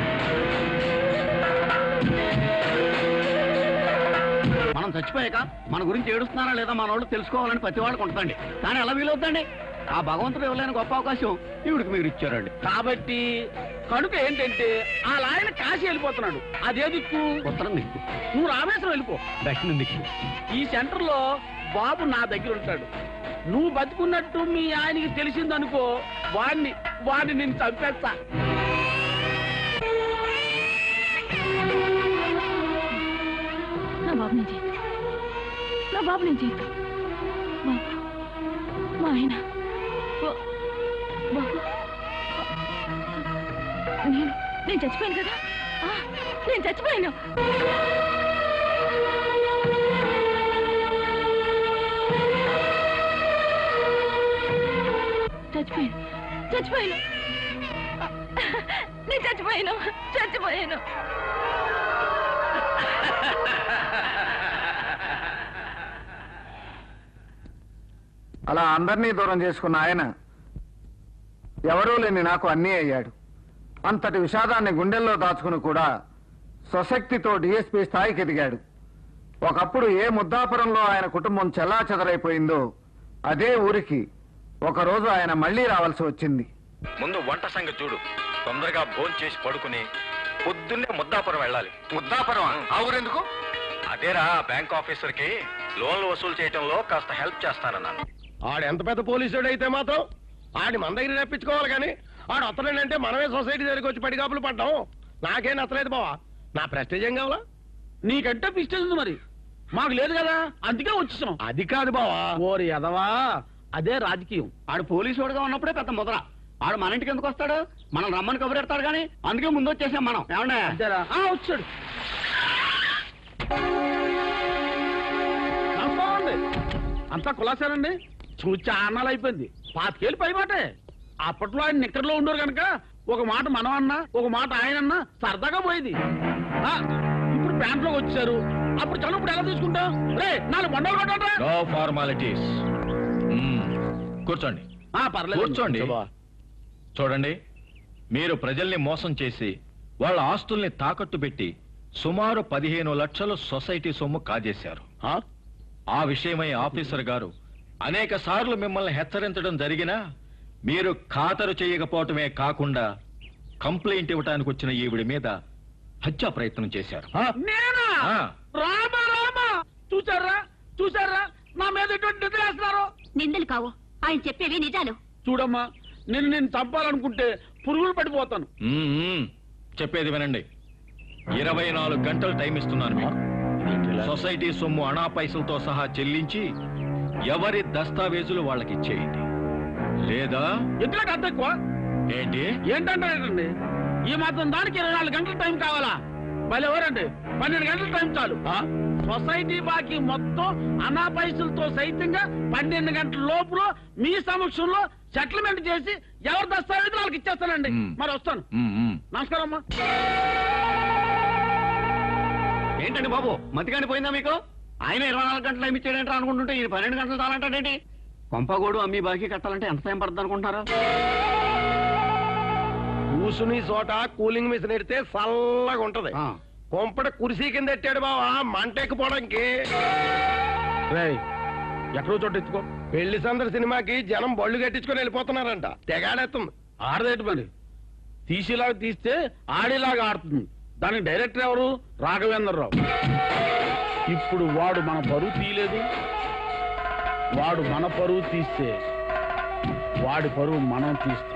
మనం చచ్చిపోయాక మన గురించి ఏడుస్తున్నారా లేదా మన వాళ్ళు తెలుసుకోవాలని ప్రతి వాళ్ళకి ఉంటుందండి కానీ ఎలా వీలవుతుందండి ఆ భగవంతుడు ఇవ్వలేని గొప్ప అవకాశం ఈవిడికి మీరు ఇచ్చారండి కాబట్టి కనుక ఏంటంటే ఆ లాయన కాశీ వెళ్ళిపోతున్నాడు అదే దిక్కు ఉత్తరం దిక్కు నువ్వు రామేశ్వరం వెళ్ళిపో దక్షిణం దిక్కు ఈ సెంటర్ లో బాబు నా దగ్గర ఉంటాడు నువ్వు బతుకున్నట్టు మీ ఆయనకి తెలిసిందనుకో వాడిని వాడిని నేను చంపేస్తా నా బాబు నుంచి నా బాబు నుంచి బాబు మా ఆయన బా- బాబు నేను నేను చచ్చిపోయాను కదా ఆ, నేను చచ్చిపోయాను చచ్చిపోయాను చచ్చిపోయాను ఆ, నేను చచ్చిపోయాను చచ్చిపోయాను అలా అందరినీ దూరం చేసుకున్న ఆయన ఎవరూ లేని నాకు అన్నీ అయ్యాడు అంతటి విషాదాన్ని గుండెల్లో దాచుకుని కూడా స్వశక్తితో డిఎస్పీ స్థాయికి ఎదిగాడు ఒకప్పుడు ఏ ముద్దాపురంలో ఆయన కుటుంబం చెల్లా చెదరైపోయిందో అదే ఊరికి ఒకరోజు ఆయన మళ్ళీ రావాల్సి వచ్చింది ముందు వంట సంగతి చూడు తొందరగా భోంచేసి చేసి పడుకుని పొద్దున్నే ముద్దాపురం వెళ్ళాలి ముద్దాపురం ఆ ఊరెందుకు అదేరా బ్యాంక్ ఆఫీసర్ కి లోన్లు వసూలు చేయటంలో కాస్త హెల్ప్ చేస్తానన్నాను ఆడు ఎంత పెద్ద పోలీసుడు అయితే మాత్రం ఆడి మన దగ్గర రప్పించుకోవాలి కానీ ఆడు వస్తలేడంటే మనమే సొసైటీ దగ్గరికి వచ్చి పడిగాపులు పడ్డాం నాకేం నచ్చలేదు బావా నా ప్రెస్టేజ్ ఏం కావాలా నీకంటే పిస్టల్ ఉంది మరి మాకు లేదు కదా అందుకే వచ్చేసాం అది కాదు బావా ఓరి ఎదవా అదే రాజకీయం ఆడు పోలీసు వాడుగా ఉన్నప్పుడే పెద్ద ముద్ర ఆడు మన ఇంటికి ఎందుకు వస్తాడు మనం రమ్మని కబురెడతాడు కానీ అందుకే ముందు వచ్చేసాం మనం ఏమండే అంతేరా ఆ, వచ్చాడు నమస్కారం అండి అంతా కులాసానండి చూచి ఆనాలు అయిపోయింది పాతికేళ్ళు పై మాటే అప్పట్లో ఆయన నిక్కర్లో ఉండరు కనుక ఒక మాట మనం అన్నా ఒక మాట ఆయన అన్నా సరదాగా పోయేది ఆ, ఇప్పుడు ప్యాంట్లోకి వచ్చారు అప్పుడు చదువు ఇప్పుడు ఎలా తీసుకుంటాం రే నాలుగు బండలు కొట్టండి నో ఫార్మాలిటీస్ కూర్చోండి ఆ, పర్లేదు కూర్చోండి శుభా. చూడండి మీరు ప్రజల్ని మోసం చేసి వాళ్ళ ఆస్తుల్ని తాకట్టు పెట్టి సుమారు పదిహేను లక్షలు సొసైటీ సొమ్ము కాజేశారు ఆ విషయమై ఆఫీసర్ గారు అనేక సార్లు మిమ్మల్ని హెచ్చరించడం జరిగినా మీరు ఖాతరు చేయకపోవటమే కాకుండా కంప్లైంట్ ఇవ్వటానికి వచ్చిన ఈవిడి మీద హత్యా ప్రయత్నం చేశారు నేనా ఆ. రామా రామా చూసారా చూసారా నా మీద ఎటువంటి నిద్ర వేస్తున్నారు నిందలు కావు ఆయన చెప్పేవి నిజాలు చూడమ్మా నేను నేను చంపాలనుకుంటే పురుగులు పడిపోతాను మ్మ్, మ్మ్. చెప్పేది వినండి ఇరవై నాలుగు గంటలు టైం ఇస్తున్నాను మీకు సొసైటీ సొమ్ము అణా పైసలతో సహా చెల్లించి ఎవరి దస్తావేజులు వాళ్ళకి ఇచ్చేయండి లేదా ఎందుకంటే అంత ఎక్కువ ఏంటి ఏంటంటారండి ఈ మాత్రం దానికి ఇరవై నాలుగు గంటల టైం కావాలా భలే ఎవరండి పన్నెండు గంటల టైం చాలు సొసైటీ బాకీ మొత్తం అనా పైసలతో సైతంగా పన్నెండు గంటల లోపల మీ సమక్షంలో సెటిల్మెంట్ చేసి ఎవరు దస్తావేజ్ వాళ్ళకి ఇచ్చేస్తానండి మరి వస్తాను మ్మ్, మ్మ్. నమస్కారం అమ్మా ఏంటండి బాబు మతికాని పోయిందా మీకు ఆయన ఇరవై నాలుగు గంటలు ఏమి ఇచ్చాడంటే అనుకుంటుంటే ఈ పన్నెండు గంటలు చాలంటాడేంటి కొంపగోడు అమ్మి బాకీ కట్టాలంటే ఎంత టైం పడుతుంది అనుకుంటారా కూసుని చోట కూలింగ్ మిషన్ ఎడితే చల్లగా ఉంటది కొంపట కుర్సీ కింద ఎట్టాడు బావా మంట ఎక్కిపోవడానికి ఎక్కడో చోట ఎత్తుకో పెళ్లి సందడి సినిమాకి జనం బళ్ళు కట్టించుకొని వెళ్ళిపోతున్నారంట తెగాడేస్తుంది ఆడదేటి మరి తీసేలాగా తీస్తే ఆడేలాగా ఆడుతుంది దానికి డైరెక్టర్ ఎవరు రాఘవేంద్రరావు ఇప్పుడు వాడు మన పరువు తీయలేదు వాడు మన పరువు తీస్తే వాడి పరువు మనం తీస్తాం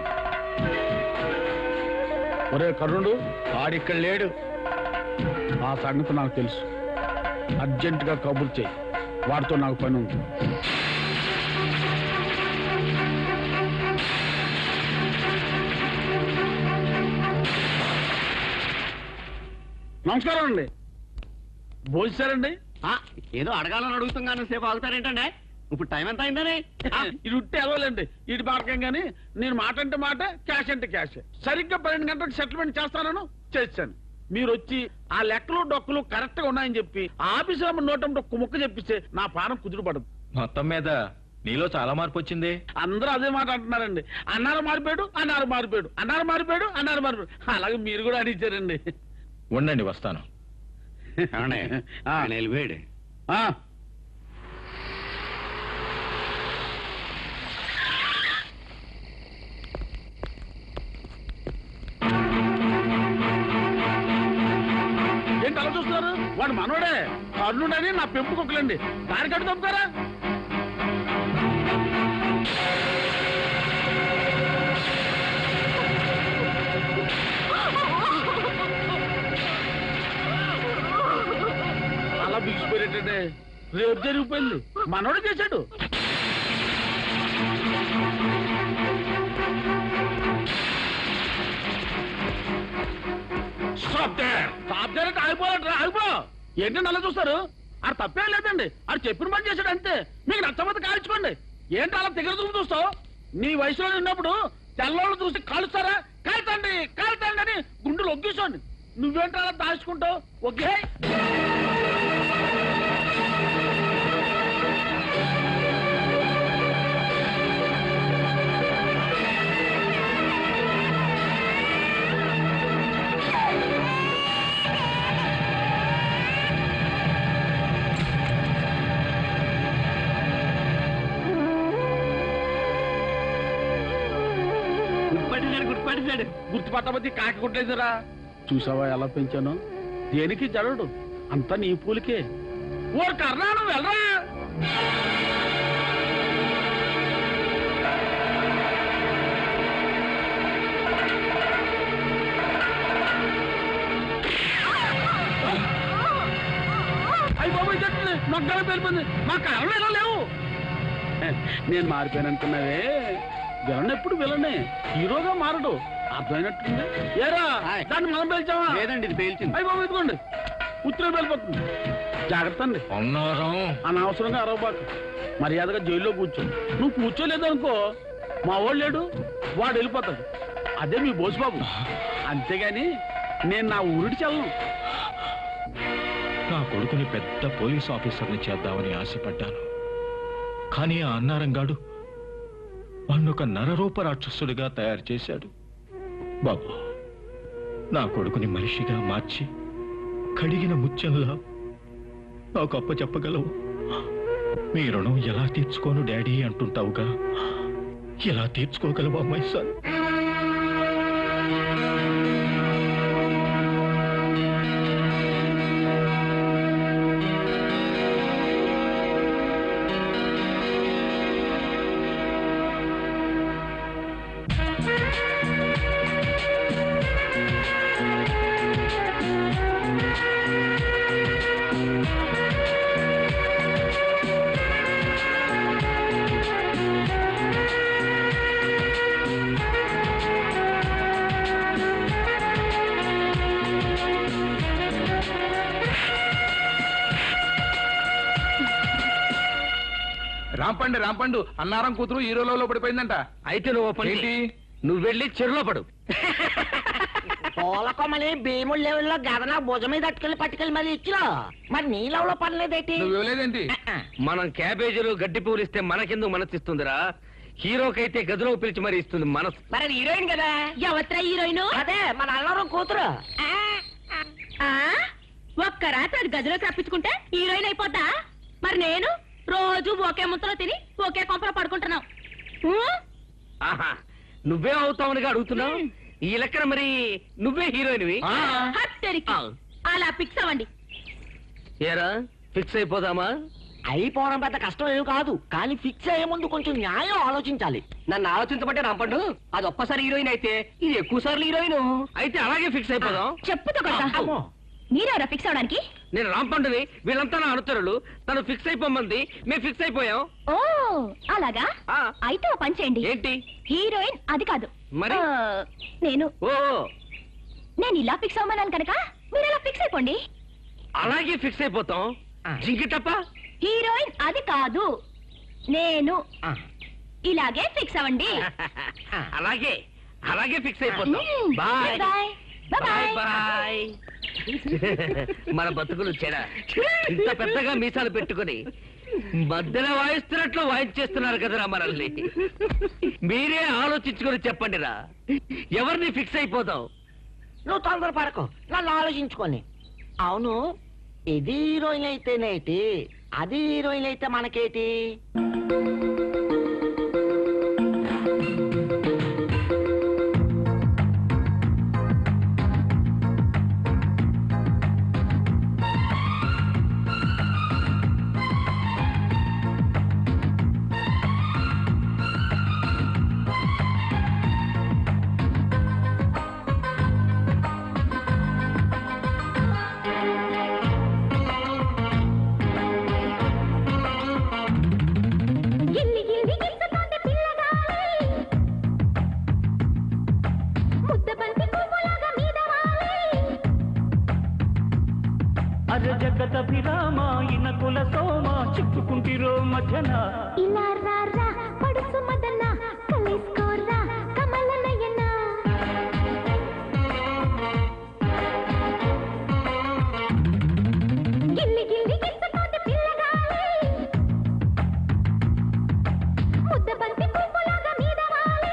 ఒరే కరుణుడు ఆడిక్కడ లేడు ఆ సంగతి నాకు తెలుసు అర్జెంటుగా కబుర్ చేయి వాడితో నాకు పని ఉంది నమస్కారం అండి భోజారండి ఏదో అడగాలని అడుగుతున్నాను సేపు ఆగుతారేంటండి ఇప్పుడు టైం ఎంత అయిందని ఇది ఉట్టి ఎలవలేండి ఇటు మార్గం కానీ నేను మాట అంటే మాట క్యాష్ అంటే క్యాష్ సరిగ్గా పన్నెండు గంటలకు సెటిల్మెంట్ చేస్తానను చేశాను మీరు వచ్చి ఆ లెక్కలు డొక్కలు కరెక్ట్ గా ఉన్నాయని చెప్పి ఆఫీస్ నోటం ఒక్క ముక్క చెప్పిస్తే నా పానం కుదురు పడదు మొత్తం మీద నీలో చాలా మార్పు వచ్చింది అందరూ అదే మాట అంటున్నారండి అన్నారు మారిపోయాడు అన్నారు మారిపోయాడు అన్నారు మారిపోయాడు అన్నారు మారిపోయాడు అలాగే మీరు కూడా అడిగారండి ఉండండి వస్తాను వెళ్ళిపోయాడు ఏంటి అలా చూస్తున్నారు వాడు మనోడే కర్ణుడని నా పెంపు కుక్కలండి దానికి అడ్డు తప్పుతారా అలా బిగిసిపోయేటంటే రేపు జరిగిపోయింది మనోడే చేశాడు స్టాప్ దేర్ స్టాప్ దేర్ అంటే ఆగిపోవాలంటారా ఆగిపో ఏంటండి అలా చూస్తారు అది తప్పేం లేదండి అది చెప్పిన పని చేశాడు అంతే మీకు నచ్చకపోతే కాల్చుకోండి ఏంటి అలా దగ్గర చూపు చూస్తావు నీ వయసులో ఉన్నప్పుడు తెల్లోళ్ళు చూసి కాలుస్తారా కాల్చండి కాల్చండి అని గుండెలు ఒగ్గేసోండి నువ్వేంటి అలా దాచుకుంటావు ఒకే గుర్తుపట్టేశాడు గుర్తుపట్టేశాడు గుర్తుపట్టబోతే కాకి కొట్టేసారా చూసావా ఎలా పెంచాను దేనికి జడడు అంతా నీ పూలికే ఓ కర్ణా నువ్వు వెళ్ళరా అయ్యి బాబు చెట్టు నొక్కలు పేలిపోయింది మా కారణం ఎలా లేవు నేను మారిపోయాను అనుకున్నావే విలన్ ఎప్పుడు విలనే హీరోగా మారడు అర్థమైనట్టుంది ఏరా దాన్ని మనం పేల్చావా లేదండి ఇది పేల్చింది అయ్యి బాబు ఇదిగోండి ఉత్తరం వెళ్ళిపోతుంది జాగ్రత్త అండి అన్నారం అనవసరంగా అరవబాకు మర్యాదగా జైల్లో కూర్చో నువ్వు కూర్చోలేదనుకో మా వాడు లేడు వాడు వెళ్ళిపోతాడు అదే మీ బోసుబాబు అంతేగాని నేను నా ఊరిటి చల్లను నా కొడుకుని పెద్ద పోలీస్ ఆఫీసర్ని చేద్దామని ఆశపడ్డాను కానీ ఆ అన్నారంగాడు వాణ్ణొక నరరూప రాక్షసుడిగా తయారు చేశాడు బాబు నా కొడుకుని మనిషిగా మార్చి కడిగిన ముత్యంలా నాకు అప్ప చెప్పగలవు మీ రుణం ఎలా తీర్చుకోను డాడీ అంటుంటావుగా ఎలా తీర్చుకోగలవు అమ్మాయి సార్ రాంపండు రాంపండు అన్నారం కూతురు హీరోలో పడిపోయిందంట అయితే నువ్వు ఓ పని చెయ్యి. నువ్వు వెళ్ళి చెరులో పడు తోలకొమ్మని భీముడు లెవెల్లో గదన భుజం మీద అట్టుకెళ్ళి పట్టుకెళ్ళి మరి ఇచ్చిలో మరి నీ లెవెల్లో పడలేదేటి నువ్వు ఇవ్వలేదేంటి మనం క్యాబేజీలు గడ్డి పువ్వులు ఇస్తే మనకెందుకు మనసిస్తుందిరా హీరోకైతే గదిలో పిలిచి మరి ఇస్తుంది మనసు మరి అది హీరోయిన్ కదా ఎవత్రా హీరోయిన్ అదే మన అల్లరం కూతురు ఆ ఒక్క రాత్రి అది గదిలోకి రప్పించుకుంటే హీరోయిన్ అయిపోద్దా మరి నేను రోజు ఒకే ముద్దలో తిని ఒకే కొంపలో పడుకుంటున్నావు ఊ? ఆహా నువ్వే అవుతావనిగా అడుగుతున్నావు ఈ లెక్కన మరి నువ్వే హీరోయిన్వి హత్తెరికి. అలా ఫిక్స్ అవ్వండి ఏరా ఫిక్స్ అయిపోదామా అయిపోవడం పెద్ద కష్టం ఏం కాదు కానీ ఫిక్స్ అయ్యే ముందు కొంచెం న్యాయం ఆలోచించాలి నన్ను ఆలోచించబట్టే రాంపండు అది ఒక్కసారి హీరోయిన్ అయితే ఇది ఎక్కువ సార్లు హీరోయిన్ అయితే అలాగే ఫిక్స్ అయిపోదాం చెప్పుతో కొడతా మీరెవరా ఫిక్స్ అవడానికి నేను రాంపండుని వీళ్ళంతా నా అనుచరులు తను ఫిక్స్ అయిపోమంది మేము ఫిక్స్ అయిపోయాం ఓ అలాగా అయితే ఓ పని చేయండి ఏంటి హీరోయిన్ అది కాదు మరి? ఆ, నేను ఓ నేను ఇలా ఫిక్స్ అవ్వమన్నాను కనుక మీరు అలా ఫిక్స్ అయిపోండి అలాగే ఫిక్స్ అయిపోతాం జింకిటప్ప హీరోయిన్ అది కాదు నేను ఇలాగే ఫిక్స్ అవ్వండి అలాగే అలాగే ఫిక్స్ అయిపోతాం మ్మ్. బాయ్ బాయ్ బాయ్ బాయ్ మన బతుకులు చెడ ఇంత పెద్దగా మీసాలు పెట్టుకుని మధ్యలో వాయిస్తున్నట్లు వాయించేస్తున్నారు కదరా మనల్ని మీరే ఆలోచించుకొని చెప్పండి రా ఎవరిని ఫిక్స్ అయిపోతాం నువ్వు తొందర పడకు నన్ను ఆలోచించుకొని అవును ఇది హీరోయిన్ అయితేనేటి అది హీరోయిన్ అయితే మనకేటి గిల్లి గిల్లి గిల్లుతోంది పిల్లగాలి ముద్దబంతి పువ్వులాగా మీద వాలి అర జగదభిరామ ఇన కుల సోమ చిక్కుకుంటిరో మధ్యన ఇలా రారా పడుసు మదన కలిసుకోరా కమల నయన గిల్లి గిల్లి గిల్లుతోంది పిల్లగాలి ముద్దబంతి పువ్వులాగా మీద వాలి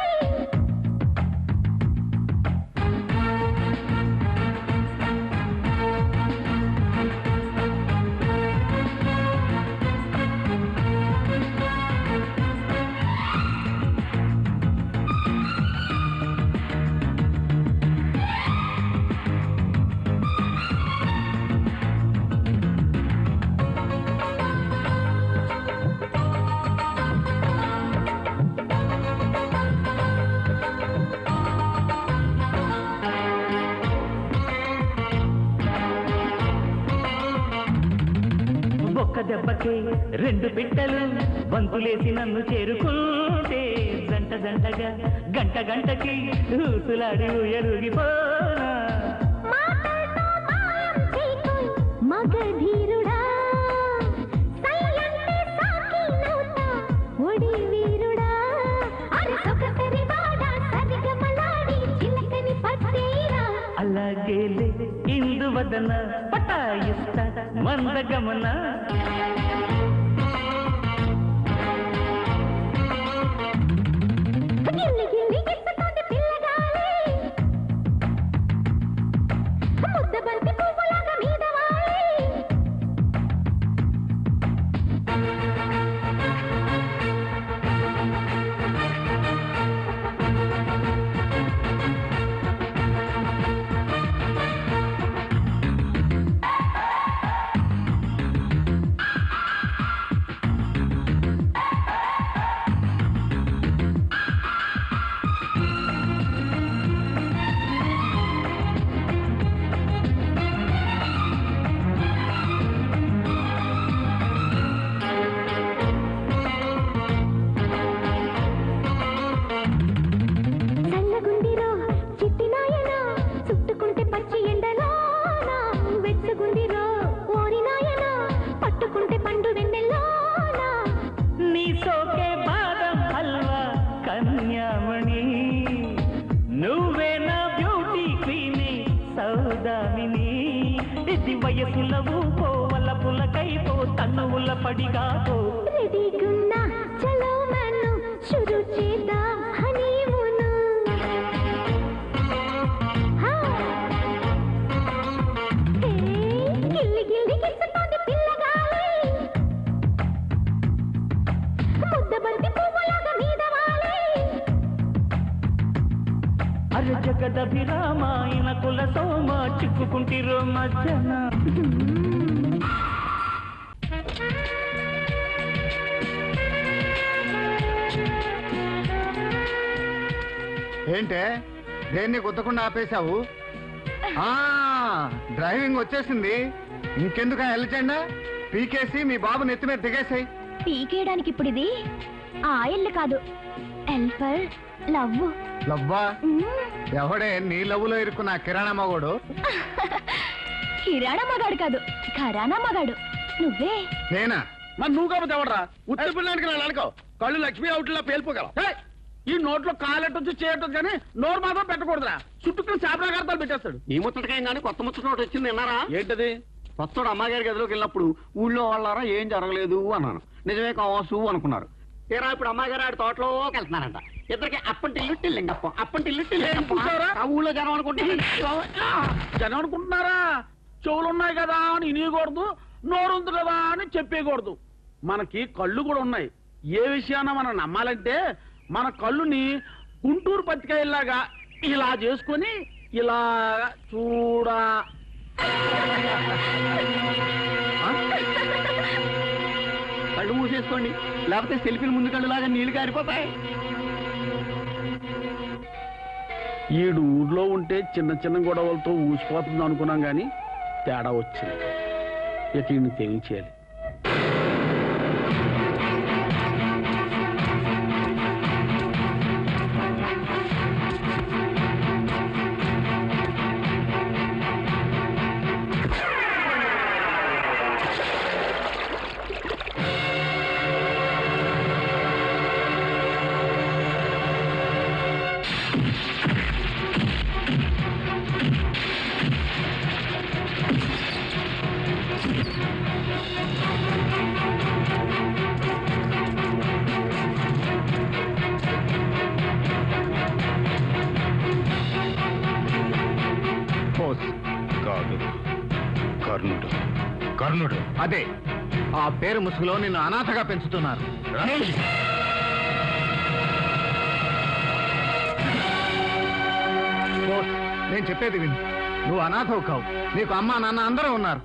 ఒక్క దెబ్బకే రెండు బిడ్డలు బంతులేసి నన్ను చేరుకుంటే జంట జంటగా గంట గంటకి ఊసులాడి ఎరుగిపోనా మగధీరుడా సయ్యంటే సాకి నవ్వుతా ఒడి వీరుడా అరసొకసరి వాడా సరిగమలాడి చిలకని పట్టేరా అలాగేలే ఇందువదన పటాయిస్త మందగమన గిల్లి గిల్లి గిల్లుతోంది పిల్లగాలి ముద్దబంతి పువ్వులాగా మీద వాలి చల్లగుందిరో చిట్టి నాయన చుట్టుకుంటే పచ్చి ఎండలోన వెచ్చగుందిరో ఓరి నాయన పట్టుకుంటే పండు వెన్నెల్లోన నీ సోకే బాదం హల్వా కన్యామణి నువ్వే నా బ్యూటీ క్వీనే సౌదామిని ఇది వయసుల ఊపోవల పులకైపో తన్నువుల పడిగాపో రెడీగున్నా చలో మను షురు చేద్దాం హనీమూను హా. హే, గిల్లి గిల్లి గిల్లుతోంది పిల్లగాలి ముద్దబంతి పువ్వులాగా మీద వాలి అర జగదభిరామాయణ కుల సోమ చిక్కుకుంటిరో మధ్యన ఏంటే దేన్ని గుద్దకుండా ఆపేశావు ఆ డ్రైవింగ్ వచ్చేసింది ఇంకెందుకు వెళ్ళచండా పీకేసి మీ బాబు నెత్తి మీద దిగేసాయి పీకేయడానికి ఇప్పుడు ఇది ఆయిల్ కాదు ఎల్ఫర్ లవ్ లవ్వా ఎవడే నీ లవ్వులో ఇరుక్కున్న కిరాణా మగోడు కిరాణా మగాడు కాదు ఘరానా మగాడు నువ్వే నేనా మరి నువ్వు కాబట్టి ఎవడరా ఉత్తి పిల్లానికి నేను అనుకో కళ్ళు లక్ష్మీ అవుట్లా పేలిపోగలవు ఏయ్, ఈ నోట్లో కాలెట్టొచ్చు చేయటం కానీ నోరు మాత్రం పెట్టకూడదురా చుట్టుకుని శాపనాకార్తాలు పెట్టేస్తాడు ఈ ముచ్చటకాయ కానీ కొత్త ముచ్చట ఒకటి వచ్చింది విన్నారా ఏంటది కొత్తోడు అమ్మగారి గదిలోకి వెళ్ళినప్పుడు ఊళ్ళో వాళ్ళారా ఏం జరగలేదు అన్నాను నిజమే కావచ్చు అనుకున్నారు తీరా ఇప్పుడు అమ్మగారు ఆడి తోటలోకి వెళ్తున్నారంట ఇద్దరికి అప్పంటిల్లు టిల్లింగప్ప అప్పంటిల్లు టిల్లింగప్ప ఆ ఊళ్ళో జనం అనుకుంటే జనం అనుకుంటున్నారా చెవులు ఉన్నాయి కదా అని వినియకూడదు నోరు ఉంది కదా అని చెప్పేయకూడదు మనకి కళ్ళు కూడా ఉన్నాయి ఏ విషయాన మనం నమ్మాలంటే మన కళ్ళుని గుంటూరు పత్తికాయలాగా ఇలా చేసుకొని ఇలా చూడా కళ్ళు మూసేసుకోండి లేకపోతే సెల్ఫీలు ముందు కళ్ళు లాగా నీళ్లు కారిపోతాయి ఈడు ఊర్లో ఉంటే చిన్న చిన్న గొడవలతో ఊసిపోతుంది అనుకున్నాం కానీ తేడా వచ్చింది ఇక ఈయన్ని తెలియచేయాలి బోస్ కాదు కర్ణుడు కర్ణుడు అదే ఆ పేరు ముసుగులో నిన్ను అనాథగా పెంచుతున్నారు బోస్ నేను చెప్పేది విను నువ్వు అనాథవు కావు నీకు అమ్మ నాన్న అందరూ ఉన్నారు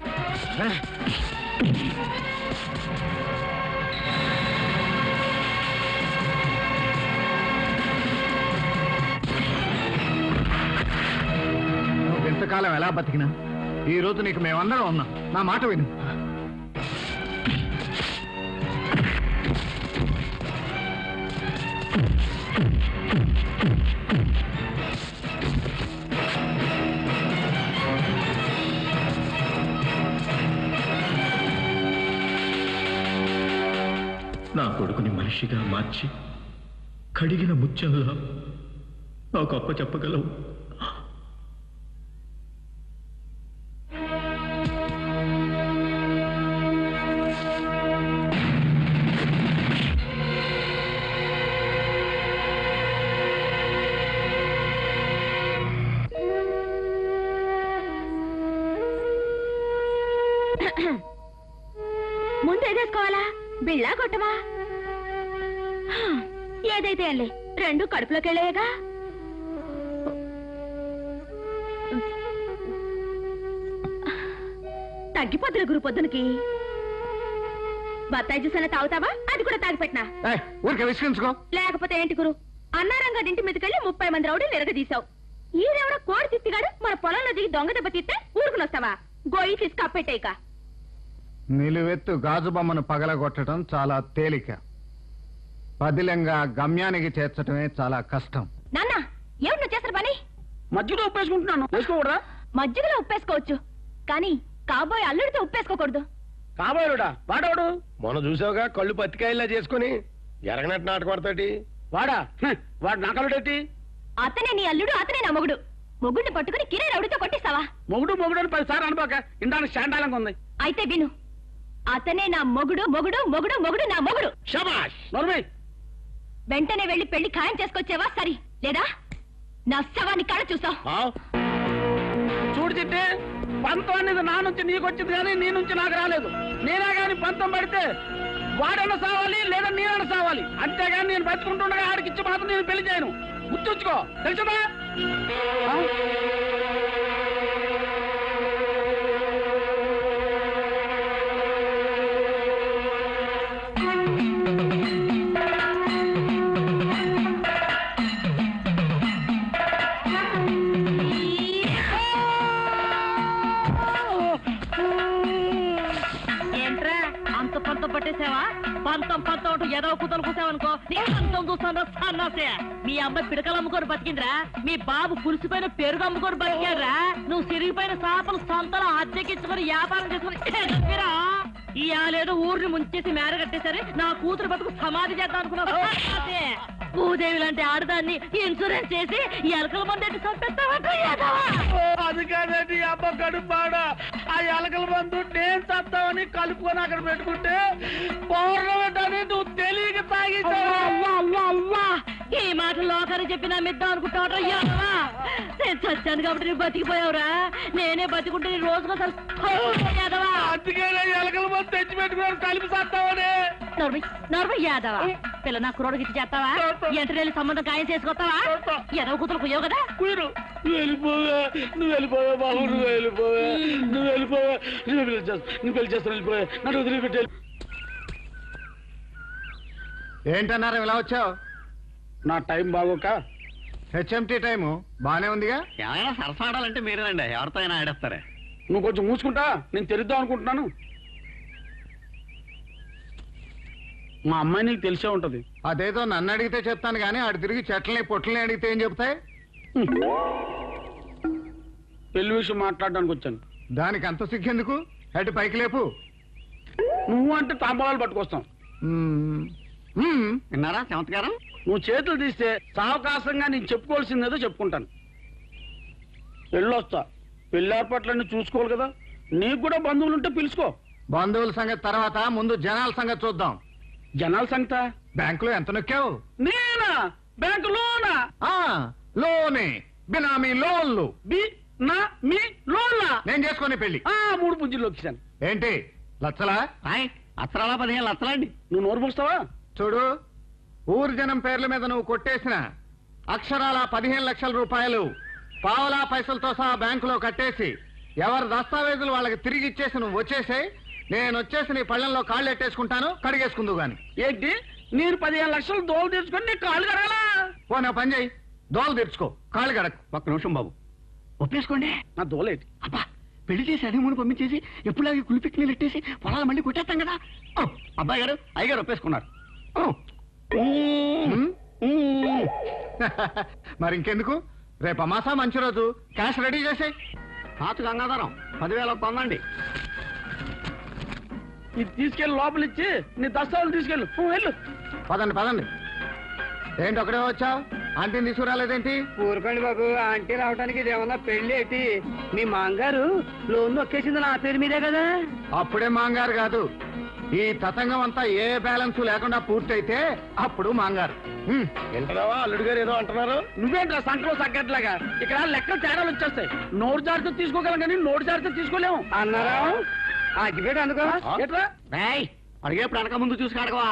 నువ్వు ఇంతకాలం ఎలా బతికినా ఈ రోజు నీకు మేమందరం ఉన్నాం నా మాట విను నా కొడుకుని మనిషిగా మార్చి కడిగిన ముత్యంలా నాకు అప్ప చెప్పగలవు ముందు ఏదేసుకోవాలా బిళ్ళా కొట్టవా హా, ఏదైతే అండి రెండు కడుపులోకి వెళ్ళేయగా తగ్గిపోతులే గురు పొద్దునకి బత్తాయి జ్యూస్ అన్న తాగుతావా అది కూడా తాగిపెట్టినా ఏయ్, ఊరికే విసిగించుకో లేకపోతే ఏంటి గురు అన్నారంగా ఇంటి మీదకెళ్ళి ముప్పై మంది రౌడీలు ఎరగదీశావు ఈరెవడో కోడి తిత్తిగాడు మన పొలంలో దిగి దొంగ దెబ్బ తీస్తే ఊరుకుని వస్తావా గోయి తీసి కప్పెట్టేయక నిలువెత్తు గాజు బొమ్మను పగలగొట్టడం చాలా తేలిక పదిలంగా గమ్యానికి చేర్చడమే చాలా కష్టం నాన్న ఏమిటి నువ్వు చేసిన పని మధ్యలో ఉప్పేసుకుంటున్నాను వేసుకోకూడదా మజ్జిగలో ఉప్పేసుకోవచ్చు కానీ కాబోయే అల్లుడితో ఉప్పేసుకోకూడదు కాబోలుడా వాడోడు మొన్న చూసావుగా కళ్ళు పత్తికాయలా చేసుకుని ఎరగనట్టు నాటకడతాటి వాడా హ్, వాడు నాకలుడేటి అతనే నీ అల్లుడు అతనే నా మొగుడు మొగుడిని పట్టుకుని కిరే రౌడితో కొట్టిస్తావా మొగుడు మొగుడు అని పదిసార్లు అనుకోక ఇండానికి శాండాలంగా ఉంది అయితే విను అతనే నా మొగుడు మొగుడు మొగుడు మొగుడు నా మొగుడు శబాష్ నోర్మై వెంటనే వెళ్లి పెళ్లి ఖాయం చేసుకొచ్చేవా సరి లేదా నా శవాన్ని కాడ చూసావు చూడు చిట్టి పంతం అనేది నా నుంచి నీకు వచ్చింది కానీ నీ నుంచి నాకు రాలేదు నేనే కానీ పంతం పడితే వాడన్న సావాలి లేదా నేనన్న సావాలి అంతేగాని నేను బతుకుంటుండగా ఆడికి ఇచ్చి మాత్రం నేను పెళ్లి చేయను గుర్తుంచుకో తెలుసుదా ఆ? ఏంట్రా అంత పంతం పట్టేసావా పంతం పంతం ఒకటి ఏదో కుతలు కూసావనుకో నేను అంతం చూస్తాను సన్నాసే మీ అమ్మాయి పిడకలు అమ్ముకొని బతికిందిరా మీ బాబు పులిసిపోయిన పెరుగు అమ్ముకొని బతికారా నువ్వు సిరిగిపోయిన చేపలు సంతలో అద్దెకిచ్చుకొని వ్యాపారం చేసుకుని ఎదపిరా. ఈ ఆలేదో ఊరిని ముంచేసి మేర కట్టేసరి నా కూతురు బతుకు సమాధి చేద్దాం అనుకున్నావు సన్నాసే. భూదేవి లాంటి ఆడదాన్ని ఇన్సూరెన్స్ చేసి ఎలకల మంది చంపేస్తావంటే అది కాదండి ఈ అమ్మ కడుపాడ ఆ ఎలకల మందు నేను చస్తావని కలుపుకొని అక్కడ పెట్టుకుంటే పౌర్ణమిటని నువ్వు తెలియక తాగిస్తావా అవ్వా, అవ్వా, అవ్వా. ఈ మాటలు ఒకరు చెప్పినా మిద్దాం అనుకుంటావరా నేను చచ్చాను కాబట్టి నువ్వు బతికిపోయావురా నేనే బతికుంటే నీ రోజుకోసారి యాదవా అందుకేనే ఎలకల మందు తెచ్చి పెట్టుకుని కలిపి చస్తావని నర్మి నర్మి యాదవా పిల్ల నా కురోడికి ఇచ్చి చేస్తావా ఎంటనేళ్ళు సంబంధం ఖాయం చేసుకొస్తావా ఎదవ కూతురు కుయ్యవు కదా కుయరు నువ్వు వెళ్ళిపోవా నువ్వు వెళ్ళిపోవా బాబు నువ్వు వెళ్ళిపోవా నువ్వు వెళ్ళిపోవా నువ్వు పెళ్లి చేస్తా నువ్వు పెళ్లి చేస్తాను వెళ్ళిపోయా నన్ను వదిలిపెట్టే ఏంటన్నారు ఇలా వచ్చావు నా టైం బాగోక హెచ్ఎంటీ టైము బానే ఉందిగా ఏమైనా సరసాడాలంటే మీరేనండి ఎవరితో అయినా ఆడేస్తారే నువ్వు కొంచెం మూసుకుంటా నేను తెరుద్దాం అనుకుంటున్నాను మా అమ్మాయి నీకు తెలిసే ఉంటది అదేదో నన్ను అడిగితే చెప్తాను కానీ ఆడు తిరిగి చెట్లని పొట్లని అడిగితే ఏం చెప్తాయి పెళ్లి విషయం మాట్లాడడానికి వచ్చాను దానికి అంత సిగ్గెందుకు హెడ్ పైకి లేపు నువ్వు అంటే తాంబూలాలు పట్టుకొస్తాం విన్నారా చమత్కారం నువ్వు చేతులు తీస్తే సావకాశంగా నేను చెప్పుకోవాల్సిందేదో చెప్పుకుంటాను వెళ్ళొస్తా పెళ్లి ఏర్పాట్లన్నీ చూసుకోవాలి కదా నీకు కూడా బంధువులు ఉంటే పిలుచుకో బంధువుల సంగతి తర్వాత ముందు జనాల సంగతి చూద్దాం జనాల సంగత బ్యాంకులో ఎంత నొక్కావు నేనా బ్యాంకు లోనా ఆ, లోనే బినామీ లోన్లు బి నా మీ లోనా నేను చేసుకునే పెళ్లి ఆ మూడు పుంజులు వచ్చాను ఏంటి లచ్చలా అత్తరాలా పదిహేను లచ్చలండి నువ్వు నోరు మూస్తావా చూడు ఊరు జనం పేర్ల మీద నువ్వు కొట్టేసిన అక్షరాల పదిహేను లక్షల రూపాయలు పావలా పైసలతో సహా బ్యాంకులో కట్టేసి ఎవరి దస్తావేజులు వాళ్ళకి తిరిగి ఇచ్చేసి నువ్వు వచ్చేసాయి నేను వచ్చేసి నీ పళ్ళెంలో కాళ్ళు ఎట్టేసుకుంటాను కడిగేసుకుందు గాని ఏంటి నేను పదిహేను లక్షలు దోలు తీసుకొని నీ కాళ్ళు కడగాలా ఓ నా పని చేయి దోలు తెరుచుకో కాళ్ళు గడకు ఒక్క నిమిషం బాబు ఒప్పేసుకోండి నా దోలేటి అబ్బా పెళ్లి చేసి అదే ముందు పంపించేసి ఎప్పుడులాగే కులిపెట్టి నీళ్ళు ఎట్టేసి పొలాలు మళ్ళీ కొట్టేస్తాం కదా ఓ, అబ్బాయి గారు అయ్యగారు ఒప్పేసుకున్నారు ఓ, ఉమ్? మరి ఇంకెందుకు రేపు అమాసా మంచి రోజు క్యాష్ రెడీ చేసేయ్ పాత గంగాధరం పదివేల పొందండి ఇది తీసుకెళ్లి లోపల ఇచ్చి నీ దస్తాలు తీసుకెళ్ళు నువ్వు వెళ్ళు పదండి పదండి ఏంటి ఒకడే వచ్చావు ఆంటీని తీసుకురాలేదేంటి ఊరుకోండి బాబు ఆంటీ రావడానికి ఇదేమన్నా పెళ్లి ఏంటి మీ మాంగారు లోన్ నొక్కేసింది నా పేరు మీదే కదా అప్పుడే మాంగారు కాదు ఈ తతంగం అంతా ఏ బ్యాలెన్స్ లేకుండా పూర్తయితే అప్పుడు మాంగారు హ్మ్. వింటున్నావా అల్లుడు గారు ఏదో అంటున్నారు నువ్వేంట్రా సంకలో సగ్గట్లాగా ఇక్కడ లెక్కలు తేడాలు వచ్చేస్తాయి నోటు జారితో తీసుకోగలం కానీ నోటు జారితో తీసుకోలేము అన్నారా అగ్గిపేట అందుకో ఎట్రా రేయ్ అడిగేప్పుడు అనక ముందు చూసి అడగవా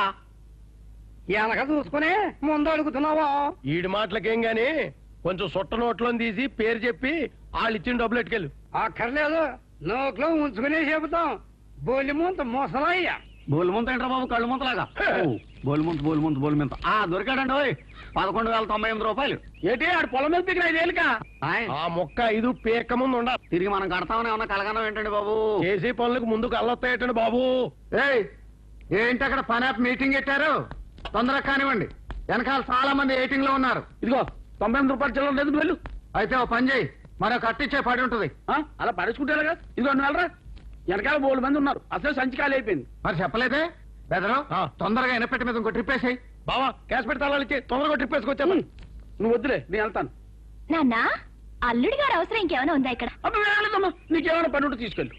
వెనక చూసుకుని ముందు అడుగుతున్నావా ఈడి మాటలకేం గాని కొంచెం సొట్ట నోట్లో తీసి పేరు చెప్పి వాళ్ళు ఇచ్చిన డబ్బులు ఎట్టుకెళ్ళు అక్కర్లేదు నోట్లో ఉంచుకునే చెబుతాం బోలి ముంత మొసలయ్యా బోలు ముంత ఏంట్రా బాబు కళ్ళు ముంతలాగా బోలు ముంత బోలు ముంత బోలు ముంత ఆ దొరికాడండి ఓయ్ పదకొండు వేల తొంభై ఎనిమిది రూపాయలు ఏంటి ఆడు పొలం మీద పిగిన ఐదేళ్ళకా ఆ మొక్క ఐదు పేక ముందు ఉండాలి తిరిగి మనం కడతామని ఏమన్నా కలగనం ఏంటండి బాబు చేసే పనులకు ముందుకు అల్లొస్తాయటండి బాబు ఏయ్ ఏంటి అక్కడ పని ఆపి మీటింగ్ పెట్టారు తొందరగా కానివ్వండి వెనకాల చాలా మంది ఎయిటింగ్ లో ఉన్నారు ఇదిగో తొంభై ఎనిమిది రూపాయలు చిల్లర లేదు నువ్వు వెళ్ళు అయితే ఓ పని చేయి మరో కట్టించే పడి ఉంటుంది ఆ, అలా పడేసుకుంటారు కదా ఇదిగో నువ్వు వెళ్ళరా వెనకాల బోలు మంది ఉన్నారు అసలు సంచి ఖాళీ అయిపోయింది మరి చెప్పలేదే బెదరు తొందరగా ఎనపెట్టి మీద ఇంకో ట్రిప్ వేసేయి బావా క్యాష్ పెట్టి తాళాలు ఇచ్చి తొందరగా ట్రిప్ వేసుకొచ్చా నువ్వు వద్దులే నేను వెళ్తాను నాన్న అల్లుడి గారు అవసరం ఇంకేమైనా ఉందా ఇక్కడ అప్పుడు వెళ్ళదమ్మా నీకేమైనా పని ఉంటే తీసుకెళ్ళు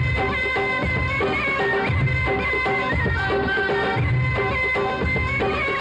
ఆ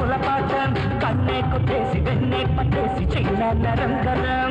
పాట కన్నే కొట్టేసి వెన్నే పట్టేసి చెయ్యాల రంగరం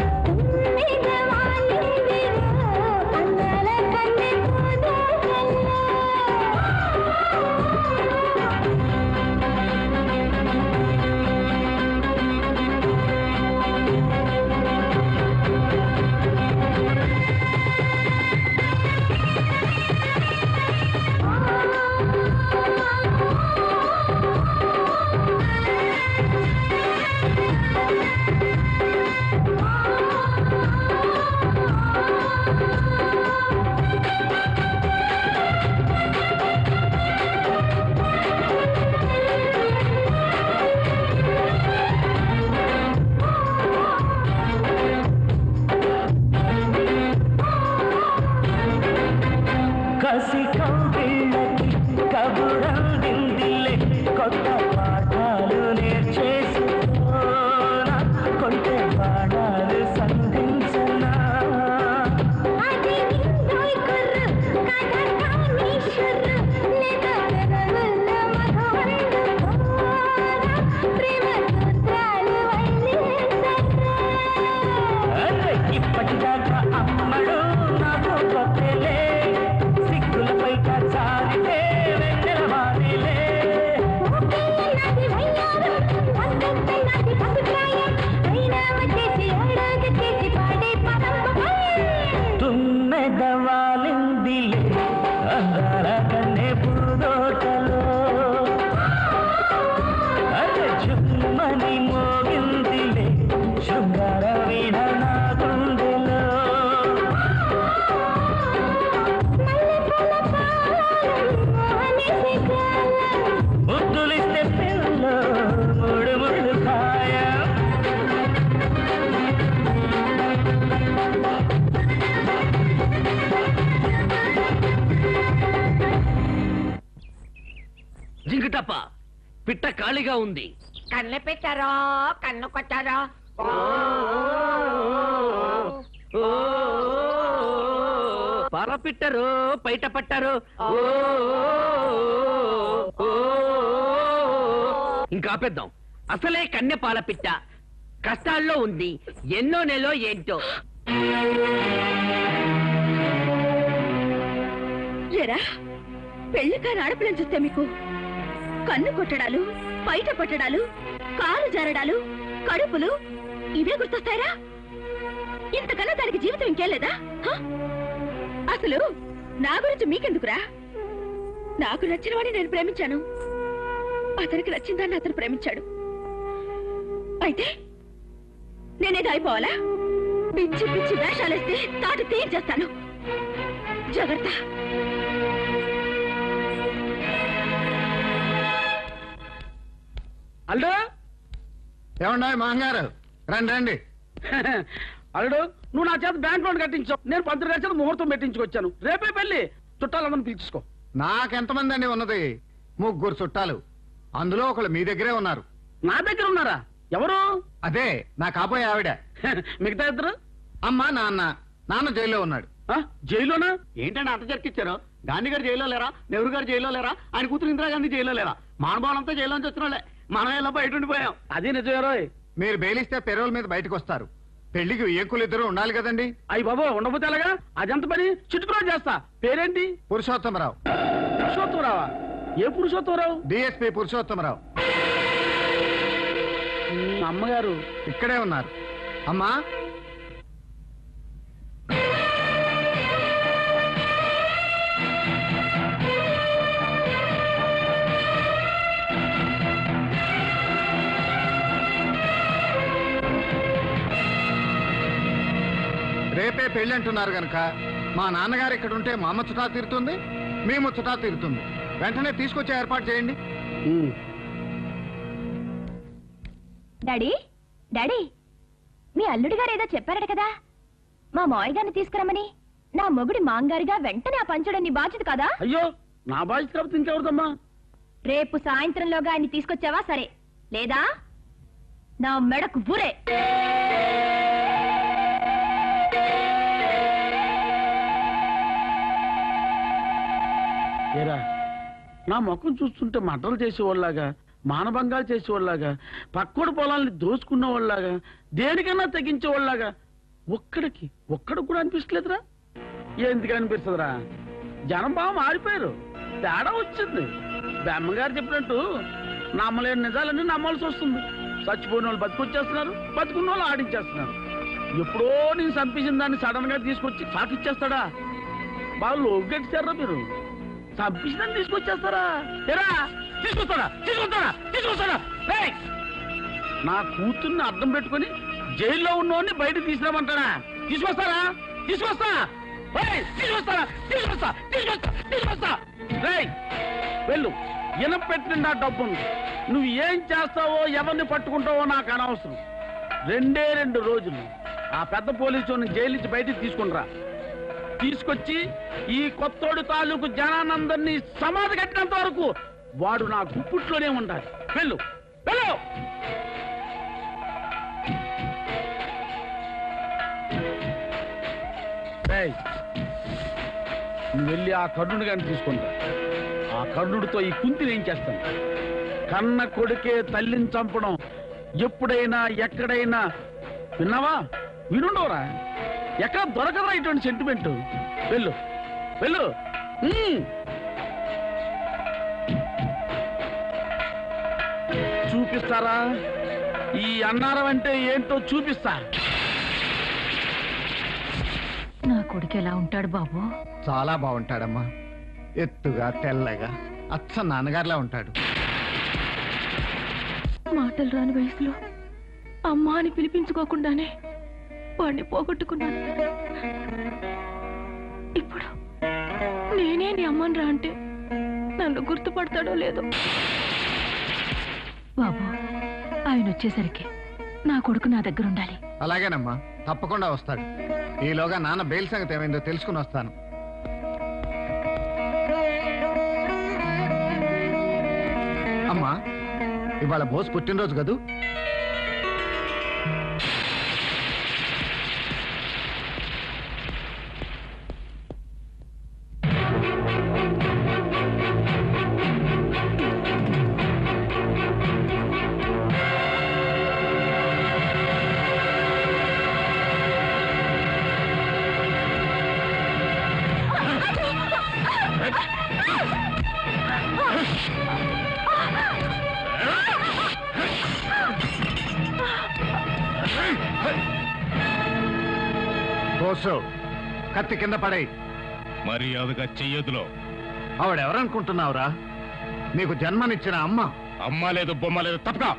కసి కౌగిళ్ళకి కబురందిందిలే కొత్త పాఠాలు నేర్చేసుకోనా కొంటే బాణాలు సంధించనా అరే, ఇప్పటిదాకా అమ్మడు నాకు కొత్తలే సిగ్గులపై జారితే వెన్నెల వారిలే తుమ్మెదవాలిందిలే అందాల కన్నే పూదోటలో అరే చుమ్మని మోగిందిలే శృంగార వీణ నా గుండెలో ముద్దులిస్తే పిల్ల మూడు ముళ్ళు ఖాయం జింకటప్ప పిట్ట ఖాళీగా ఉంది కన్ను పెట్టారో కన్ను కొట్టారో పరపిట్టరు బయట పట్టారు ఇంకా ఆపేద్దాం అసలే కన్నె పాల పిట్ట కష్టాల్లో ఉంది ఎన్నో నెలో ఏంటో ఎరా పెళ్లి కాని ఆడపిల్లని చూస్తే మీకు కన్ను కొట్టడాలు బయట పట్టడాలు కాలు జారడాలు కడుపులు ఇవే గుర్తొస్తాయరా ఇంతకన్నా దానికి జీవితం ఇంకేం లేదా హ? అసలు నా గురించి మీకెందుకురా నాకు నచ్చిన వాడిని నేను ప్రేమించాను అతనికి నచ్చిన దాన్ని అతను ప్రేమించాడు అయితే నేనేదో అయిపోవాలా పిచ్చి పిచ్చి వేషాలేస్తే తాటు తీయించేస్తాను జాగ్రత్త అల్లుడు ఏమన్నా మాంగారు రండి రండి అల్లుడు నువ్వు నా చేత బ్యాంక్ లోన్ కట్టించావు నేను పంతులు గారి చేత ముహూర్తం పెట్టించుకొచ్చాను రేపే పెళ్లి చుట్టాలందరిని పిలుచుకో నాకెంతమంది అండి ఉన్నది ముగ్గురు చుట్టాలు అందులో ఒకళ్ళు మీ దగ్గరే ఉన్నారు నా దగ్గర ఉన్నారా ఎవరు అదే నా కాబోయే ఆవిడ మిగతా ఇద్దరు అమ్మా నాన్న నాన్న జైల్లో ఉన్నాడు జైల్లోనా ఏంటంటే అంత జరికిచ్చారు గాంధీ గారు జైల్లో లేరా నెహ్రూ గారు జైల్లో లేరా ఆయన కూతురు ఇందిరాగాంధీ జైల్లో లేరా మానవాళ్ళంతా జైల్లో నుంచి వచ్చిన వాళ్ళే మనం ఇలా బయట ఉండిపోయాం అదే నిజమేరో మీరు బెయిలిస్తే పెరోల్ మీద బయటకు వస్తారు పెళ్లికి ఏకులు ఇద్దరు ఉండాలి కదండి అయ్యి బాబు ఉండబోతే ఎలాగా అదెంత పని చిట్టుకురావు చేస్తా పేరేంటి పురుషోత్తమరావు పురుషోత్తమరావా ఏ పురుషోత్తమరావు డిఎస్పి పురుషోత్తమరావు అమ్మగారు ఇక్కడే ఉన్నారు అమ్మా రేపే పెళ్లి అంటున్నారు గనక మా నాన్నగారు ఇక్కడ ఉంటే మా ముచ్చటా తీరుతుంది మీ ముచ్చటా తీరుతుంది వెంటనే తీసుకొచ్చే ఏర్పాటు చేయండి డాడీ డాడీ మీ అల్లుడి గారు ఏదో చెప్పారట కదా మా మావయ్య గారిని తీసుకురమ్మని నా మొగుడి మాంగారిగా వెంటనే ఆ పంచడం నీ బాధ్యత కదా అయ్యో నా బాధ్యత కాబట్టి ఇంకెవరిదమ్మా రేపు సాయంత్రంలోగా ఆయన్ని తీసుకొచ్చావా సరే లేదా నా మెడకు ఊరే ఏరా నా ముఖం చూస్తుంటే మంటలు చేసేవాళ్ళలాగా మానభంగాలు చేసేవాళ్ళలాగా పక్కడు పొలాల్ని దోచుకున్న వాళ్ళలాగా దేనికన్నా తెగించేవాళ్ళలాగా ఒక్కడికి ఒక్కడికి కూడా అనిపిస్తలేదురా ఎందుకు అనిపిస్తుందిరా జనం బాగా మారిపోయారు తేడా వచ్చింది బెమ్మగారు చెప్పినట్టు నమ్మలేని నిజాలన్నీ నమ్మాల్సి వస్తుంది చచ్చిపోయిన వాళ్ళు బతికొచ్చేస్తున్నారు బతుకున్న వాళ్ళు ఆడించేస్తున్నారు ఎప్పుడో నేను చంపించిన దాన్ని సడన్ గా తీసుకొచ్చి సాకిచ్చేస్తాడా బాగా లోగెట్టారా మీరు చంపించిన తీసుకొచ్చేస్తారా ఎరా తీసుకొస్తాడా తీసుకొస్తాడా తీసుకొస్తాడా ఏయ్! నా కూతుర్ని అర్థం పెట్టుకొని జైల్లో ఉన్నోడిని బయటకు తీసుకురామంటాడా తీసుకొస్తారా తీసుకొస్తా ఏయ్! తీసుకొస్తారా తీసుకొస్తా తీసుకొస్తా తీసుకొస్తా రేయ్ వెళ్ళు ఇనం పెట్టిన డబ్బు ఉంది నువ్వు ఏం చేస్తావో ఎవరిని పట్టుకుంటావో నాకు అనవసరం రెండే రెండు రోజులు ఆ పెద్ద పోలీసు జైలు నుంచి బయటికి తీసుకునిరా తీసుకొచ్చి ఈ కొత్తోడు తాలూకు జనానందరినీ సమాధి కట్టినంత వరకు వాడు నా గుప్పుట్లోనే ఉండాలి వెళ్ళు వెళ్ళు ఏయ్, నువ్వు వెళ్ళి ఆ కర్ణుడు గారిని తీసుకుంటా ఆ కర్ణుడితో ఈ కుంతిని ఏం చేస్తాను కన్న కొడుకే తల్లిని చంపడం ఎప్పుడైనా ఎక్కడైనా విన్నావా వినుండవరా ఎక్కడ దొరకదురా ఇటువంటి సెంటిమెంట్ వెళ్ళు వెళ్ళు ఉమ్. చూపిస్తారా ఈ అన్నారం అంటే ఏంటో చూపిస్తా నా కొడుకు ఎలా ఉంటాడు బాబు చాలా బాగుంటాడమ్మా ఎత్తుగా తెల్లగా అచ్చ నాన్నగారిలా ఉంటాడు మాటలు రాని వయసులో అమ్మా అని పిలిపించుకోకుండానే వాడిని పోగొట్టుకున్నాను ఇప్పుడు నేనే నీ అమ్మని రా అంటే నన్ను గుర్తుపడతాడో లేదో బాబు ఆయన వచ్చేసరికి నా కొడుకు నా దగ్గర ఉండాలి అలాగేనమ్మా తప్పకుండా వస్తాడు ఈలోగా నాన్న బెయిల్ సంగతి ఏమైందో తెలుసుకుని వస్తాను అమ్మా ఇవాళ బోస్ పుట్టినరోజు కదూ బోసు కత్తి కింద పడేయి మర్యాదగా చెయ్యదులో ఆవిడెవరనుకుంటున్నావురా నీకు జన్మనిచ్చిన అమ్మ అమ్మ లేదు బొమ్మ లేదు తప్పగా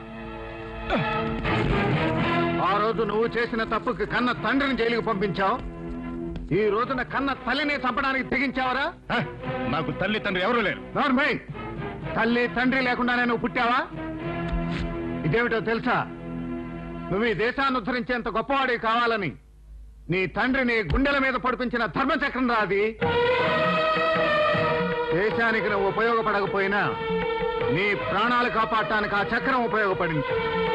ఆ రోజు నువ్వు చేసిన తప్పుకి కన్న తండ్రిని జైలుకి పంపించావు ఈ రోజున కన్న తల్లిని చంపడానికి తెగించావరా నాకు తల్లి తండ్రి ఎవరు లేరు నార్మల్ తల్లి తండ్రి లేకుండానే నువ్వు పుట్టావా ఇదేమిటో తెలుసా నువ్వు ఈ దేశాన్ని ఉద్ధరించేంత గొప్పవాడి కావాలని నీ తండ్రిని గుండెల మీద పడిపించిన ధర్మచక్రం రాది దేశానికి నువ్వు ఉపయోగపడకపోయినా నీ ప్రాణాలు కాపాడటానికి ఆ చక్రం ఉపయోగపడింది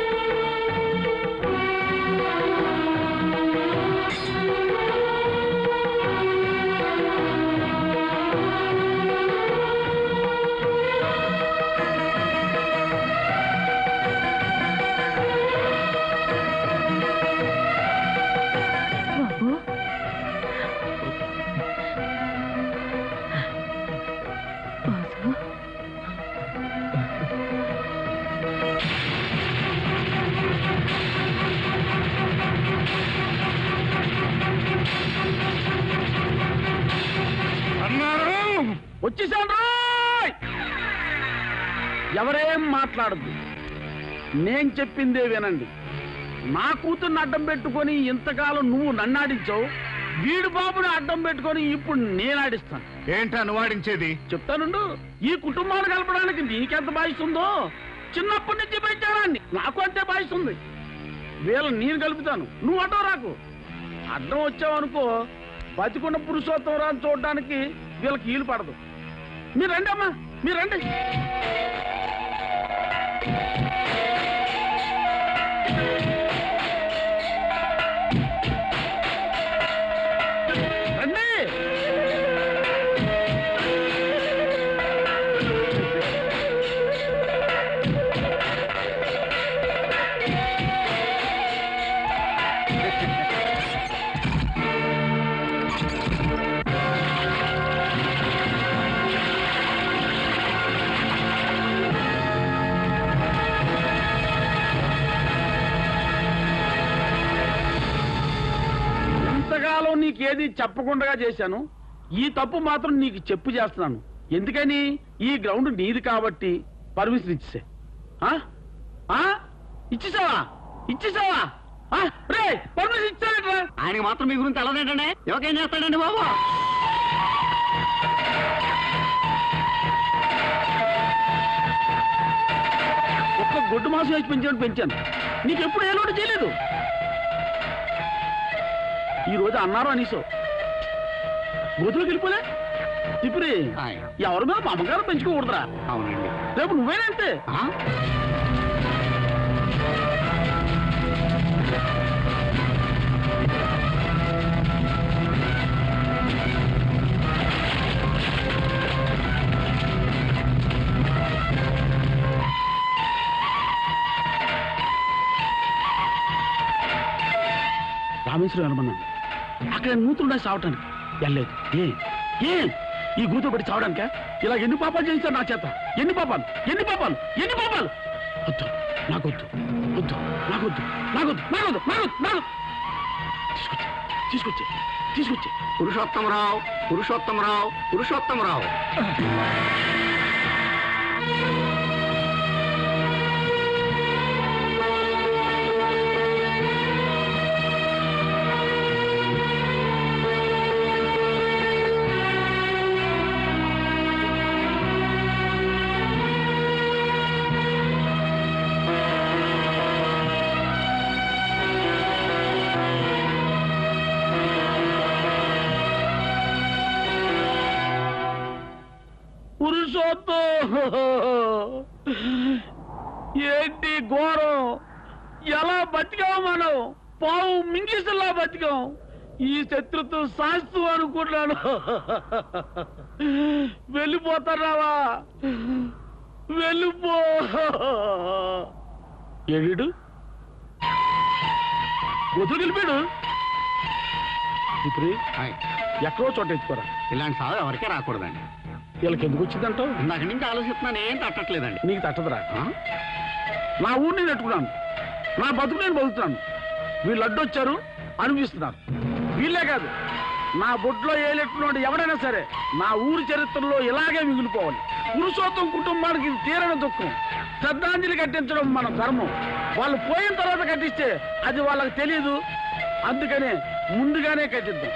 బాబు బాసు వచ్చేసాను రోయ్! ఎవరేం మాట్లాడద్దు నేను చెప్పిందే వినండి నా కూతుర్ని అడ్డం పెట్టుకొని ఇంతకాలం నువ్వు నన్ను ఆడించావు వీడు బాబుని అడ్డం పెట్టుకొని ఇప్పుడు నేను ఆడిస్తాను ఏంటా నువ్వు ఆడించేది చెప్తానుండు ఈ కుటుంబాన్ని కలపడానికి నీకెంత బాయిస్తుందో చిన్నప్పటి నుంచి పెంచారాన్ని నాకు అంతే బాయిస్తుంది వీళ్ళని నేను కలుపుతాను నువ్వు అడ్డం రాకు అడ్డం వచ్చావనుకో బతికున్న పురుషోత్తమరాన్ని చూడడానికి వీళ్ళకి ఈలు పడదు మీరు రండి అమ్మా మీరు రండి రండి నీకేది చెప్పకుండా చేశాను ఈ తప్పు మాత్రం నీకు చెప్పు చేస్తున్నాను ఎందుకని ఈ గ్రౌండ్ నీది కాబట్టి పర్మిషన్ ఇచ్చేసే ఆ? ఆ? ఇచ్చేసావా ఇచ్చేసావా ఆ? రే పర్మిషన్ ఇచ్చాడట్రా ఆయనకి మాత్రం మీ గురించి తెలదేంటండి ఎవరికేం చేస్తాడండి బాబు ఒక్క గొడ్డు మాసం వేసి పెంచాను పెంచాను నీకు ఎప్పుడు ఏ లోటు చేయలేదు ఈ రోజు అన్నారు అనీసో గోతులోకి వెళ్ళిపోలే తిప్పిరి ఎవరి మీద మా అమ్మగారు పెంచుకోకూడదురా అవునండి రేపు నువ్వేనంతే రామేశ్వరం వెళ్ళమన్నాను అక్కడ నూతులున్నా చావటానికి వెళ్ళలేదు ఏ ఏ ఈ గూతో పడి చావడానిక ఇలా ఎన్ని పాపాలు చేయించారు నా చేత ఎన్ని పాపాలు ఎన్ని పాపాలు ఎన్ని పాపాలు వద్దు నాకొద్దు వద్దు నాకొద్దు నాకొద్దు నాకొద్దు నాకొద్దు నాకొద్దు తీసుకొచ్చి తీసుకొచ్చి తీసుకొచ్చి పురుషోత్తమరావు పురుషోత్తమరావు పురుషోత్తమరావు పురుషోత్తం ఏంటి ఘోరం ఎలా బతికాం మనం పావు మింగిసలా బతికాం ఈ శత్రుత్వం శాస్తు అనుకున్నాను వెళ్ళిపోతున్నావా వెళ్ళిపో ఏడు వదులు వెళ్ళిపోయాడు ఇప్పుడు ఎక్కడో చోట ఎత్తుకోరా ఇలాంటి సాగు ఎవరికే రాకూడదండి వీళ్ళకి ఎందుకు వచ్చిందంటావు ఇందాక నుంచి ఆలోచిస్తున్నాను ఏం తట్టట్లేదండి నీకు తట్టదురా నా ఊరిని నెట్టుకున్నాను నా బతుకు నేను బతుకుతున్నాను వీళ్ళు అడ్డొచ్చారు అనిపిస్తున్నారు వీళ్ళే కాదు నా బొడ్లో ఏలెట్టున్నాడు ఎవడైనా సరే నా ఊరి చరిత్రలో ఇలాగే మిగిలిపోవాలి పురుషోత్తం కుటుంబానికి ఇది తీరని దుఃఖం శ్రద్ధాంజలి కట్టించడం మన ధర్మం వాళ్ళు పోయిన తర్వాత కట్టిస్తే అది వాళ్ళకి తెలియదు అందుకనే ముందుగానే కట్టిద్దాం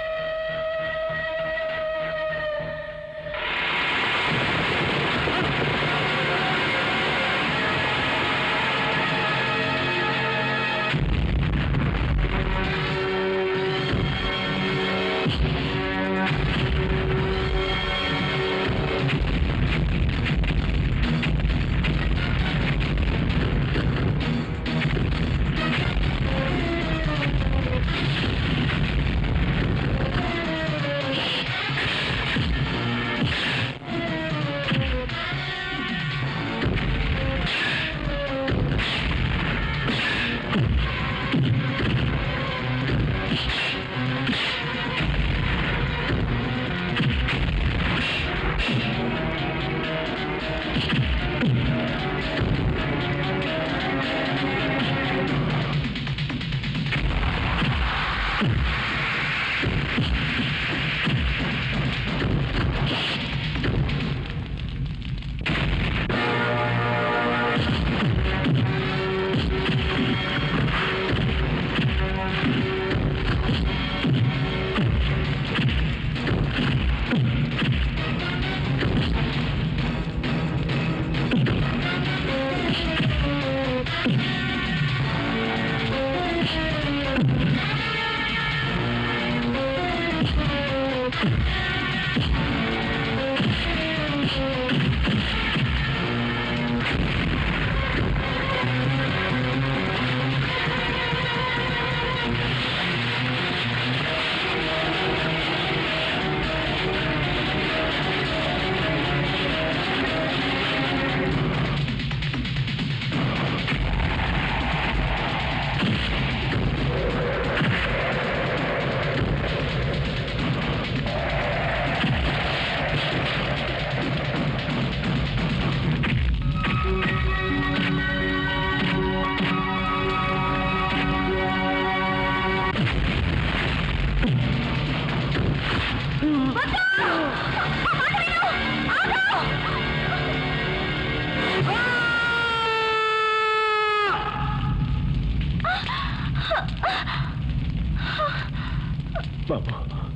బాబు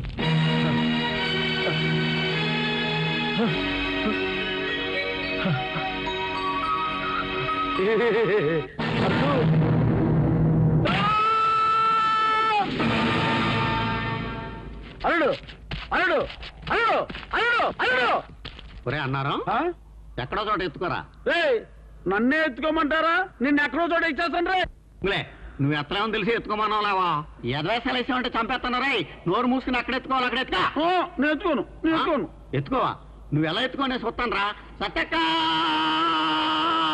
అల్లుడు అల్లుడు అల్లుడు అల్లుడు అల్లుడు ఒరే అన్నారం ఎక్కడో చోట ఎత్తుకోరా రేయ్ నన్నే ఎత్తుకోమంటారా నిన్ను ఎక్కడో చోట ఇచ్చేస్తాను రే లే నువ్వు ఎత్తలేమో తెలిసి ఎత్తుకోమన్నావు లేవా ఎర్రేసాలు వేసామంటే చంపేస్తాను రే నోరు మూసుకుని అక్కడ ఎత్తుకోవాలి అక్కడ ఎత్తుకా నేను ఎత్తుకోను నేను ఎత్తుకోను ఎత్తుకోవా నువ్వు ఎలా ఎత్తుకోనే చూస్తాను రా సత్తక్క